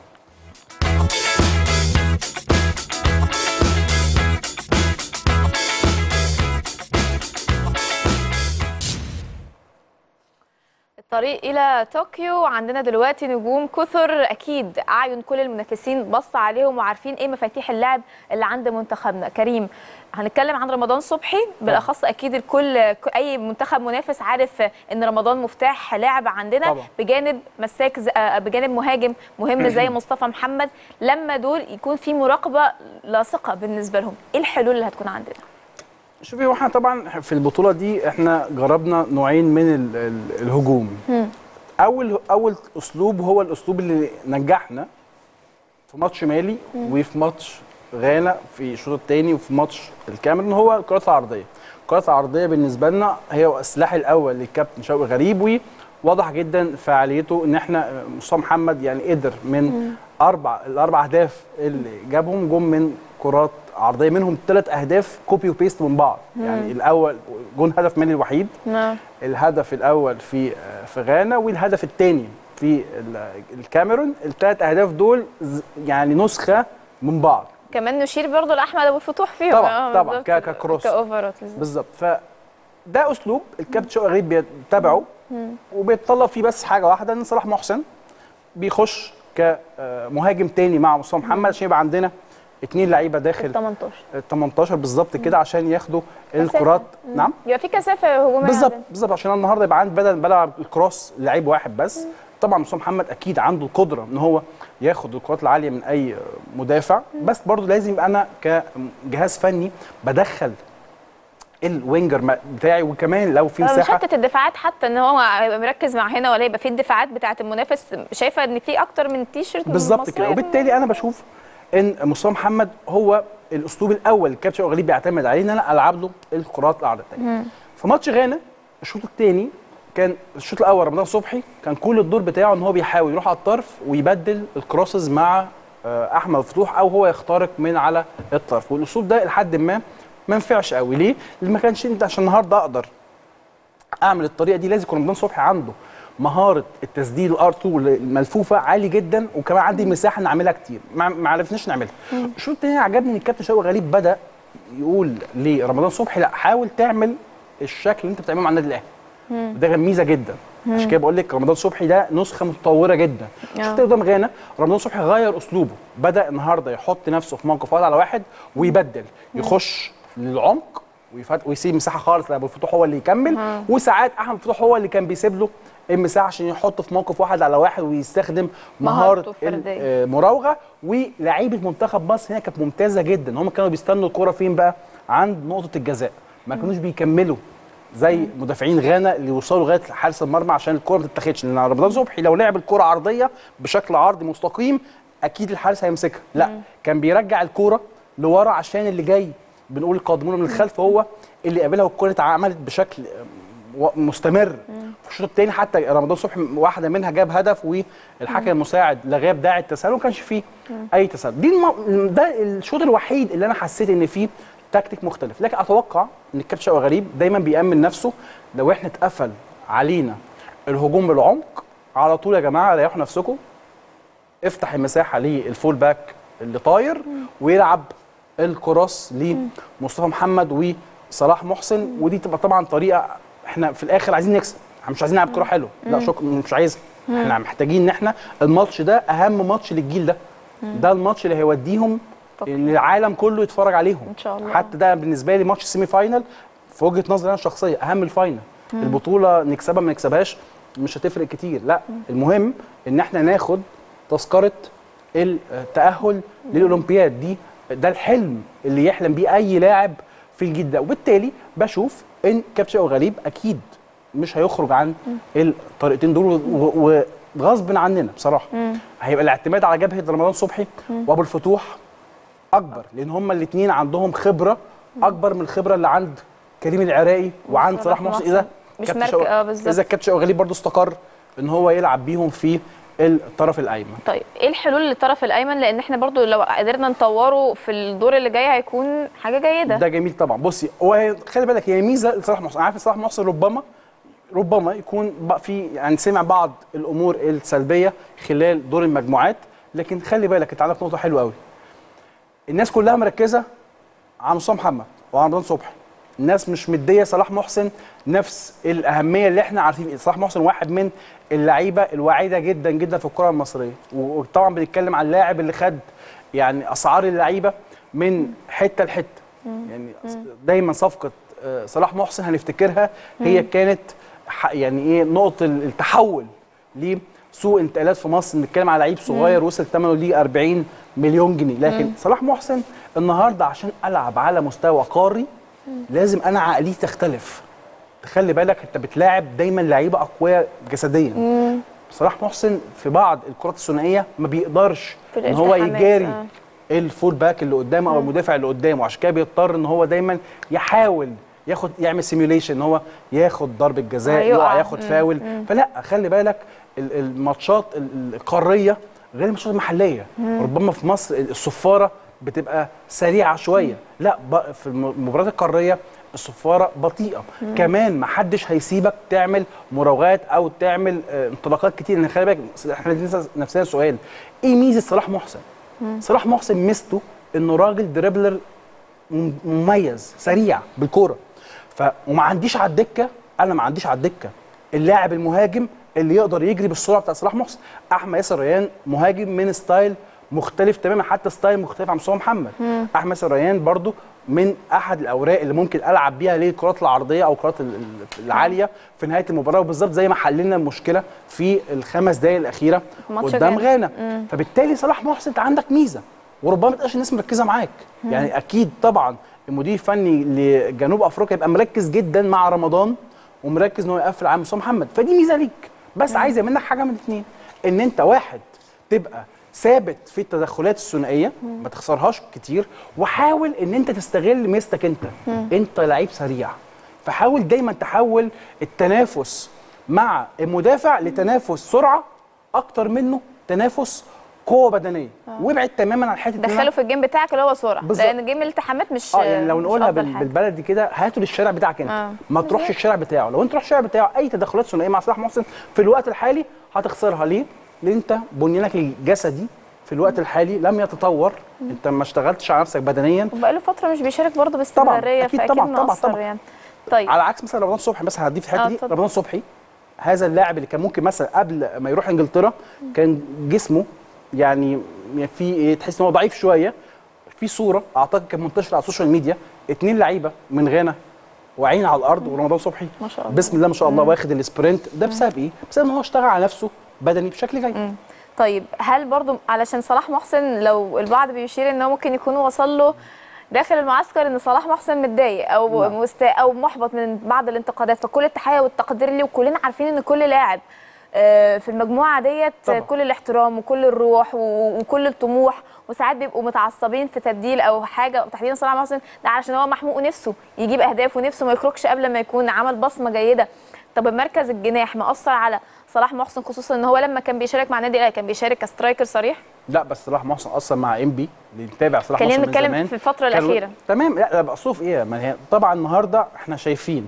الطريق الى طوكيو عندنا دلوقتي نجوم كثر اكيد اعين كل المنافسين بص عليهم وعارفين ايه مفاتيح اللعب اللي عند منتخبنا كريم هنتكلم عن رمضان صبحي بالاخص اكيد الكل اي منتخب منافس عارف ان رمضان مفتاح لعب عندنا طبعا. بجانب مساك ز- آه، بجانب مهاجم مهم زي مصطفى محمد لما دول يكون في مراقبه لاصقه بالنسبه لهم ايه الحلول اللي هتكون عندنا شوفي هو احنا طبعا في البطوله دي احنا جربنا نوعين من ال ال الهجوم اول اول اسلوب هو الاسلوب اللي نجحنا في ماتش مالي وفي ماتش غانا في الشوط الثاني وفي ماتش الكاميرون هو الكرات العرضيه الكرات العرضيه بالنسبه لنا هي السلاح الاول للكابتن شوقي غريب وواضح جدا فعاليته ان احنا مصطفى محمد يعني قدر من اربع الاربع اهداف اللي جابهم جم من كرات عرضيه منهم ثلاث اهداف كوبي وبيست من بعض يعني الاول جون هدف مالي الوحيد نعم الهدف الاول في في غانا والهدف الثاني في ال- الكاميرون الثلاث اهداف دول ز- يعني نسخه من بعض كمان نشير برضو لاحمد ابو الفتوح فيهم طبعاً، آه، طبعاً، بالظبط. ك- ككروس. كاوفرات بالظبط فده اسلوب الكابتن شوقي غريب بيتبعه وبيتطلب فيه بس حاجه واحده ان صلاح محسن بيخش كمهاجم تاني مع مصطفى محمد عشان يبقى عندنا اثنين لعيبه داخل 18 ال 18 بالظبط كده عشان ياخدوا الكرات نعم يبقى في كثافه هجوميه بالظبط عندنا. بالظبط عشان النهارده يبقى عندي بدل بلعب الكروس لعيب واحد بس طبعا مصطفى محمد اكيد عنده القدره ان هو ياخد الكرات العاليه من اي مدافع بس برضو لازم يبقى انا كجهاز فني بدخل الوينجر م- بتاعي وكمان لو في آه، مساحه مشتت الدفاعات حتى ان هو هيبقى مركز مع هنا ولا يبقى في الدفاعات بتاعه المنافس شايفه ان في اكتر من تيشيرت بالظبط كده وبالتالي انا بشوف ان مصطفى محمد هو الاسلوب الاول اللي الكابتن شوقي غريب بيعتمد عليه ان انا العب له الكرات العرضيه في ماتش غانا الشوط الثاني كان الشوط الاول رمضان صبحي كان كل الدور بتاعه ان هو بيحاول يروح على الطرف ويبدل الكروسز مع آه، احمد فتوح او هو يخترق من على الطرف والاسلوب ده لحد ما ما نفعش قوي ليه؟ لان ما كانش انت عشان النهارده اقدر اعمل الطريقه دي لازم يكون رمضان صبحي عنده مهاره التسديد الار 2 الملفوفه عالي جدا وكمان عندي مساحه نعملها كتير ما ما عرفناش نعملها الشوط الثاني عجبني ان الكابتن شوقي غريب بدا يقول لرمضان صبحي لا حاول تعمل الشكل اللي انت بتعمله مع النادي الاهلي ده كان ميزه جدا عشان كده بقول لك رمضان صبحي ده نسخه متطوره جدا الشوط التاني قدام غانا رمضان صبحي غير اسلوبه بدا النهارده يحط نفسه في موقف واحد على واحد ويبدل يخش للعمق ويفت... ويسيب مساحه خالص لابو الفتوح هو اللي يكمل وساعات احمد فتوح هو اللي كان بيسيب له المساحه عشان يحطه في موقف واحد على واحد ويستخدم مهارته مهاره الفردية. المراوغه ولعيبه منتخب مصر هنا كانت ممتازه جدا هم كانوا بيستنوا الكوره فين بقى عند نقطه الجزاء ما كانوش بيكملوا زي مدافعين غانا اللي يوصلوا لغايه حارس المرمى عشان الكوره ما تتاخدش لان رمضان صبحي لو لعب الكوره عرضيه بشكل عرضي مستقيم اكيد الحارس هيمسكها لا كان بيرجع الكوره لورا عشان اللي جاي بنقول القادمون من الخلف هو اللي قابلها والكوره اتعملت بشكل و- مستمر في الشوط الثاني حتى رمضان صبحي واحده منها جاب هدف والحكم المساعد لغاه داعي التسلل وما كانش فيه اي تسلل دي الم... ده الشوط الوحيد اللي انا حسيت ان فيه تكتيك مختلف لكن اتوقع ان الكابتن شوقي غريب دايما بيامن نفسه لو احنا اتقفل علينا الهجوم بالعمق على طول يا جماعه ريحوا نفسكم افتح المساحه للفول باك اللي طاير ويلعب الكروس لمصطفى محمد وصلاح محسن ودي تبقى طبعا طريقه احنا في الاخر عايزين نكسب احنا مش عايزين نلعب كوره حلوه لا شكرا مش عايز احنا محتاجين ان احنا الماتش ده اهم ماتش للجيل ده ده الماتش اللي هيوديهم طبعاً. ان العالم كله يتفرج عليهم إن شاء الله. حتى ده بالنسبه لي ماتش السيمي فاينل في وجهه نظري انا الشخصيه اهم الفاينل البطوله نكسبها ما نكسبهاش مش هتفرق كتير لا المهم ان احنا ناخد تذكره التاهل للاولمبياد دي ده الحلم اللي يحلم بيه اي لاعب في الجيل ده وبالتالي بشوف ان كابتن شوقي غريب اكيد مش هيخرج عن الطريقتين دول و- و- وغصب عننا بصراحه هيبقى الاعتماد على جبهه رمضان صبحي وابو الفتوح اكبر لان هما الاثنين عندهم خبره اكبر من الخبره اللي عند كريم العراقي وعند وصلاح صلاح محسن محسن. اذا مش كابتن مركز- شوقي- آه، بالظبط. اذا كابتن شوقي غريب برضه استقر ان هو يلعب بيهم في الطرف الايمن طيب ايه الحلول للطرف الايمن لان احنا برضو لو قدرنا نطوره في الدور اللي جاي هيكون حاجه جيده ده جميل طبعا بصي هو هي- خلي بالك هي ميزه لصلاح محسن عارف صلاح محسن ربما ربما يكون بقى في يعني سمع بعض الامور السلبيه خلال دور المجموعات لكن خلي بالك انت عندك نقطه حلوه قوي الناس كلها مركزه على مصطفى محمد وعلى رمضان صبحي الناس مش مديه صلاح محسن نفس الاهميه اللي احنا عارفين صلاح محسن واحد من اللعيبه الواعده جدا جدا في الكره المصريه وطبعا بنتكلم عن اللاعب اللي خد يعني اسعار اللعيبه من حته لحته يعني دايما صفقه آه، صلاح محسن هنفتكرها هي كانت ح- يعني ايه نقطه التحول لسوق انتقالات في مصر بنتكلم على لعيب صغير وصل ثمنه ليه 40 مليون جنيه لكن صلاح محسن النهارده عشان العب على مستوى قاري لازم انا عقليتي تختلف تخلي بالك انت بتلاعب دايما لعيبه اقوياء جسديا صلاح محسن في بعض الكرات الثنائيه ما بيقدرش في ان هو الالتحامات، يجاري آه. الفول باك اللي قدامه او المدافع اللي قدامه عشان كده بيضطر ان هو دايما يحاول ياخد يعمل سيميوليشن ان هو ياخد ضربه جزاء هيقع. يقع ياخد فاول فلا خلي بالك ال- الماتشات ال- القاريه غير الماتشات المحليه ربما في مصر الصفاره بتبقى سريعه شويه لا ب- في الم- المباريات القاريه الصفاره بطيئه كمان ما حدش هيسيبك تعمل مراوغات او تعمل آه، انطلاقات كتير لان خلي بالك احنا بنسال نفسنا سؤال ايه ميزه صلاح محسن صلاح محسن ميزته انه راجل دريبلر مم- مميز سريع بالكوره ف وما عنديش على الدكه انا ما عنديش على الدكه اللاعب المهاجم اللي يقدر يجري بالسرعه بتاع صلاح محسن احمد ياسر ريان مهاجم من ستايل مختلف تماما حتى ستايل مختلف عن مصطفى محمد احمد ياسر ريان برضو من احد الاوراق اللي ممكن العب بيها ليه الكرات العرضيه او الكرات ال- ال- العاليه في نهايه المباراه وبالظبط زي ما حللنا المشكله في الخمس دقائق الاخيره ماتش قدام غانا. غانا فبالتالي صلاح محسن انت عندك ميزه وربما ما تبقاش الناس مركزه معاك يعني اكيد طبعا المدير الفني لجنوب افريقيا يبقى مركز جدا مع رمضان ومركز ان هو يقفل على مصطفى محمد فدي ميزه ليك بس عايزه منك حاجه من الاثنين ان انت واحد تبقى ثابت في التدخلات الثنائيه ما تخسرهاش كتير وحاول ان انت تستغل ميزتك انت انت لعيب سريع فحاول دايما تحول التنافس مع المدافع لتنافس سرعه اكتر منه تنافس قوه بدنيه وابعد تماما عن حته إن أنا- دخله في الجيم بتاعك اللي هو سرعه بالظبط. لان جيم الالتحامات مش اه يعني لو مش نقولها أفضل بال- حاجة. بالبلدي كده هاته للشارع بتاعك انت آه. ما تروحش الشارع بتاعه لو انت تروح الشارع بتاعه اي تدخلات ثنائيه مع صلاح محسن في الوقت الحالي هتخسرها ليه؟ لان انت بنيانك الجسدي في الوقت الحالي لم يتطور انت ما اشتغلتش على نفسك بدنيا وبقاله فتره مش بيشارك برضه باستمراريه أكيد فاكيد طبعاً، طبعاً، مقصر طبعاً. يعني طيب على عكس مثلا رمضان صبحي مثلا هدي في الحته آه، دي اتفضل. رمضان صبحي هذا اللاعب اللي كان ممكن مثلا قبل ما يروح انجلترا كان جسمه يعني في ايه تحس ان هو ضعيف شويه في صوره اعتقد كانت منتشره على السوشيال ميديا اتنين لعيبه من غانا وعين على الارض ورمضان صبحي ما شاء الله. بسم الله ما شاء الله واخد السبرنت ده بسبب ايه؟ بسبب ان هو اشتغل على نفسه بدني بشكل جيد طيب هل برضو علشان صلاح محسن لو البعض بيشير ان هو ممكن يكون وصل له داخل المعسكر ان صلاح محسن متضايق او نعم. مست... او محبط من بعض الانتقادات فكل التحيه والتقدير ليه وكلنا عارفين ان كل لاعب آه، في المجموعه ديت طبعا. كل الاحترام وكل الروح و- وكل الطموح وساعات بيبقوا متعصبين في تبديل او حاجه تحديدا صلاح محسن ده علشان هو محموق نفسه يجيب اهداف ونفسه ما يخرجش قبل ما يكون عمل بصمه جيده طب مركز الجناح مأثر على صلاح محسن خصوصا ان هو لما كان بيشارك مع النادي الاهلي كان بيشارك كسترايكر صريح لا بس صلاح محسن اصلا مع ام بي اللي متابع صلاح خلينا محسن من نتكلم زمان في الفترة كان- الأخيرة. تمام لا لا بقصوه في ايه ما هي طبعا النهارده احنا شايفين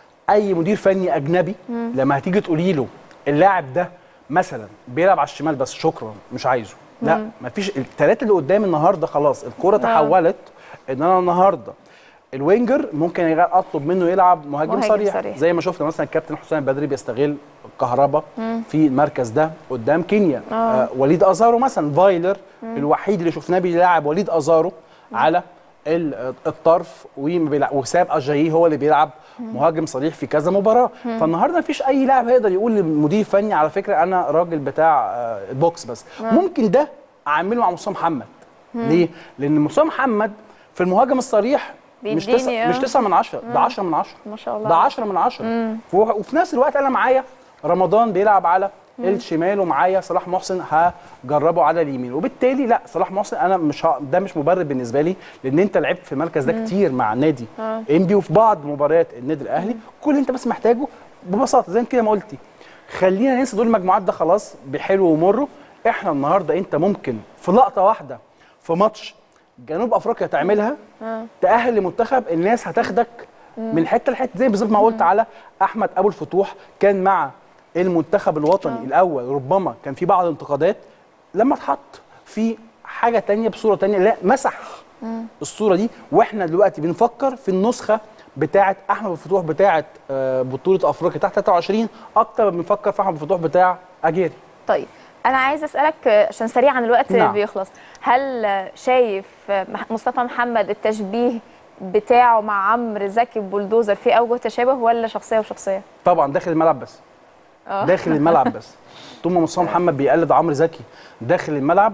اي مدير فني اجنبي لما هتيجي تقولي له اللاعب ده مثلا بيلعب على الشمال بس شكرا مش عايزه لا مفيش الثلاثه اللي قدام النهارده خلاص الكوره تحولت ان انا النهارده الوينجر ممكن يغ- اطلب منه يلعب مهاجم, مهاجم صريح. صريح. زي ما شفنا مثلا الكابتن حسام بدري بيستغل الكهرباء في المركز ده قدام كينيا آه. وليد ازارو مثلا فايلر الوحيد اللي شفناه بيلعب وليد ازارو على ال- الطرف وما بيلعب- وساب اجاييه هو اللي بيلعب مهاجم صريح في كذا مباراه فالنهارده مفيش اي لاعب هيقدر يقول للمدير الفني على فكره انا راجل بتاع آه، البوكس بس ممكن ده اعمله مع مصطفى محمد ليه؟ لان مصطفى محمد في المهاجم الصريح مش بيديني، تسعة آه. مش تسعة من عشرة ده 10 من عشرة ما شاء الله ده 10 من 10 وفي نفس الوقت انا معايا رمضان بيلعب على الشمال ومعايا صلاح محسن هجربه على اليمين وبالتالي لا صلاح محسن انا مش ه... ده مش مبرر بالنسبه لي لان انت لعبت في المركز ده كتير مع نادي انبي وفي بعض مباريات النادي الاهلي كل اللي انت بس محتاجه ببساطه زي كده ما قلتي خلينا ننسى دول المجموعات ده خلاص بحلو ومره احنا النهارده انت ممكن في لقطه واحده في ماتش جنوب افريقيا تعملها تاهل لمنتخب الناس هتاخدك من حته لحته زي بالظبط ما قلت على احمد ابو الفتوح كان مع المنتخب الوطني الاول ربما كان في بعض الانتقادات لما اتحط في حاجه تانية بصوره تانية لا مسح الصوره دي واحنا دلوقتي بنفكر في النسخه بتاعه احمد أبو الفتوح بتاعه آه، بطوله افريقيا تحت 23 اكتر ما بنفكر في احمد أبو الفتوح بتاع اجيري طيب انا عايز اسالك آه، عشان سريعا الوقت نعم. بيخلص هل آه، شايف آه، مح- مصطفى محمد التشبيه بتاعه مع عمرو زكي بولدوزر في اوجه تشابه ولا شخصيه وشخصيه طبعا داخل الملعب بس اه داخل الملعب بس طول ما مصطفى محمد بيقلد عمرو زكي داخل الملعب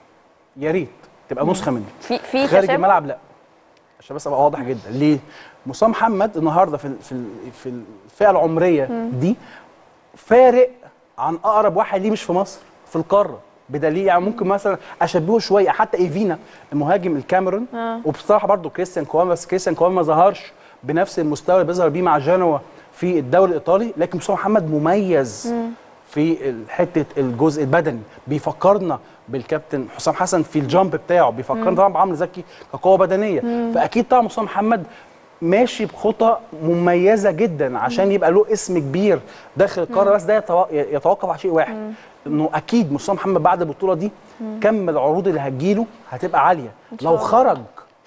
يا ريت تبقى نسخه منه في في خارج تشابه الملعب لا عشان بس ابقى واضح جدا ليه مصطفى محمد النهارده في ال- في ال- في الفئه العمريه دي فارق عن اقرب واحد ليه مش في مصر في القاره بدليل يعني ممكن مثلا اشبهه شويه حتى ايفينا المهاجم الكاميرون آه. وبصراحه برضو كريستيان كوان بس كريستيان كوان ما ظهرش بنفس المستوى اللي بيظهر بيه مع جنوا في الدوري الايطالي لكن مصطفى محمد مميز في ال- حته الجزء البدني بيفكرنا بالكابتن حسام حسن في الجامب بتاعه بيفكرنا طبعا بعمرو زكي كقوه بدنيه فاكيد طبعا مصطفى محمد ماشي بخطى مميزه جدا عشان يبقى له اسم كبير داخل القاره بس ده يتوا- يتوقف على شيء واحد انه اكيد مصطفى محمد بعد البطوله دي كم العروض اللي هتجيله هتبقى عاليه شاء لو الله. خرج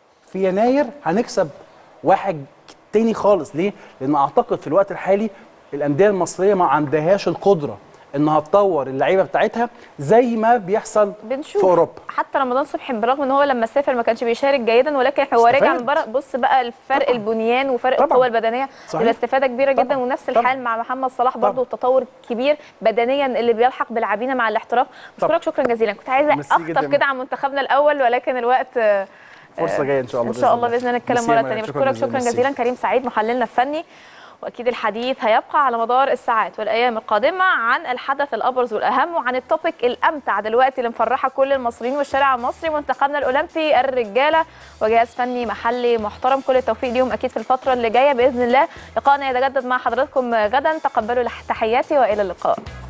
في يناير هنكسب واحد تاني خالص ليه؟ لان اعتقد في الوقت الحالي الانديه المصريه ما عندهاش القدره انها تطور اللعيبه بتاعتها زي ما بيحصل بنشوف في اوروبا حتى رمضان صبحي بالرغم ان هو لما سافر ما كانش بيشارك جيدا ولكن هو راجع استفاد. من بره بص بقى الفرق طبعاً. البنيان وفرق طبعاً. القوه البدنيه صحيح. بيبقى استفاده كبيره جدا طبعاً. ونفس طبعاً. الحال مع محمد صلاح برضه طبعاً. والتطور الكبير بدنيا اللي بيلحق بلاعبينا مع الاحتراف طبعاً. بشكرك شكرا جزيلا كنت عايزه ميرسي جداً. اخطف كده عن منتخبنا الاول ولكن الوقت آه، فرصه جايه ان شاء الله ان شاء الله باذن الله نتكلم ميرسي مره يا مريم. ثانيه بشكرك شكرا ميرسي. جزيلا كريم سعيد محللنا الفني واكيد الحديث هيبقى على مدار الساعات والايام القادمه عن الحدث الابرز والاهم وعن التوبيك الامتع دلوقتي اللي مفرحه كل المصريين والشارع المصري منتخبنا الاولمبي الرجاله وجهاز فني محلي محترم كل التوفيق ليهم اكيد في الفتره اللي جايه باذن الله لقائنا يتجدد مع حضراتكم غدا تقبلوا تحياتي والى اللقاء